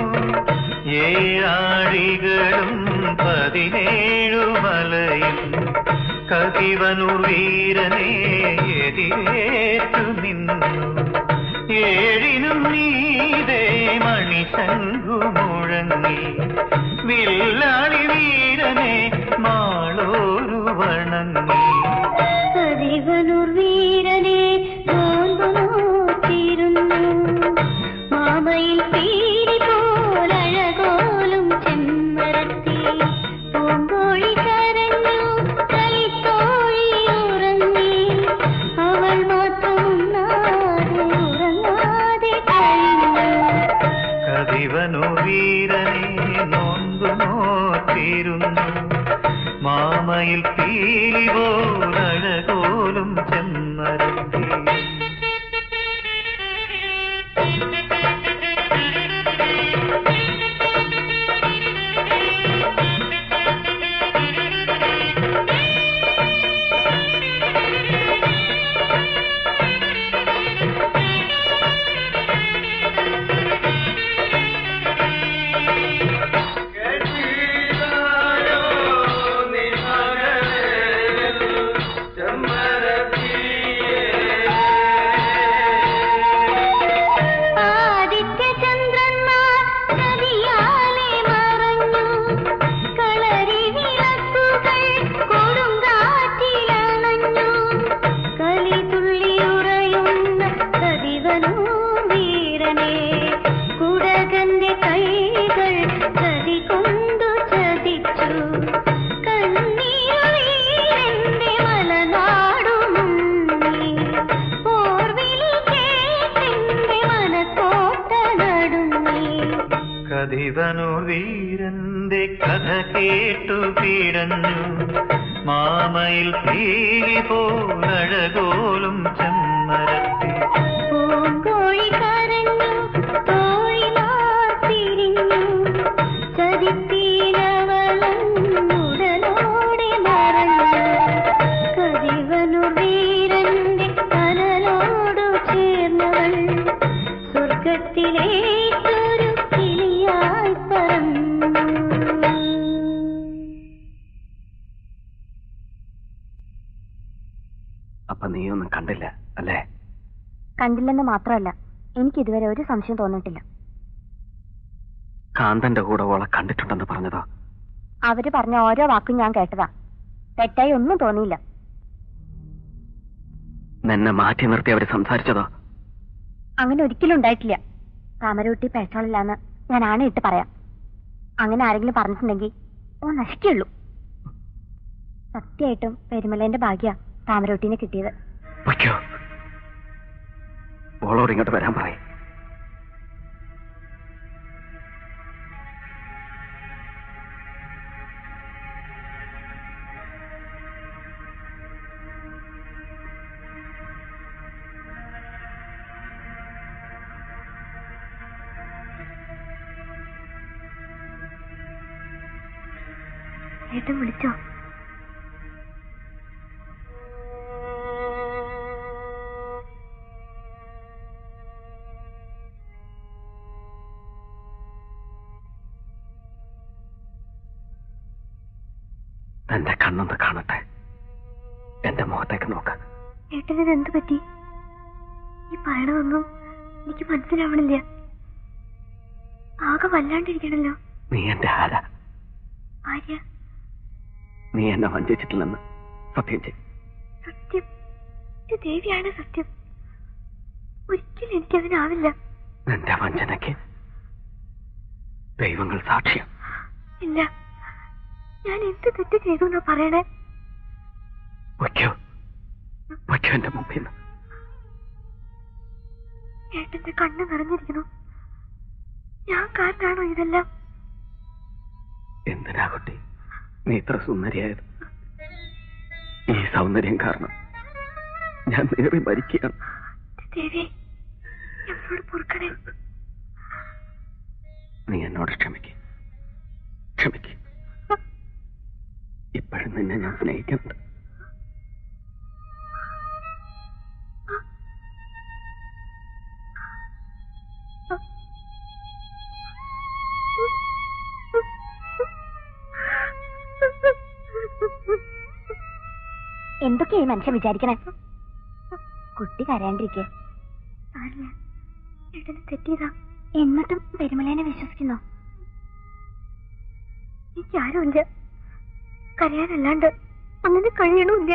ഏഴാഴികളും പതിനേഴു മലയിൽ കതിവനൂർ വീരനെ എതിരേറ്റു നിന്നു ഏഴിനും നീതേ മണിശങ്കു മുഴങ്ങി വില്ലാളി വീരനെ മാളോരു വണങ്ങി കതിവനൂർ വീരനെ നോമ്പു നോറ്റിരുന്നു മാമയിൽ പീലി പോലഴകോലും ചെമ്മരത്തി പൂങ്കോഴി കരഞ്ഞു കളിത്തോഴി ഉറങ്ങി അവൾ മാത്രം ഉണ്ണാതെ ഉറങ്ങാതെ കഴിഞ്ഞു കതിവനൂർ വീരനെ നോമ്പു നോത്തിരുന്നു മാമയിൽ പീലി പോലഴകോലും ചെന്നരത്തി ും കതിവനൂർ വീരന്റെ കഥ കേട്ടു പീടഞ്ഞു മാമയിൽ തീരി പോലഴകോലും ചെമ്മരത്തിൽ പൂങ്കോഴി കരഞ്ഞു തോഴിമാർ പിരിഞ്ഞു ചതിത്തീരവളുടലോടെ മറഞ്ഞു കതിവനു വീരന്റെ കനലോടു ചേർന്നവൾ സ്വർഗത്തിലേക്കൊരു കിളിയായി പറന്നു അപ്പൊ നീയൊന്നും കണ്ടില്ല അല്ലേ കണ്ടില്ലെന്ന് മാത്രമല്ല എനിക്ക് ഇതുവരെ ഒരു സംശയം തോന്നിയിട്ടില്ല കാന്തന്റെ കൂടെ ഓളെ കണ്ടിട്ടുണ്ടെന്ന് പറഞ്ഞതോ അവര് പറഞ്ഞ ഓരോ വാക്കും ഞാൻ കേട്ടതാ തെറ്റായി ഒന്നും തോന്നിയില്ല നിന്നെ മാറ്റി നിർത്തി അവര് സംസാരിച്ചതോ അങ്ങനെ ഒരിക്കലും ഉണ്ടായിട്ടില്ല താമരകുട്ടി പേച്ചോളില്ലാന്ന് ഞാൻ ആണയിട്ട് പറയാം അങ്ങനെ ആരെങ്കിലും പറഞ്ഞിട്ടുണ്ടെങ്കിൽ ഓ നശിക്കുള്ളൂ സത്യമായിട്ടും പെരുമലേന്റെ ഭാഗ്യ താമരകുട്ടീനെ കിട്ടിയത് വയ്ക്കോ ഓളോട് ഇങ്ങോട്ട് വരാൻ പറയും ഏട്ടൻ വിളിച്ചോ എന്റെ കണ്ണൊന്ന് കാണട്ടെ എന്റെ മുഖത്തേക്ക് നോക്ക് ഏട്ടനിത് എന്ത് പറ്റി ഈ പറയണതൊന്നും എനിക്ക് മനസ്സിലാവണില്ല ആകെ വല്ലാണ്ടിരിക്കണല്ലോ നീ എന്റെ ആര ആര്യ നീ എന്നെ വഞ്ചിച്ചിട്ടില്ലെന്ന് സത്യം ചെയ്യും സത്യം ഇത് ദേവിയാണ് സത്യം ഒരിക്കലും എനിക്കതിനാവില്ല നിന്റെ വഞ്ചനയ്ക്ക് ദൈവങ്ങൾ സാക്ഷ്യം ഇല്ല ഞാൻ എന്ത് തെറ്റ് ചെയ്തു എന്നാ പറയണേ വയ്ക്കോ വയ്ക്കോ എന്റെ മുമ്പിൽ നിന്ന് ഏട്ടന്റെ കണ്ണ് നിറഞ്ഞിരിക്കുന്നു ഞാൻ കാരണാണോ ഇതെല്ലാം എന്തിനാ കുട്ടി നീ ഇത്ര സുന്ദരിയായത് ഈ സൗന്ദര്യം കാരണം ഞാൻ നേറി മരിക്കുകയാണ് ദേവി എന്നോട് പൊറുക്കണേ നീ എന്നോട് ക്ഷമിക്ക് ക്ഷമിക്ക് ഇപ്പോഴും നിന്നെ ഞാൻ സ്നേഹിക്കുന്നുണ്ട് എന്തൊക്കെയാ ഈ മനുഷ്യൻ വിചാരിക്കണേ കുട്ടി കരയാണ്ടിരിക്കെ ഏട്ടന് തെറ്റിയതാ എന്നിട്ടും പെരുമലേനെ വിശ്വസിക്കുന്നോ എനിക്കാരുമില്ല കരയാനല്ലാണ്ട് അങ്ങനെ കഴിയണമില്ല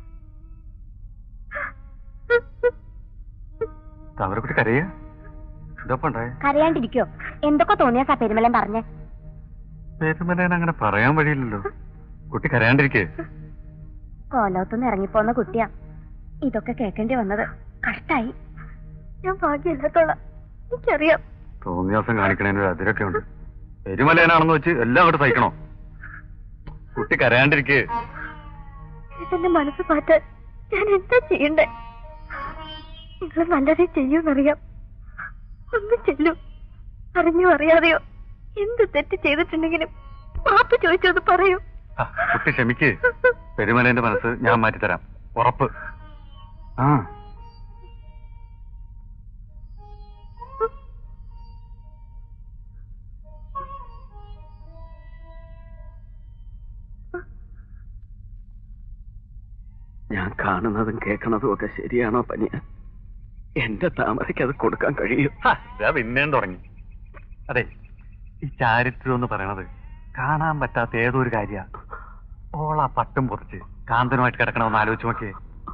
താമരക്കുട്ടി കരയ ഇതപ്പം ഉണ്ടായ കരയാണ്ടിരിക്കോ എന്തൊക്കെ തോന്നിയാ സാ പെരുമലൻ പറഞ്ഞേ പെരുമലേനെ അങ്ങനെ പറയാൻ വഴിയില്ലല്ലോ കുട്ടി കരയാണ്ടിരിക്കേ കോലോത്തുനിന്ന് ഇറങ്ങിപ്പോന്ന കുട്ടിയാ ഇതൊക്കെ കേൾക്കേണ്ടി വന്നത് കഷ്ടായി ഞാൻ ഭാഗ്യമില്ലാത്തോളാം എനിക്കറിയാം തോന്നിയാസം കാണിക്കണതിന് ഒരു അതിരൊക്കെ ഉണ്ട് പെരുമലേനാണെന്ന് വെച്ച് എല്ലാം അങ്ങോട്ട് സഹിക്കണോ കുട്ടി കരയാണ്ടിരിക്കേ എന്റെ മനസ്സ് മാറ്റാൻ ഞാൻ എന്താ ചെയ്യണ്ടേ നിങ്ങൾ നല്ലതേ ചെയ്യൂന്നറിയാം ഒന്ന് ചെല്ലു അറിഞ്ഞോ അറിയാതെയോ എന്ത് തെറ്റ് ചെയ്തിട്ടുണ്ടെങ്കിലും മാപ്പ് ചോദിച്ചത് പറയൂ ആ, കുട്ടി ക്ഷമിക്ക് പെരുമലേന്റെ മനസ്സ് ഞാൻ മാറ്റിത്തരാം ഉറപ്പ് ആ ഞാൻ കാണുന്നതും കേൾക്കുന്നതും ഒക്കെ ശരിയാണോ പനിയ എന്റെ താമരയ്ക്ക് അത് കൊടുക്കാൻ കഴിയും ഹാ, ദാ പിന്നെയും തുടങ്ങി അതെ ഈ ചാരിത്രം എന്ന് പറയണത് കാണാൻ പറ്റാത്ത ഏതോ ഒരു കാര്യ ഓളാ പട്ടും പൊറിച്ച് കാന്തനുമായിട്ട് കിടക്കണമെന്ന് ആലോചിച്ച് നോക്കിയേ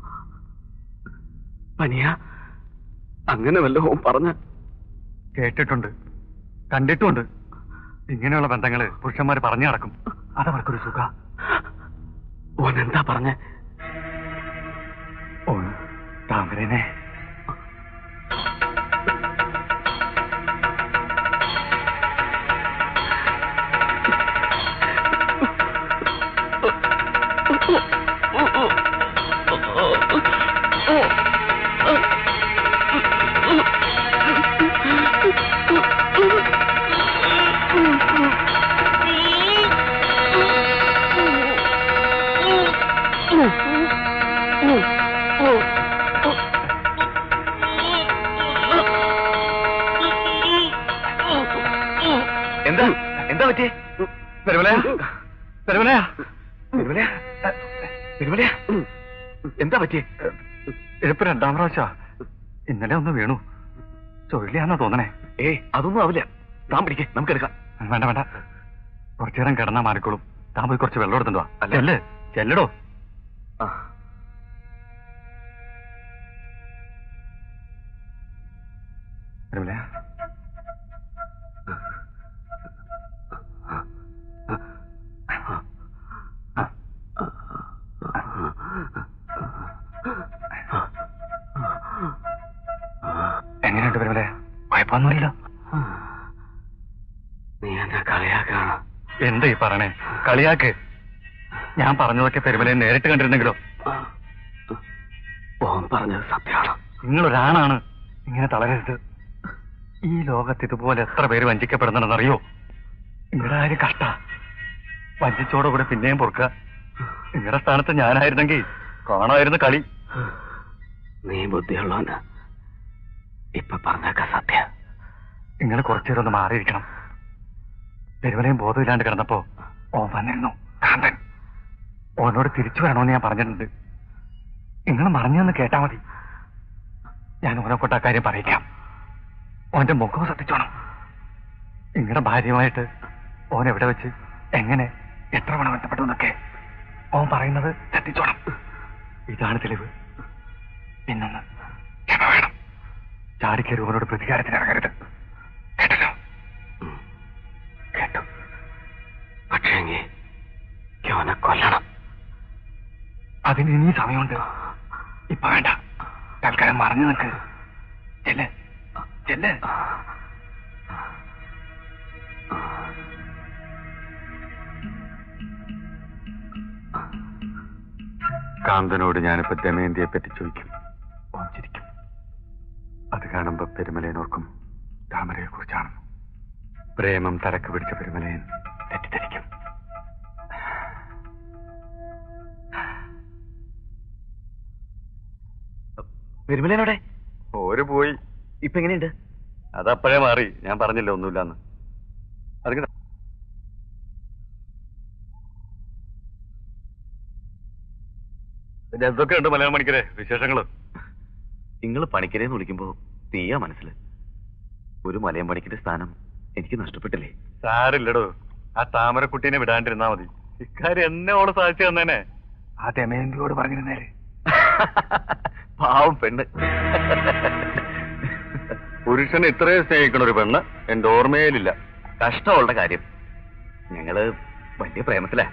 പനിയ അങ്ങനെ വല്ലതും പറഞ്ഞ കേട്ടിട്ടുണ്ട് കണ്ടിട്ടുമുണ്ട് ഇങ്ങനെയുള്ള ബന്ധങ്ങള് പുരുഷന്മാര് പറഞ്ഞു നടക്കും അതവർക്കൊരു സുഖ ഓൻ എന്താ പറഞ്ഞ ഓൻ താമരനെ പറ്റിയേ പെരുമലയാ പെരുമലയാ പെരുമലയാ പെരുമലയാ എന്താ പറ്റിയേ ഇപ്പൊ രണ്ടാം പ്രാവശ്യ ഇന്നലെ ഒന്ന് വീണു ചൊല്ലിയാന്നോ തോന്നണേ ഏയ് അതൊന്നും ആവില്ല താൻ പിടിക്കേ നമുക്ക് എടുക്കാം വേണ്ട വേണ്ട കുറച്ചു നേരം കിടന്നാ മാറിക്കോളും താൻ പോയി കുറച്ച് വെള്ളം എടുത്തിട്ടോ അല്ല. ചെല്ല് ചെല്ലടോ ആ പെരുമലയാ എങ്ങനെയുണ്ട് പെരുമലയാ കുഴപ്പമൊന്നുമില്ലല്ലോ നീ എന്നെ കളിയാക്കാണ് എന്താ ഈ പറയണേ കളിയാക്ക് ഞാൻ പറഞ്ഞതൊക്കെ പെരുമലയെ നേരിട്ട് കണ്ടിരുന്നെങ്കിലോ ഓൻ പറഞ്ഞത് സത്യമാണ് നിങ്ങളൊരാണാണ് ഇങ്ങനെ തളരരുത് ഈ ലോകത്ത് ഇതുപോലെ എത്ര പേര് വഞ്ചിക്കപ്പെടുന്നുണ്ടെന്നറിയോ നിങ്ങളുടെ കാര്യം കഷ്ട വഞ്ചിച്ചോടെ കൂടെ പിന്നെയും പൊറുക്കുക നിങ്ങളുടെ സ്ഥാനത്ത് ഞാനായിരുന്നെങ്കിൽ കാണാമായിരുന്നു കളി നീ ബുദ്ധിയുള്ളവന് ഇപ്പൊ പറഞ്ഞൊക്കെ സത്യ നിങ്ങൾ കുറച്ചേരം ഒന്ന് മാറിയിരിക്കണം പെരുവലയും ബോധമില്ലാണ്ട് കിടന്നപ്പോ ഓൻ വന്നിരുന്നു കാന്തൻ ഓനോട് തിരിച്ചു വരണമെന്ന് ഞാൻ പറഞ്ഞിട്ടുണ്ട് നിങ്ങൾ മറിഞ്ഞെന്ന് കേട്ടാ മതി ഞാൻ ഓനെ കൊണ്ട് ആ കാര്യം പറയിക്കാം ഓന്റെ മുഖം ശ്രദ്ധിച്ചോണം നിങ്ങളുടെ ഭാര്യയുമായിട്ട് ഓൻ എവിടെ വെച്ച് എങ്ങനെ എത്ര തവണ ബന്ധപ്പെട്ടു എന്നൊക്കെ ഓൻ പറയുന്നത് ശ്രദ്ധിച്ചോണം ഇതാണ് തെളിവ് പിന്നൊന്ന് ക്ഷമ വേണം ചാടിക്കറി ഓനോട് പ്രതികാരത്തിന് ഇറങ്ങരുത് കേട്ടല്ലോ കേട്ടു പക്ഷേ എങ്കിൽ അവനെ കൊല്ലണം അതിന് ഇനി സമയമുണ്ട് ഇപ്പൊ വേണ്ട തൽക്കാലം മറഞ്ഞു നിൽക്ക് ചെല്ല് ചെല്ല് കാന്തനോട് ഞാനിപ്പോ ദമയന്തിയെ പറ്റി ചോദിക്കും ഓൻ ചിരിക്കും അത് കാണുമ്പോ പെരുമലയനോർക്കും താമരയെ കുറിച്ചാണ് പ്രേമം തലക്ക് പിടിച്ച പെരുമലയൻ തെറ്റിദ്ധരിക്കും പെരുമലേനോടെ ഓര് പോയി ഇപ്പൊ എങ്ങനെയുണ്ട് അതപ്പോഴേ മാറി ഞാൻ പറഞ്ഞില്ല ഒന്നുമില്ലാന്ന് അതിങ്ങനെ പിന്നെ എന്തൊക്കെ ഉണ്ട് മലയാളം മണിക്കരെ വിശേഷങ്ങള് നിങ്ങൾ പണിക്കരേന്ന് വിളിക്കുമ്പോ തീയാ മനസ്സിൽ ഒരു മലയം പണിക്കിന്റെ സ്ഥാനം എനിക്ക് നഷ്ടപ്പെട്ടില്ലേ സാരില്ലടോ ആ താമരക്കുട്ടീനെ വിടാണ്ടിരുന്നാ മതി ഇക്കാര്യം എന്നെ ഓള് സാധിച്ചു തന്നേനെ ആ ദമയന്തിയോട് പറഞ്ഞിരുന്നേര് പാവം പെണ്ണ് പുരുഷനെ ഇത്രയും സ്നേഹിക്കണ ഒരു പെണ്ണ് എന്റെ ഓർമ്മയിലില്ല കഷ്ടമുള്ള കാര്യം ഞങ്ങള് വലിയ പ്രേമത്തിലാ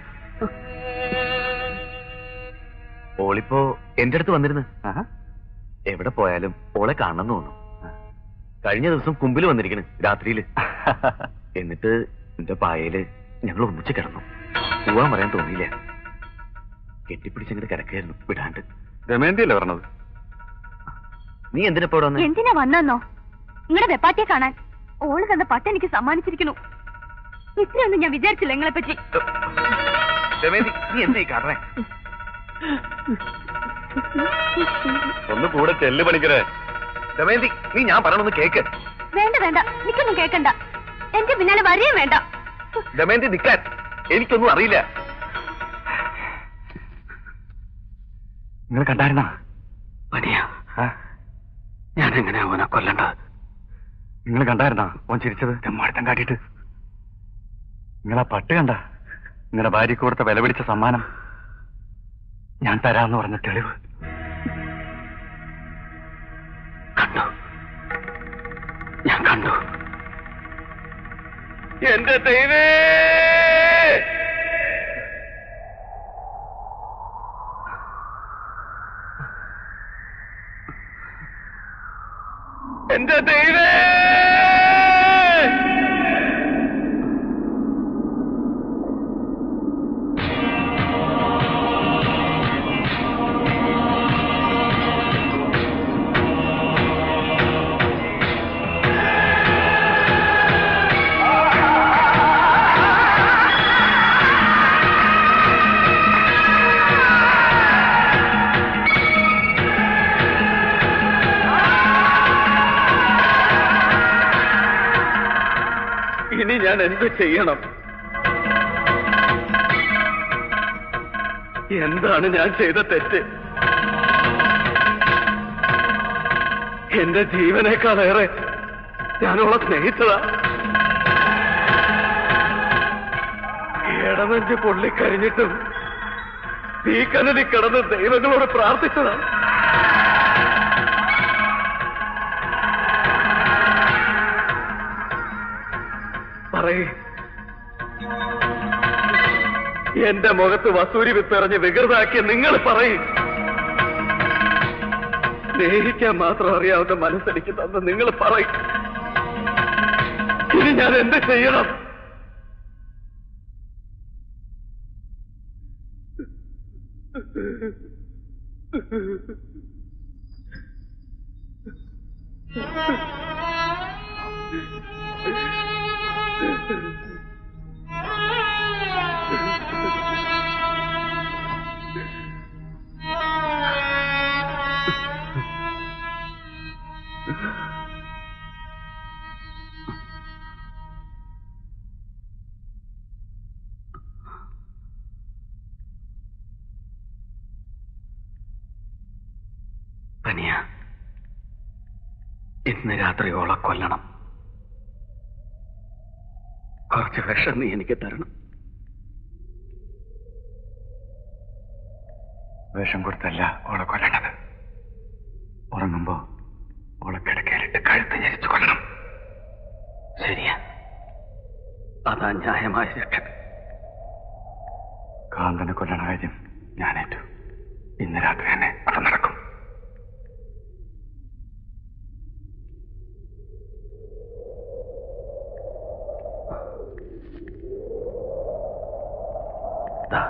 ഓളിപ്പോ എന്റെ അടുത്ത് വന്നിരുന്നു എവിടെ പോയാലും ഓളെ കാണണം തോന്നും കഴിഞ്ഞ ദിവസം കുമ്പിൽ വന്നിരിക്കണ് രാത്രിയില് എന്നിട്ട് എന്റെ പായയില് ഞങ്ങൾ ഒന്നിച്ച് കിടന്നു പോവാൻ പറയാൻ തോന്നിയില്ല കെട്ടിപ്പിടിച്ചങ്ങോട്ട് കിടക്കായിരുന്നു വിടാണ്ട് ദമയന്തിയല്ലേ പറഞ്ഞത് നീ എന്തിനാ ഇവിടെ വന്നേ എന്തിനാ വന്നെന്നോ നിങ്ങളുടെ വെപ്പാട്ടിയെ കാണാൻ ഓള് തന്ന പട്ട് എനിക്ക് സമ്മാനിച്ചിരിക്കുന്നു ഇത്രയൊന്നും ഞാൻ വിചാരിച്ചില്ല നിങ്ങളെ പറ്റി ദമയന്തി നീ എന്തായി കാണണേ ഒന്ന് കൂടെ ചെല്ല് പണിക്കരെ ദമയന്തി നീ ഞാൻ പറയണൊന്ന് കേക്ക് വേണ്ട വേണ്ട നിക്കൊന്നും കേക്കണ്ട എന്റെ പിന്നാലെ വരികയും വേണ്ട ദമയന്തി നിക്കാൻ എനിക്കൊന്നും അറിയില്ല നിങ്ങൾ കണ്ടായിരുന്നാ പനിയ ഞാൻ എങ്ങനെയാ അവനെ കൊല്ലേണ്ടത് നിങ്ങൾ കണ്ടായിരുന്നാ ഓൻ ചിരിച്ചത് തെമ്മാടുത്തം കാട്ടിയിട്ട് നിങ്ങളാ പട്ട് കണ്ട നിങ്ങളുടെ ഭാര്യയ്ക്ക് കൊടുത്ത വില പിടിച്ച സമ്മാനം ഞാൻ തരാന്ന് പറഞ്ഞ തെളിവ് കണ്ടു ഞാൻ കണ്ടു എന്റെ ദൈവേ എന്റെ ദൈവേ ഇനി ഞാൻ എന്ത് ചെയ്യണം എന്താണ് ഞാൻ ചെയ്ത തെറ്റ് എന്റെ ജീവനേക്കാളേറെ ഞാനോളെ സ്നേഹിച്ചതാ ഇടനെഞ്ച് പൊള്ളിക്കരിഞ്ഞിട്ടും തീക്കനലി കിടന്ന് ദൈവങ്ങളോട് പ്രാർത്ഥിച്ചതാ പറയേ എന്റെ മുഖത്ത് വസൂരി വിത്തെറിഞ്ഞ് വികൃതാക്കിയ നിങ്ങൾ പറയും സ്നേഹിക്കാൻ മാത്രം അറിയാവുന്ന മനസ്സെനിക്ക് തന്ന് നിങ്ങൾ പറയും ഇനി ഞാൻ എന്ത് ചെയ്യണം പനിയ ഇന്ന് രാത്രി ഓളെ കൊല്ലണം കുറച്ച് വിഷം നീ എനിക്ക് തരണം വിഷം കൊടുത്തല്ല ഓളെ കൊല്ലണത് ഉറങ്ങുമ്പോ ഓളെ കിടക്കയിലിട്ട് കഴുത്ത് ഞരിച്ചു കൊല്ലണം ശരിയാ അതാ ന്യായമായ രക്ഷ കാന്തനെ കൊല്ലണ കാര്യം ഞാനേറ്റു ഇന്ന് രാത്രി തന്നെ അത് നടക്കും ദാ,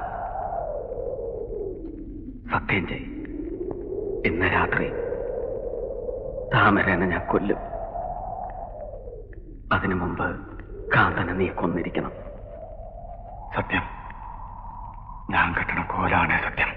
സത്യം ചെയ് ഇന്ന് രാത്രി താമരനെ ഞാൻ കൊല്ലും അതിനു മുമ്പ് കാന്തനെ നീ കൊന്നിരിക്കണം സത്യം ഞാൻ കെട്ടണ കോലാണ് സത്യം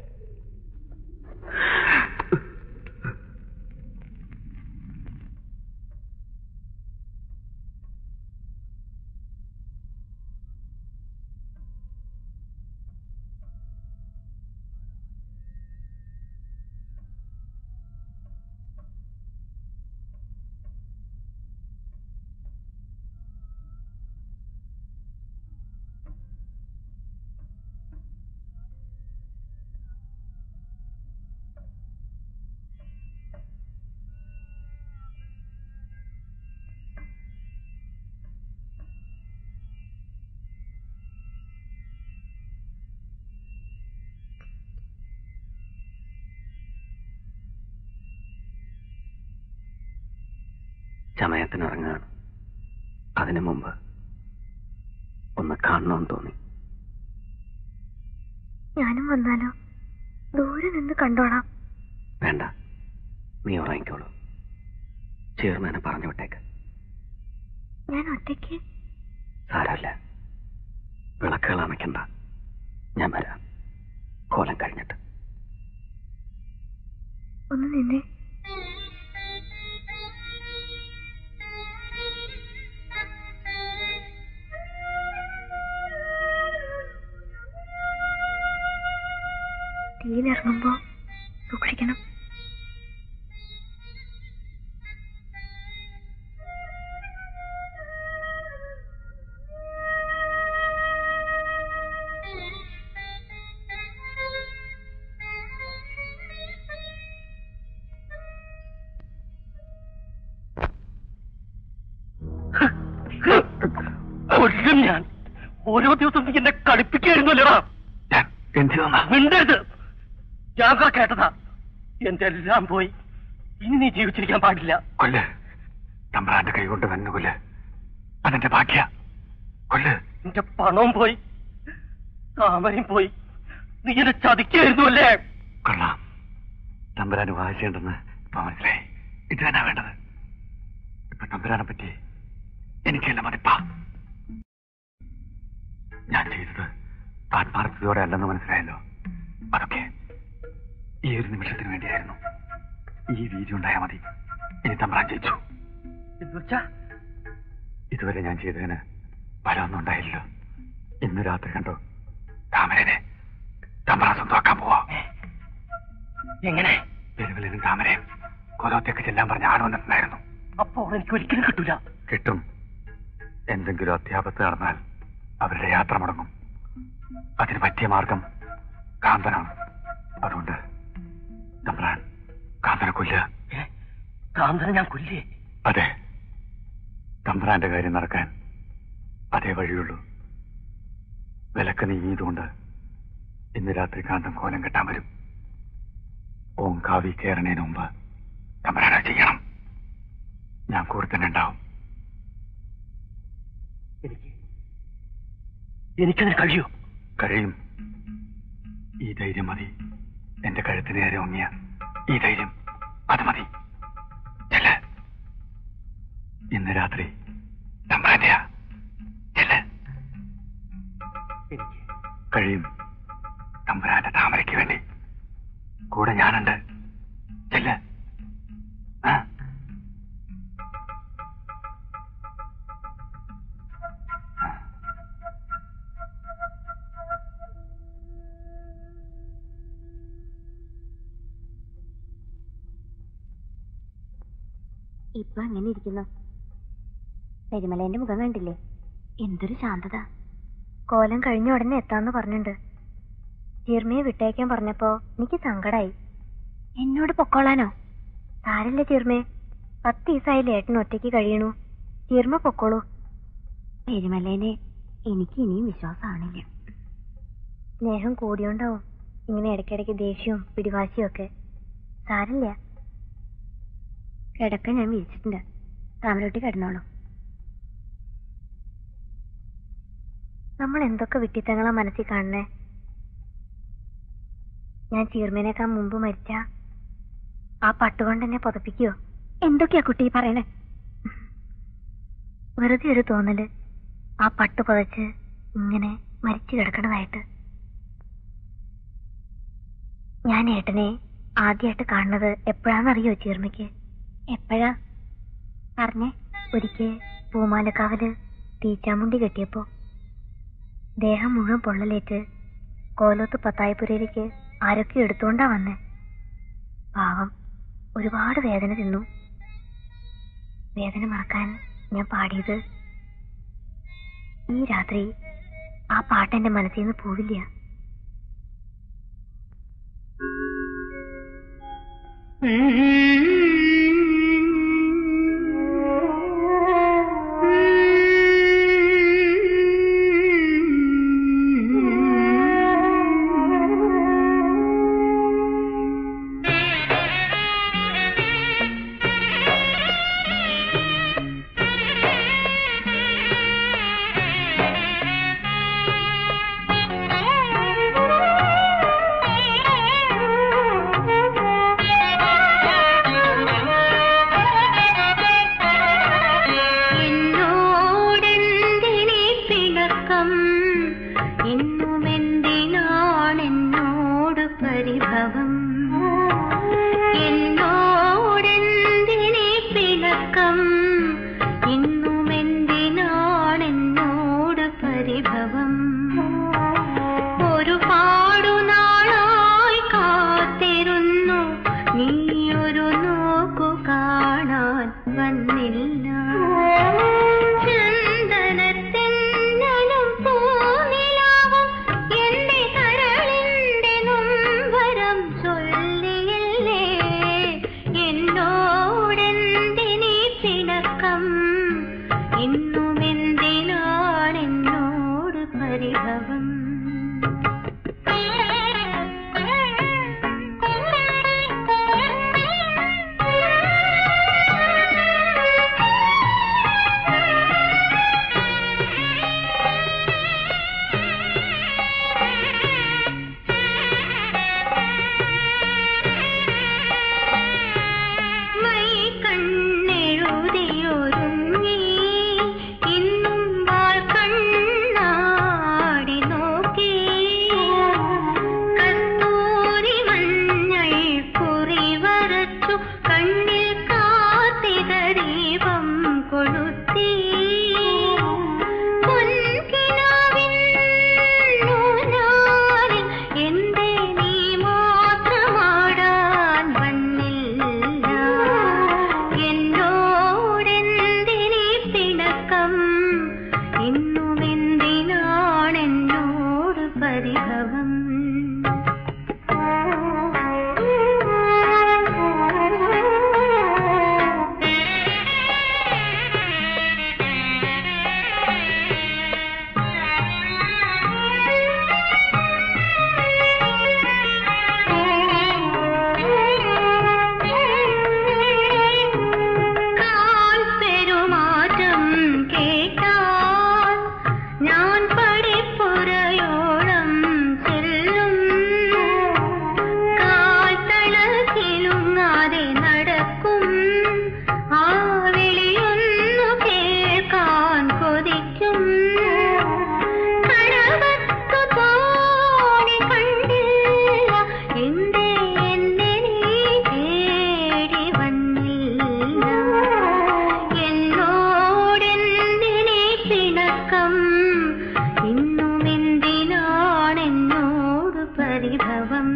ചമയത്തിനിറങ്ങുകയാണ് അതിനു മുമ്പ് ഒന്ന് കാണണമെന്ന് തോന്നി ഞാനും വന്നാലോ ദൂരെ നിന്ന് കണ്ടോളാം വേണ്ട നീ ഉറങ്ങിക്കോളൂ ചെയർമാനെ പറഞ്ഞു വിട്ടേക്ക് ഞാൻ ഒറ്റയ്ക്ക് സാരമില്ല വിളക്കുകൾ അണയ്ക്കണ്ട ഞാൻ വരാം കോലം കഴിഞ്ഞിട്ട് ഒന്ന് നിന്നെ തീയിലിറങ്ങുമ്പോ സൂക്ഷിക്കണം കൊല്ലും ഞാൻ ഓരോ ദിവസം നീ എന്നെ കളിപ്പിക്കായിരുന്നു അല്ലടാ ഞാൻ എന്ത് തന്നാ മിണ്ടരുത് ഞാൻ കുറെ കേട്ടതാ എന്റെ എല്ലാം പോയി ഇനി നീ ജീവിച്ചിരിക്കാൻ പാടില്ല കൊല്ല് തമ്പ്രാന്റെ കൈ കൊണ്ട് തന്നെ കൊല്ല് അതെന്റെ ഭാഗ്യ കൊല്ല് നിന്റെ പണവും പോയി താമരയും പോയി നീ എന്നെ ചതിക്കായിരുന്നു അല്ലേ കൊള്ളാം തമ്പുരാന് വാശിയുണ്ടെന്ന് ഇപ്പൊ മനസ്സിലായി ഇത് തന്നെ വേണ്ടത് ഇപ്പൊ തമ്പുരാനെ പറ്റി എനിക്കെല്ലാം മതിപ്പാ ഞാൻ ചെയ്തത് ആത്മാർത്ഥതയോടെ അല്ലെന്ന് മനസ്സിലായല്ലോ അതൊക്കെ ഈ ഒരു നിമിഷത്തിന് വേണ്ടിയായിരുന്നു ഈ വീതി ഉണ്ടായാൽ മതി ഇനി തമ്പ്രാൻ ജയിച്ചു എന്നുവെച്ചാ ഇതുവരെ ഞാൻ ചെയ്തതിന് ഫലമൊന്നും ഉണ്ടായില്ലല്ലോ ഇന്ന് രാത്രി കണ്ടോ താമരനെ തമ്പ്രാൻ എങ്ങനെ പെരുവലിനും താമരയും കൊലത്തേക്ക് ചെല്ലാൻ പറഞ്ഞ ആൾ വന്നിട്ടുണ്ടായിരുന്നു അപ്പോൾ എനിക്ക് ഒരിക്കലും കിട്ടൂല കിട്ടും എന്തെങ്കിലും അത്യാപത്ത് നടന്നാൽ അവരുടെ യാത്ര മുടങ്ങും അതിന് പറ്റിയ മാർഗം കാന്തനാണ് അതുകൊണ്ട് തമ്പ്രാൻ കാന്തനെ കൊല്ലുക ഏ? കാന്തനെ ഞാൻ കൊല്ലേ അതെ തമ്പ്രാന്റെ കാര്യം നടക്കാൻ അതേ വഴിയുള്ളൂ വിലക്ക് നീങ്ങിയതുകൊണ്ട് ഇന്ന് രാത്രി കാന്തം കോലം കെട്ടാൻ വരും ഓം കാവി കയറണേന് മുമ്പ് തമ്പ്രാനെ ചെയ്യണം ഞാൻ കൂടെ തന്നെ ഉണ്ടാവും എനിക്ക് എനിക്കതിന് കഴിയൂ കഴിയും ഈ ധൈര്യം മതി എന്റെ കഴുത്തിന് നേരെ ഒങ്ങിയ ഈ ധൈര്യം അത് മതി ചെല്ല് ഇന്ന് രാത്രി തമ്പ്രാന്റെയാ ചെല്ല് എനിക്ക് കഴിയും തമ്പുരാന്റെ താമരയ്ക്ക് വേണ്ടി കൂടെ ഞാനുണ്ട് ചെല്ല് ആ ഇപ്പൊ അങ്ങനെ ഇരിക്കുന്നു പെരുമലേന്റെ മുഖം കണ്ടില്ലേ എന്തൊരു ശാന്തത കോലം കഴിഞ്ഞ ഉടനെ എത്താന്ന് പറഞ്ഞിട്ടുണ്ട് ചീർമയെ വിട്ടയക്കാൻ പറഞ്ഞപ്പോ എനിക്ക് സങ്കടായി എന്നോട് പൊക്കോളാനോ സാരല്ല ചീർമേ പത്ത് ദിവസമായില്ലേ ഏട്ടൻ ഒറ്റയ്ക്ക് കഴിയണു ചീർമ പൊക്കോളൂ പെരുമലേനെ എനിക്ക് ഇനിയും വിശ്വാസമാണില്ല സ്നേഹം കൂടിയോണ്ടാവും ഇങ്ങനെ ഇടയ്ക്കിടയ്ക്ക് ദേഷ്യവും പിടിവാശിയും ഒക്കെ സാരില്ല കിടക്ക ഞാൻ വിരിച്ചിട്ടുണ്ട് താമരൊട്ടി കിടന്നോളൂ നമ്മൾ എന്തൊക്കെ വിട്ടിത്തങ്ങളാ മനസ്സിൽ കാണണേ ഞാൻ ചീർമേനേക്കാൾ മുമ്പ് മരിച്ച ആ പട്ടുകൊണ്ട് എന്നെ പുതപ്പിക്കോ എന്തൊക്കെയാ കുട്ടി ഈ പറയണേ വെറുതെ ഒരു തോന്നല് ആ പട്ട് പുതച്ച് ഇങ്ങനെ മരിച്ചു കിടക്കണതായിട്ട് ഞാൻ ഏട്ടനെ ആദ്യമായിട്ട് കാണുന്നത് എപ്പോഴാണെന്നറിയോ ചീർമയ്ക്ക് എപ്പോഴാ പറഞ്ഞേ ഒരിക്കൽ പൂമാലക്കാവല് തീച്ചാമുണ്ടി കെട്ടിയപ്പോ ദേഹം മുഴുവൻ പൊള്ളലേറ്റ് കോലോത്ത് പത്തായപ്പുരയിലേക്ക് ആരൊക്കെ എടുത്തോണ്ടാ വന്നേ പാവം ഒരുപാട് വേദന തിന്നു വേദന മറക്കാൻ ഞാൻ പാടിയത് ഈ രാത്രി ആ പാട്ട് എന്റെ മനസ്സിൽ നിന്ന് പോവില്ല Thank you. ഇന്നും എന്തിനാണെന്നോട് പരിഭവം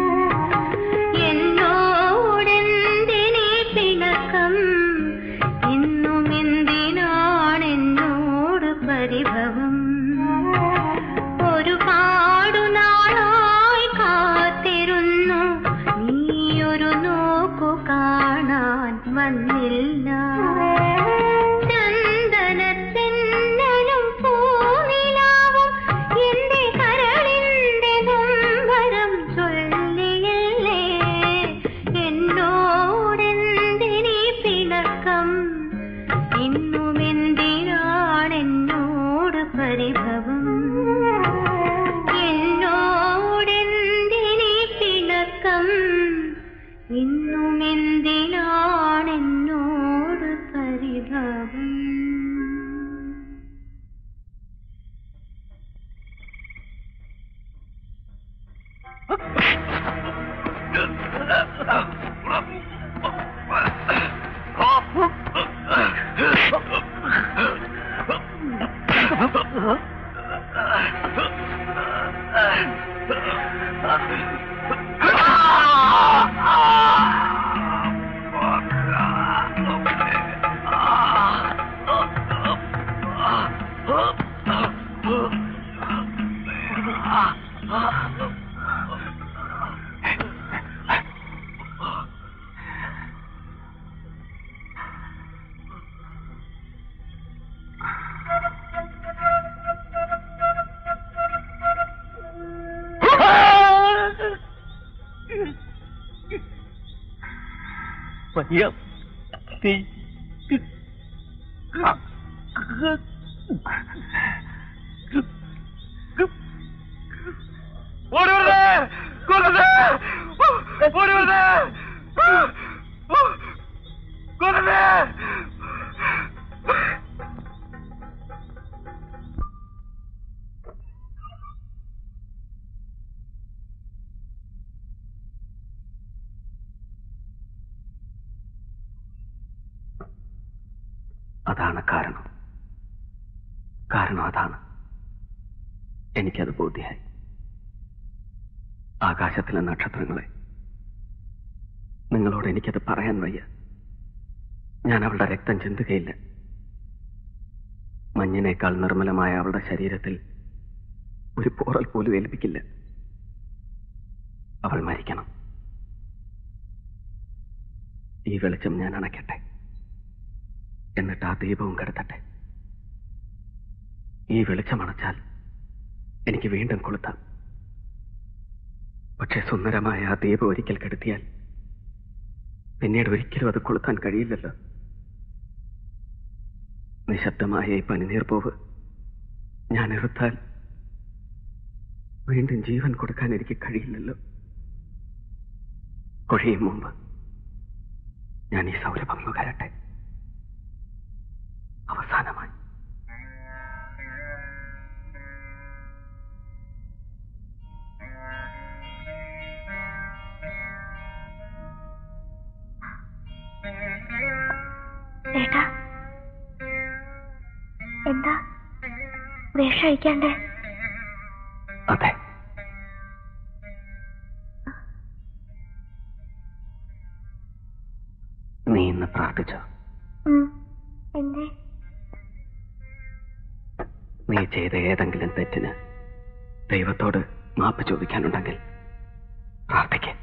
എന്നോടെന്തിനീ പിണക്കം ഇന്നും എന്തിനാണെന്നോട് പരിഭവം ഒരുപാടു നാളായി കാത്തിരുന്നു നീയൊരു നോക്കു കാണാൻ വന്നില്ല ചന്ദനത്തെന്നലും പൂനിലാവും എന്റെ കരളിന്റെ നൊമ്പരം ചൊല്ലിയില്ലേ എന്നോടെന്തിനീ പിണക്കം ഇന്നും എന്തിനാണെന്നോട് പരിഭവം എന്നോടെന്തിനീ പിണക്കം ഇന്നും എന്തിനാണെന്നോട് പരിഭവം വലിയ തീ ഓടി വരുന്നേ കൊല്ലുന്നേ ഓടി വരുന്നേ കൊല്ലുന്നേ അതാണ് കാരണം കാരണം അതാണ് എനിക്കത് ബോധ്യായി ആകാശത്തിലെ നക്ഷത്രങ്ങളെ നിങ്ങളോട് എനിക്കത് പറയാൻ വയ്യ ഞാൻ അവളുടെ രക്തം ചിന്തുകയില്ല മഞ്ഞിനേക്കാൾ നിർമ്മലമായ അവളുടെ ശരീരത്തിൽ ഒരു പോറൽ പോലും ഏൽപ്പിക്കില്ല അവൾ മരിക്കണം ഈ വെളിച്ചം ഞാൻ അണയ്ക്കട്ടെ എന്നിട്ട് ആ ദീപവും കെടുത്തട്ടെ ഈ വെളിച്ചമണച്ചാൽ എനിക്ക് വീണ്ടും കൊളുത്താം പക്ഷെ സുന്ദരമായ ആ ദീപം ഒരിക്കൽ കെടുത്തിയാൽ പിന്നീട് ഒരിക്കലും അത് കൊളുത്താൻ കഴിയില്ലല്ലോ നിശബ്ദമായ ഈ പനിനീർപ്പോവ് ഞാൻ എടുത്താൽ വീണ്ടും ജീവൻ കൊടുക്കാൻ എനിക്ക് കഴിയില്ലല്ലോ കൊഴിയും മുമ്പ് ഞാൻ ഈ സൗരഭം നുകരട്ടെ അവസാനമായി ഏട്ടാ എന്താ വേഷം അഴിക്കാണ്ട് അതെ നീ ഇന്ന് പ്രാർത്ഥിച്ചോ എന്തേ നീ ചെയ്ത ഏതെങ്കിലും തെറ്റിന് ദൈവത്തോട് മാപ്പ് ചോദിക്കാനുണ്ടെങ്കിൽ പ്രാർത്ഥിക്കേ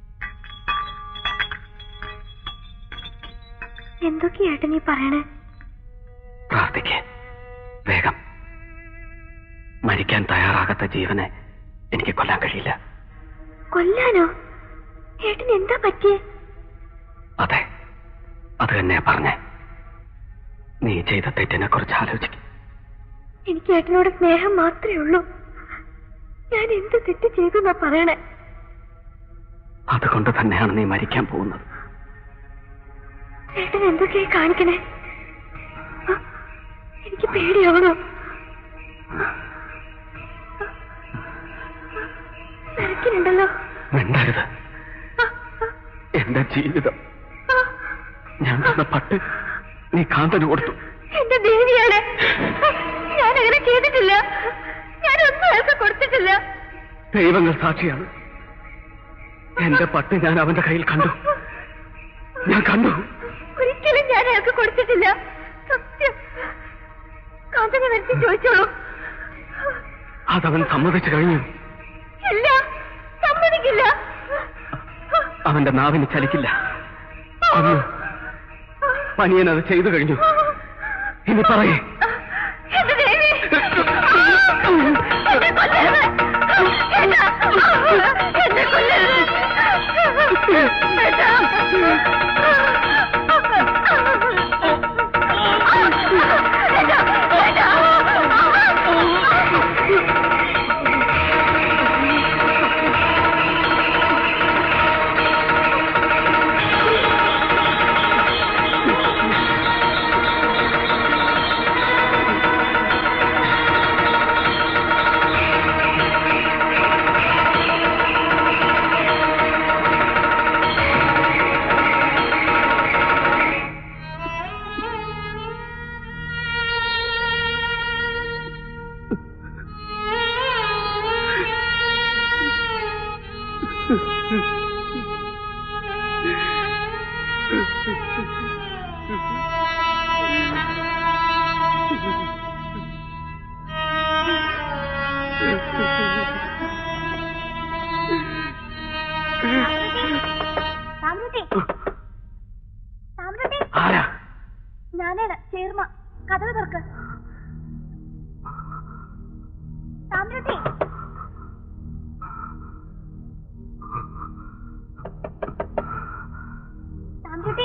എന്തൊക്കെയായിട്ട് നീ പറയണേ പ്രാർത്ഥിക്കേ വേഗം മരിക്കാൻ തയ്യാറാകാത്ത ജീവനെ എനിക്ക് കൊല്ലാൻ കഴിയില്ല കൊല്ലാനോ ഏട്ടന് എന്താ പറ്റിയേ അതെ അത് തന്നെ പറഞ്ഞേ നീ ചെയ്ത തെറ്റിനെ കുറിച്ച് ആലോചിക്കും എനിക്ക് ഏട്ടനോട് സ്നേഹം മാത്രമേ ഉള്ളൂ ഞാൻ എന്ത് തെറ്റ് ചെയ്തു എന്നാ പറയണേ അതുകൊണ്ട് തന്നെയാണ് നീ മരിക്കാൻ പോകുന്നത് ചേട്ടൻ എന്തൊക്കെയായി കാണിക്കണേ ആ, എനിക്ക് പേടിയാവണോ നരക്കിനുണ്ടല്ലോ മിണ്ടരുത് എന്റെ ജീവിതം ഞാൻ തന്ന പട്ട് നീ കാന്തന് കൊടുത്തു എന്റെ ദേവിയാണ് ഞാൻ അങ്ങനെ ചെയ്തിട്ടില്ല ഞാനൊന്നും അയാൾക്ക് കൊടുത്തിട്ടില്ല ദൈവങ്ങൾ സാക്ഷിയാണ് എന്റെ പട്ട് ഞാൻ അവന്റെ കയ്യിൽ കണ്ടു ഞാൻ കണ്ടു ഒരിക്കലും ഞാൻ അയാൾക്ക് കൊടുത്തിട്ടില്ല സത്യം കാന്തനെ വരുത്തി ചോദിച്ചോളൂ അതവൻ സമ്മതിച്ചു കഴിഞ്ഞു ഇല്ല സമ്മതിക്കില്ല അവന്റെ നാവിന് ചലിക്കില്ല അന്ന് പനിയൻ അത് ചെയ്തു കഴിഞ്ഞു ഇനി പറയേ എന്റെ ദേവി എന്നെ കൊല്ലരുത് ഏട്ടാ, എന്നെ കൊല്ലരുത് ഏട്ടാ. ഏട്ടാ, ഏട്ടാ. സാമ്രുട്ടി സാമ്രുട്ടി ആരാ ഞാനാണ് ചേർമ കഥവ് തുറക്ക് സാമ്രുട്ടി സാമ്രുട്ടി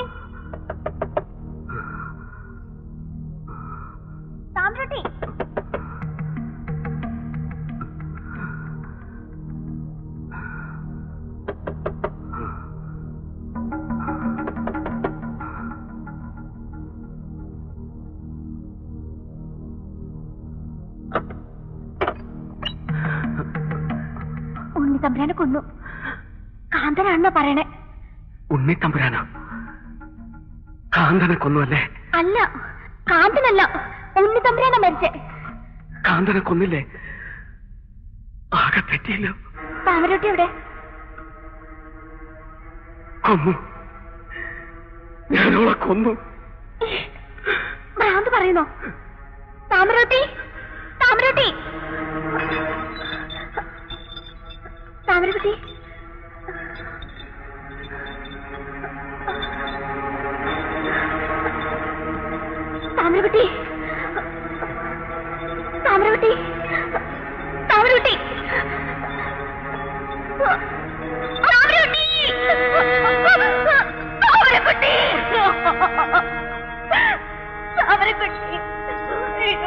സാമ്രുട്ടി ഉണ്ണി തമ്പുരാനെ കൊന്നു കാന്തനാണെന്നാ പറയണേ ഉണ്ണി തമ്പുരാനാ കാന്തനെ കൊന്നുവല്ലേ അല്ല കാന്തനല്ല ഉണ്ണി തമ്പുരാനാ മരിച്ചേ കാന്തനെ കൊന്നില്ലേ ആകെ തെറ്റിയല്ലോ താമരട്ടി എവിടെ കൊന്നു ഞാനവളെ കൊന്നു ഭ്രാന്ത് പറയുന്നോ താമരട്ടി താമരട്ടി താമരക്കുട്ടി താമരക്കുട്ടി താമരക്കുട്ടി താമരക്കുട്ടി താമരക്കുട്ടി താമരക്കുട്ടി താമരക്കുട്ടി അയ്യോ.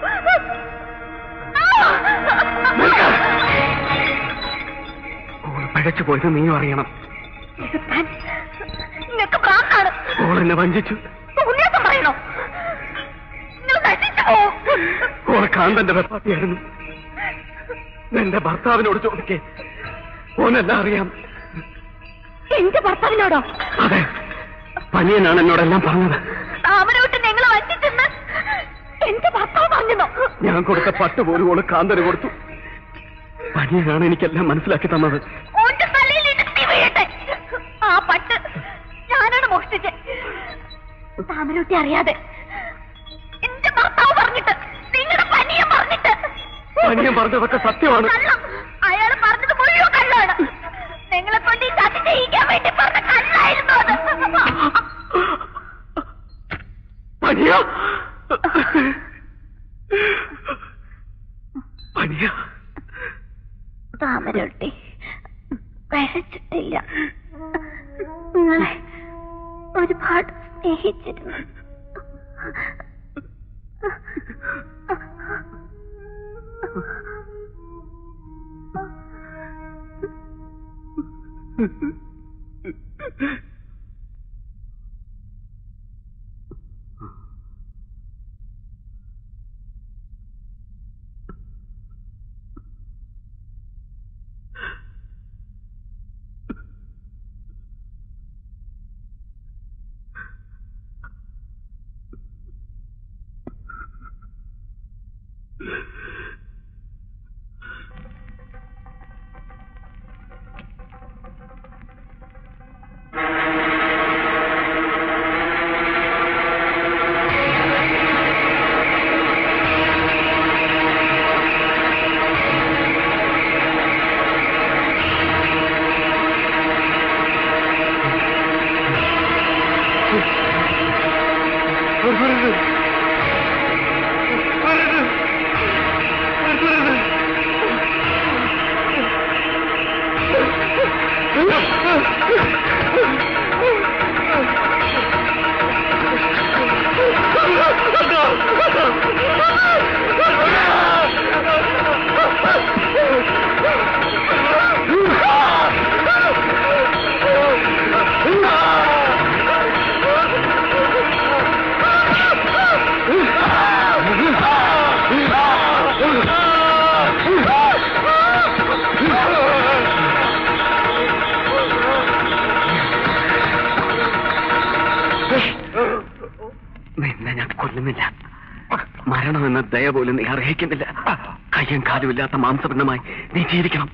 ഓള് പഴച്ചു പോയത് നീയും അറിയണം ഇരുത്താൻ നിങ്ങൾക്ക് ഭ്രാന്താണ് ഓൾ എന്നെ വഞ്ചിച്ചു ഉന്യാസം പറയണോ നിങ്ങൾ നശിച്ചു പോവും. ഓളെ കാന്തന്റെ വെപ്പാത്തിയായിരുന്നു എന്റെ ഭർത്താവിനോട് ചോദിക്കേ ഓനെല്ലാം അറിയാം എന്റെ ഭർത്താവിനോടോ അതെ പനിയനാണ് എന്നോടെല്ലാം പറഞ്ഞത് താമരവിട്ട് നിങ്ങൾ വഞ്ചിച്ചെന്ന് എന്റെ ഭർത്താവ് പറഞ്ഞോ ഞാൻ കൊടുത്ത പട്ട് പോലും ഓള് കാന്തന് കൊടുത്തു പനിയനാണ് എനിക്കെല്ലാം മനസ്സിലാക്കി തന്നത് ഓന്റെ തലയിൽ ഇടുത്തി വീഴട്ടെ ആ പട്ട് ഞാനാണ് മോഷ്ടിച്ചത് താമരൂട്ടി അറിയാതെ എന്റെ ഭർത്താവ് പറഞ്ഞിട്ട് നിങ്ങളുടെ പനിയെ പറഞ്ഞിട്ട് പനിയൻ പറഞ്ഞതൊക്കെ സത്യമാണ് കള്ളം അയാൾ പറഞ്ഞത് മുഴുവൻ കള്ളാണ് നിങ്ങളെ കൊണ്ട് ഈ ചതി ചെയ്യിക്കാൻ വേണ്ടി പറഞ്ഞ കള്ളായിരുന്നു അത് പനിയ പനിയ താമരൊട്ടി പഴച്ചിട്ടില്ല നിങ്ങളെ ഒരുപാട് സ്നേഹിച്ചിരുന്നു Yeah. മരണമെന്ന ദയ പോലും നീ അർഹിക്കുന്നില്ല കയ്യും കാലുമില്ലാത്ത മാംസപിണ്ഡമായി നീ ജീവിക്കണം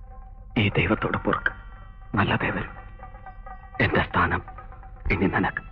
ഈ ദൈവത്തോട് പൊറുക്ക് നല്ലതേ വരും എന്റെ സ്ഥാനം ഇനി നിനക്ക്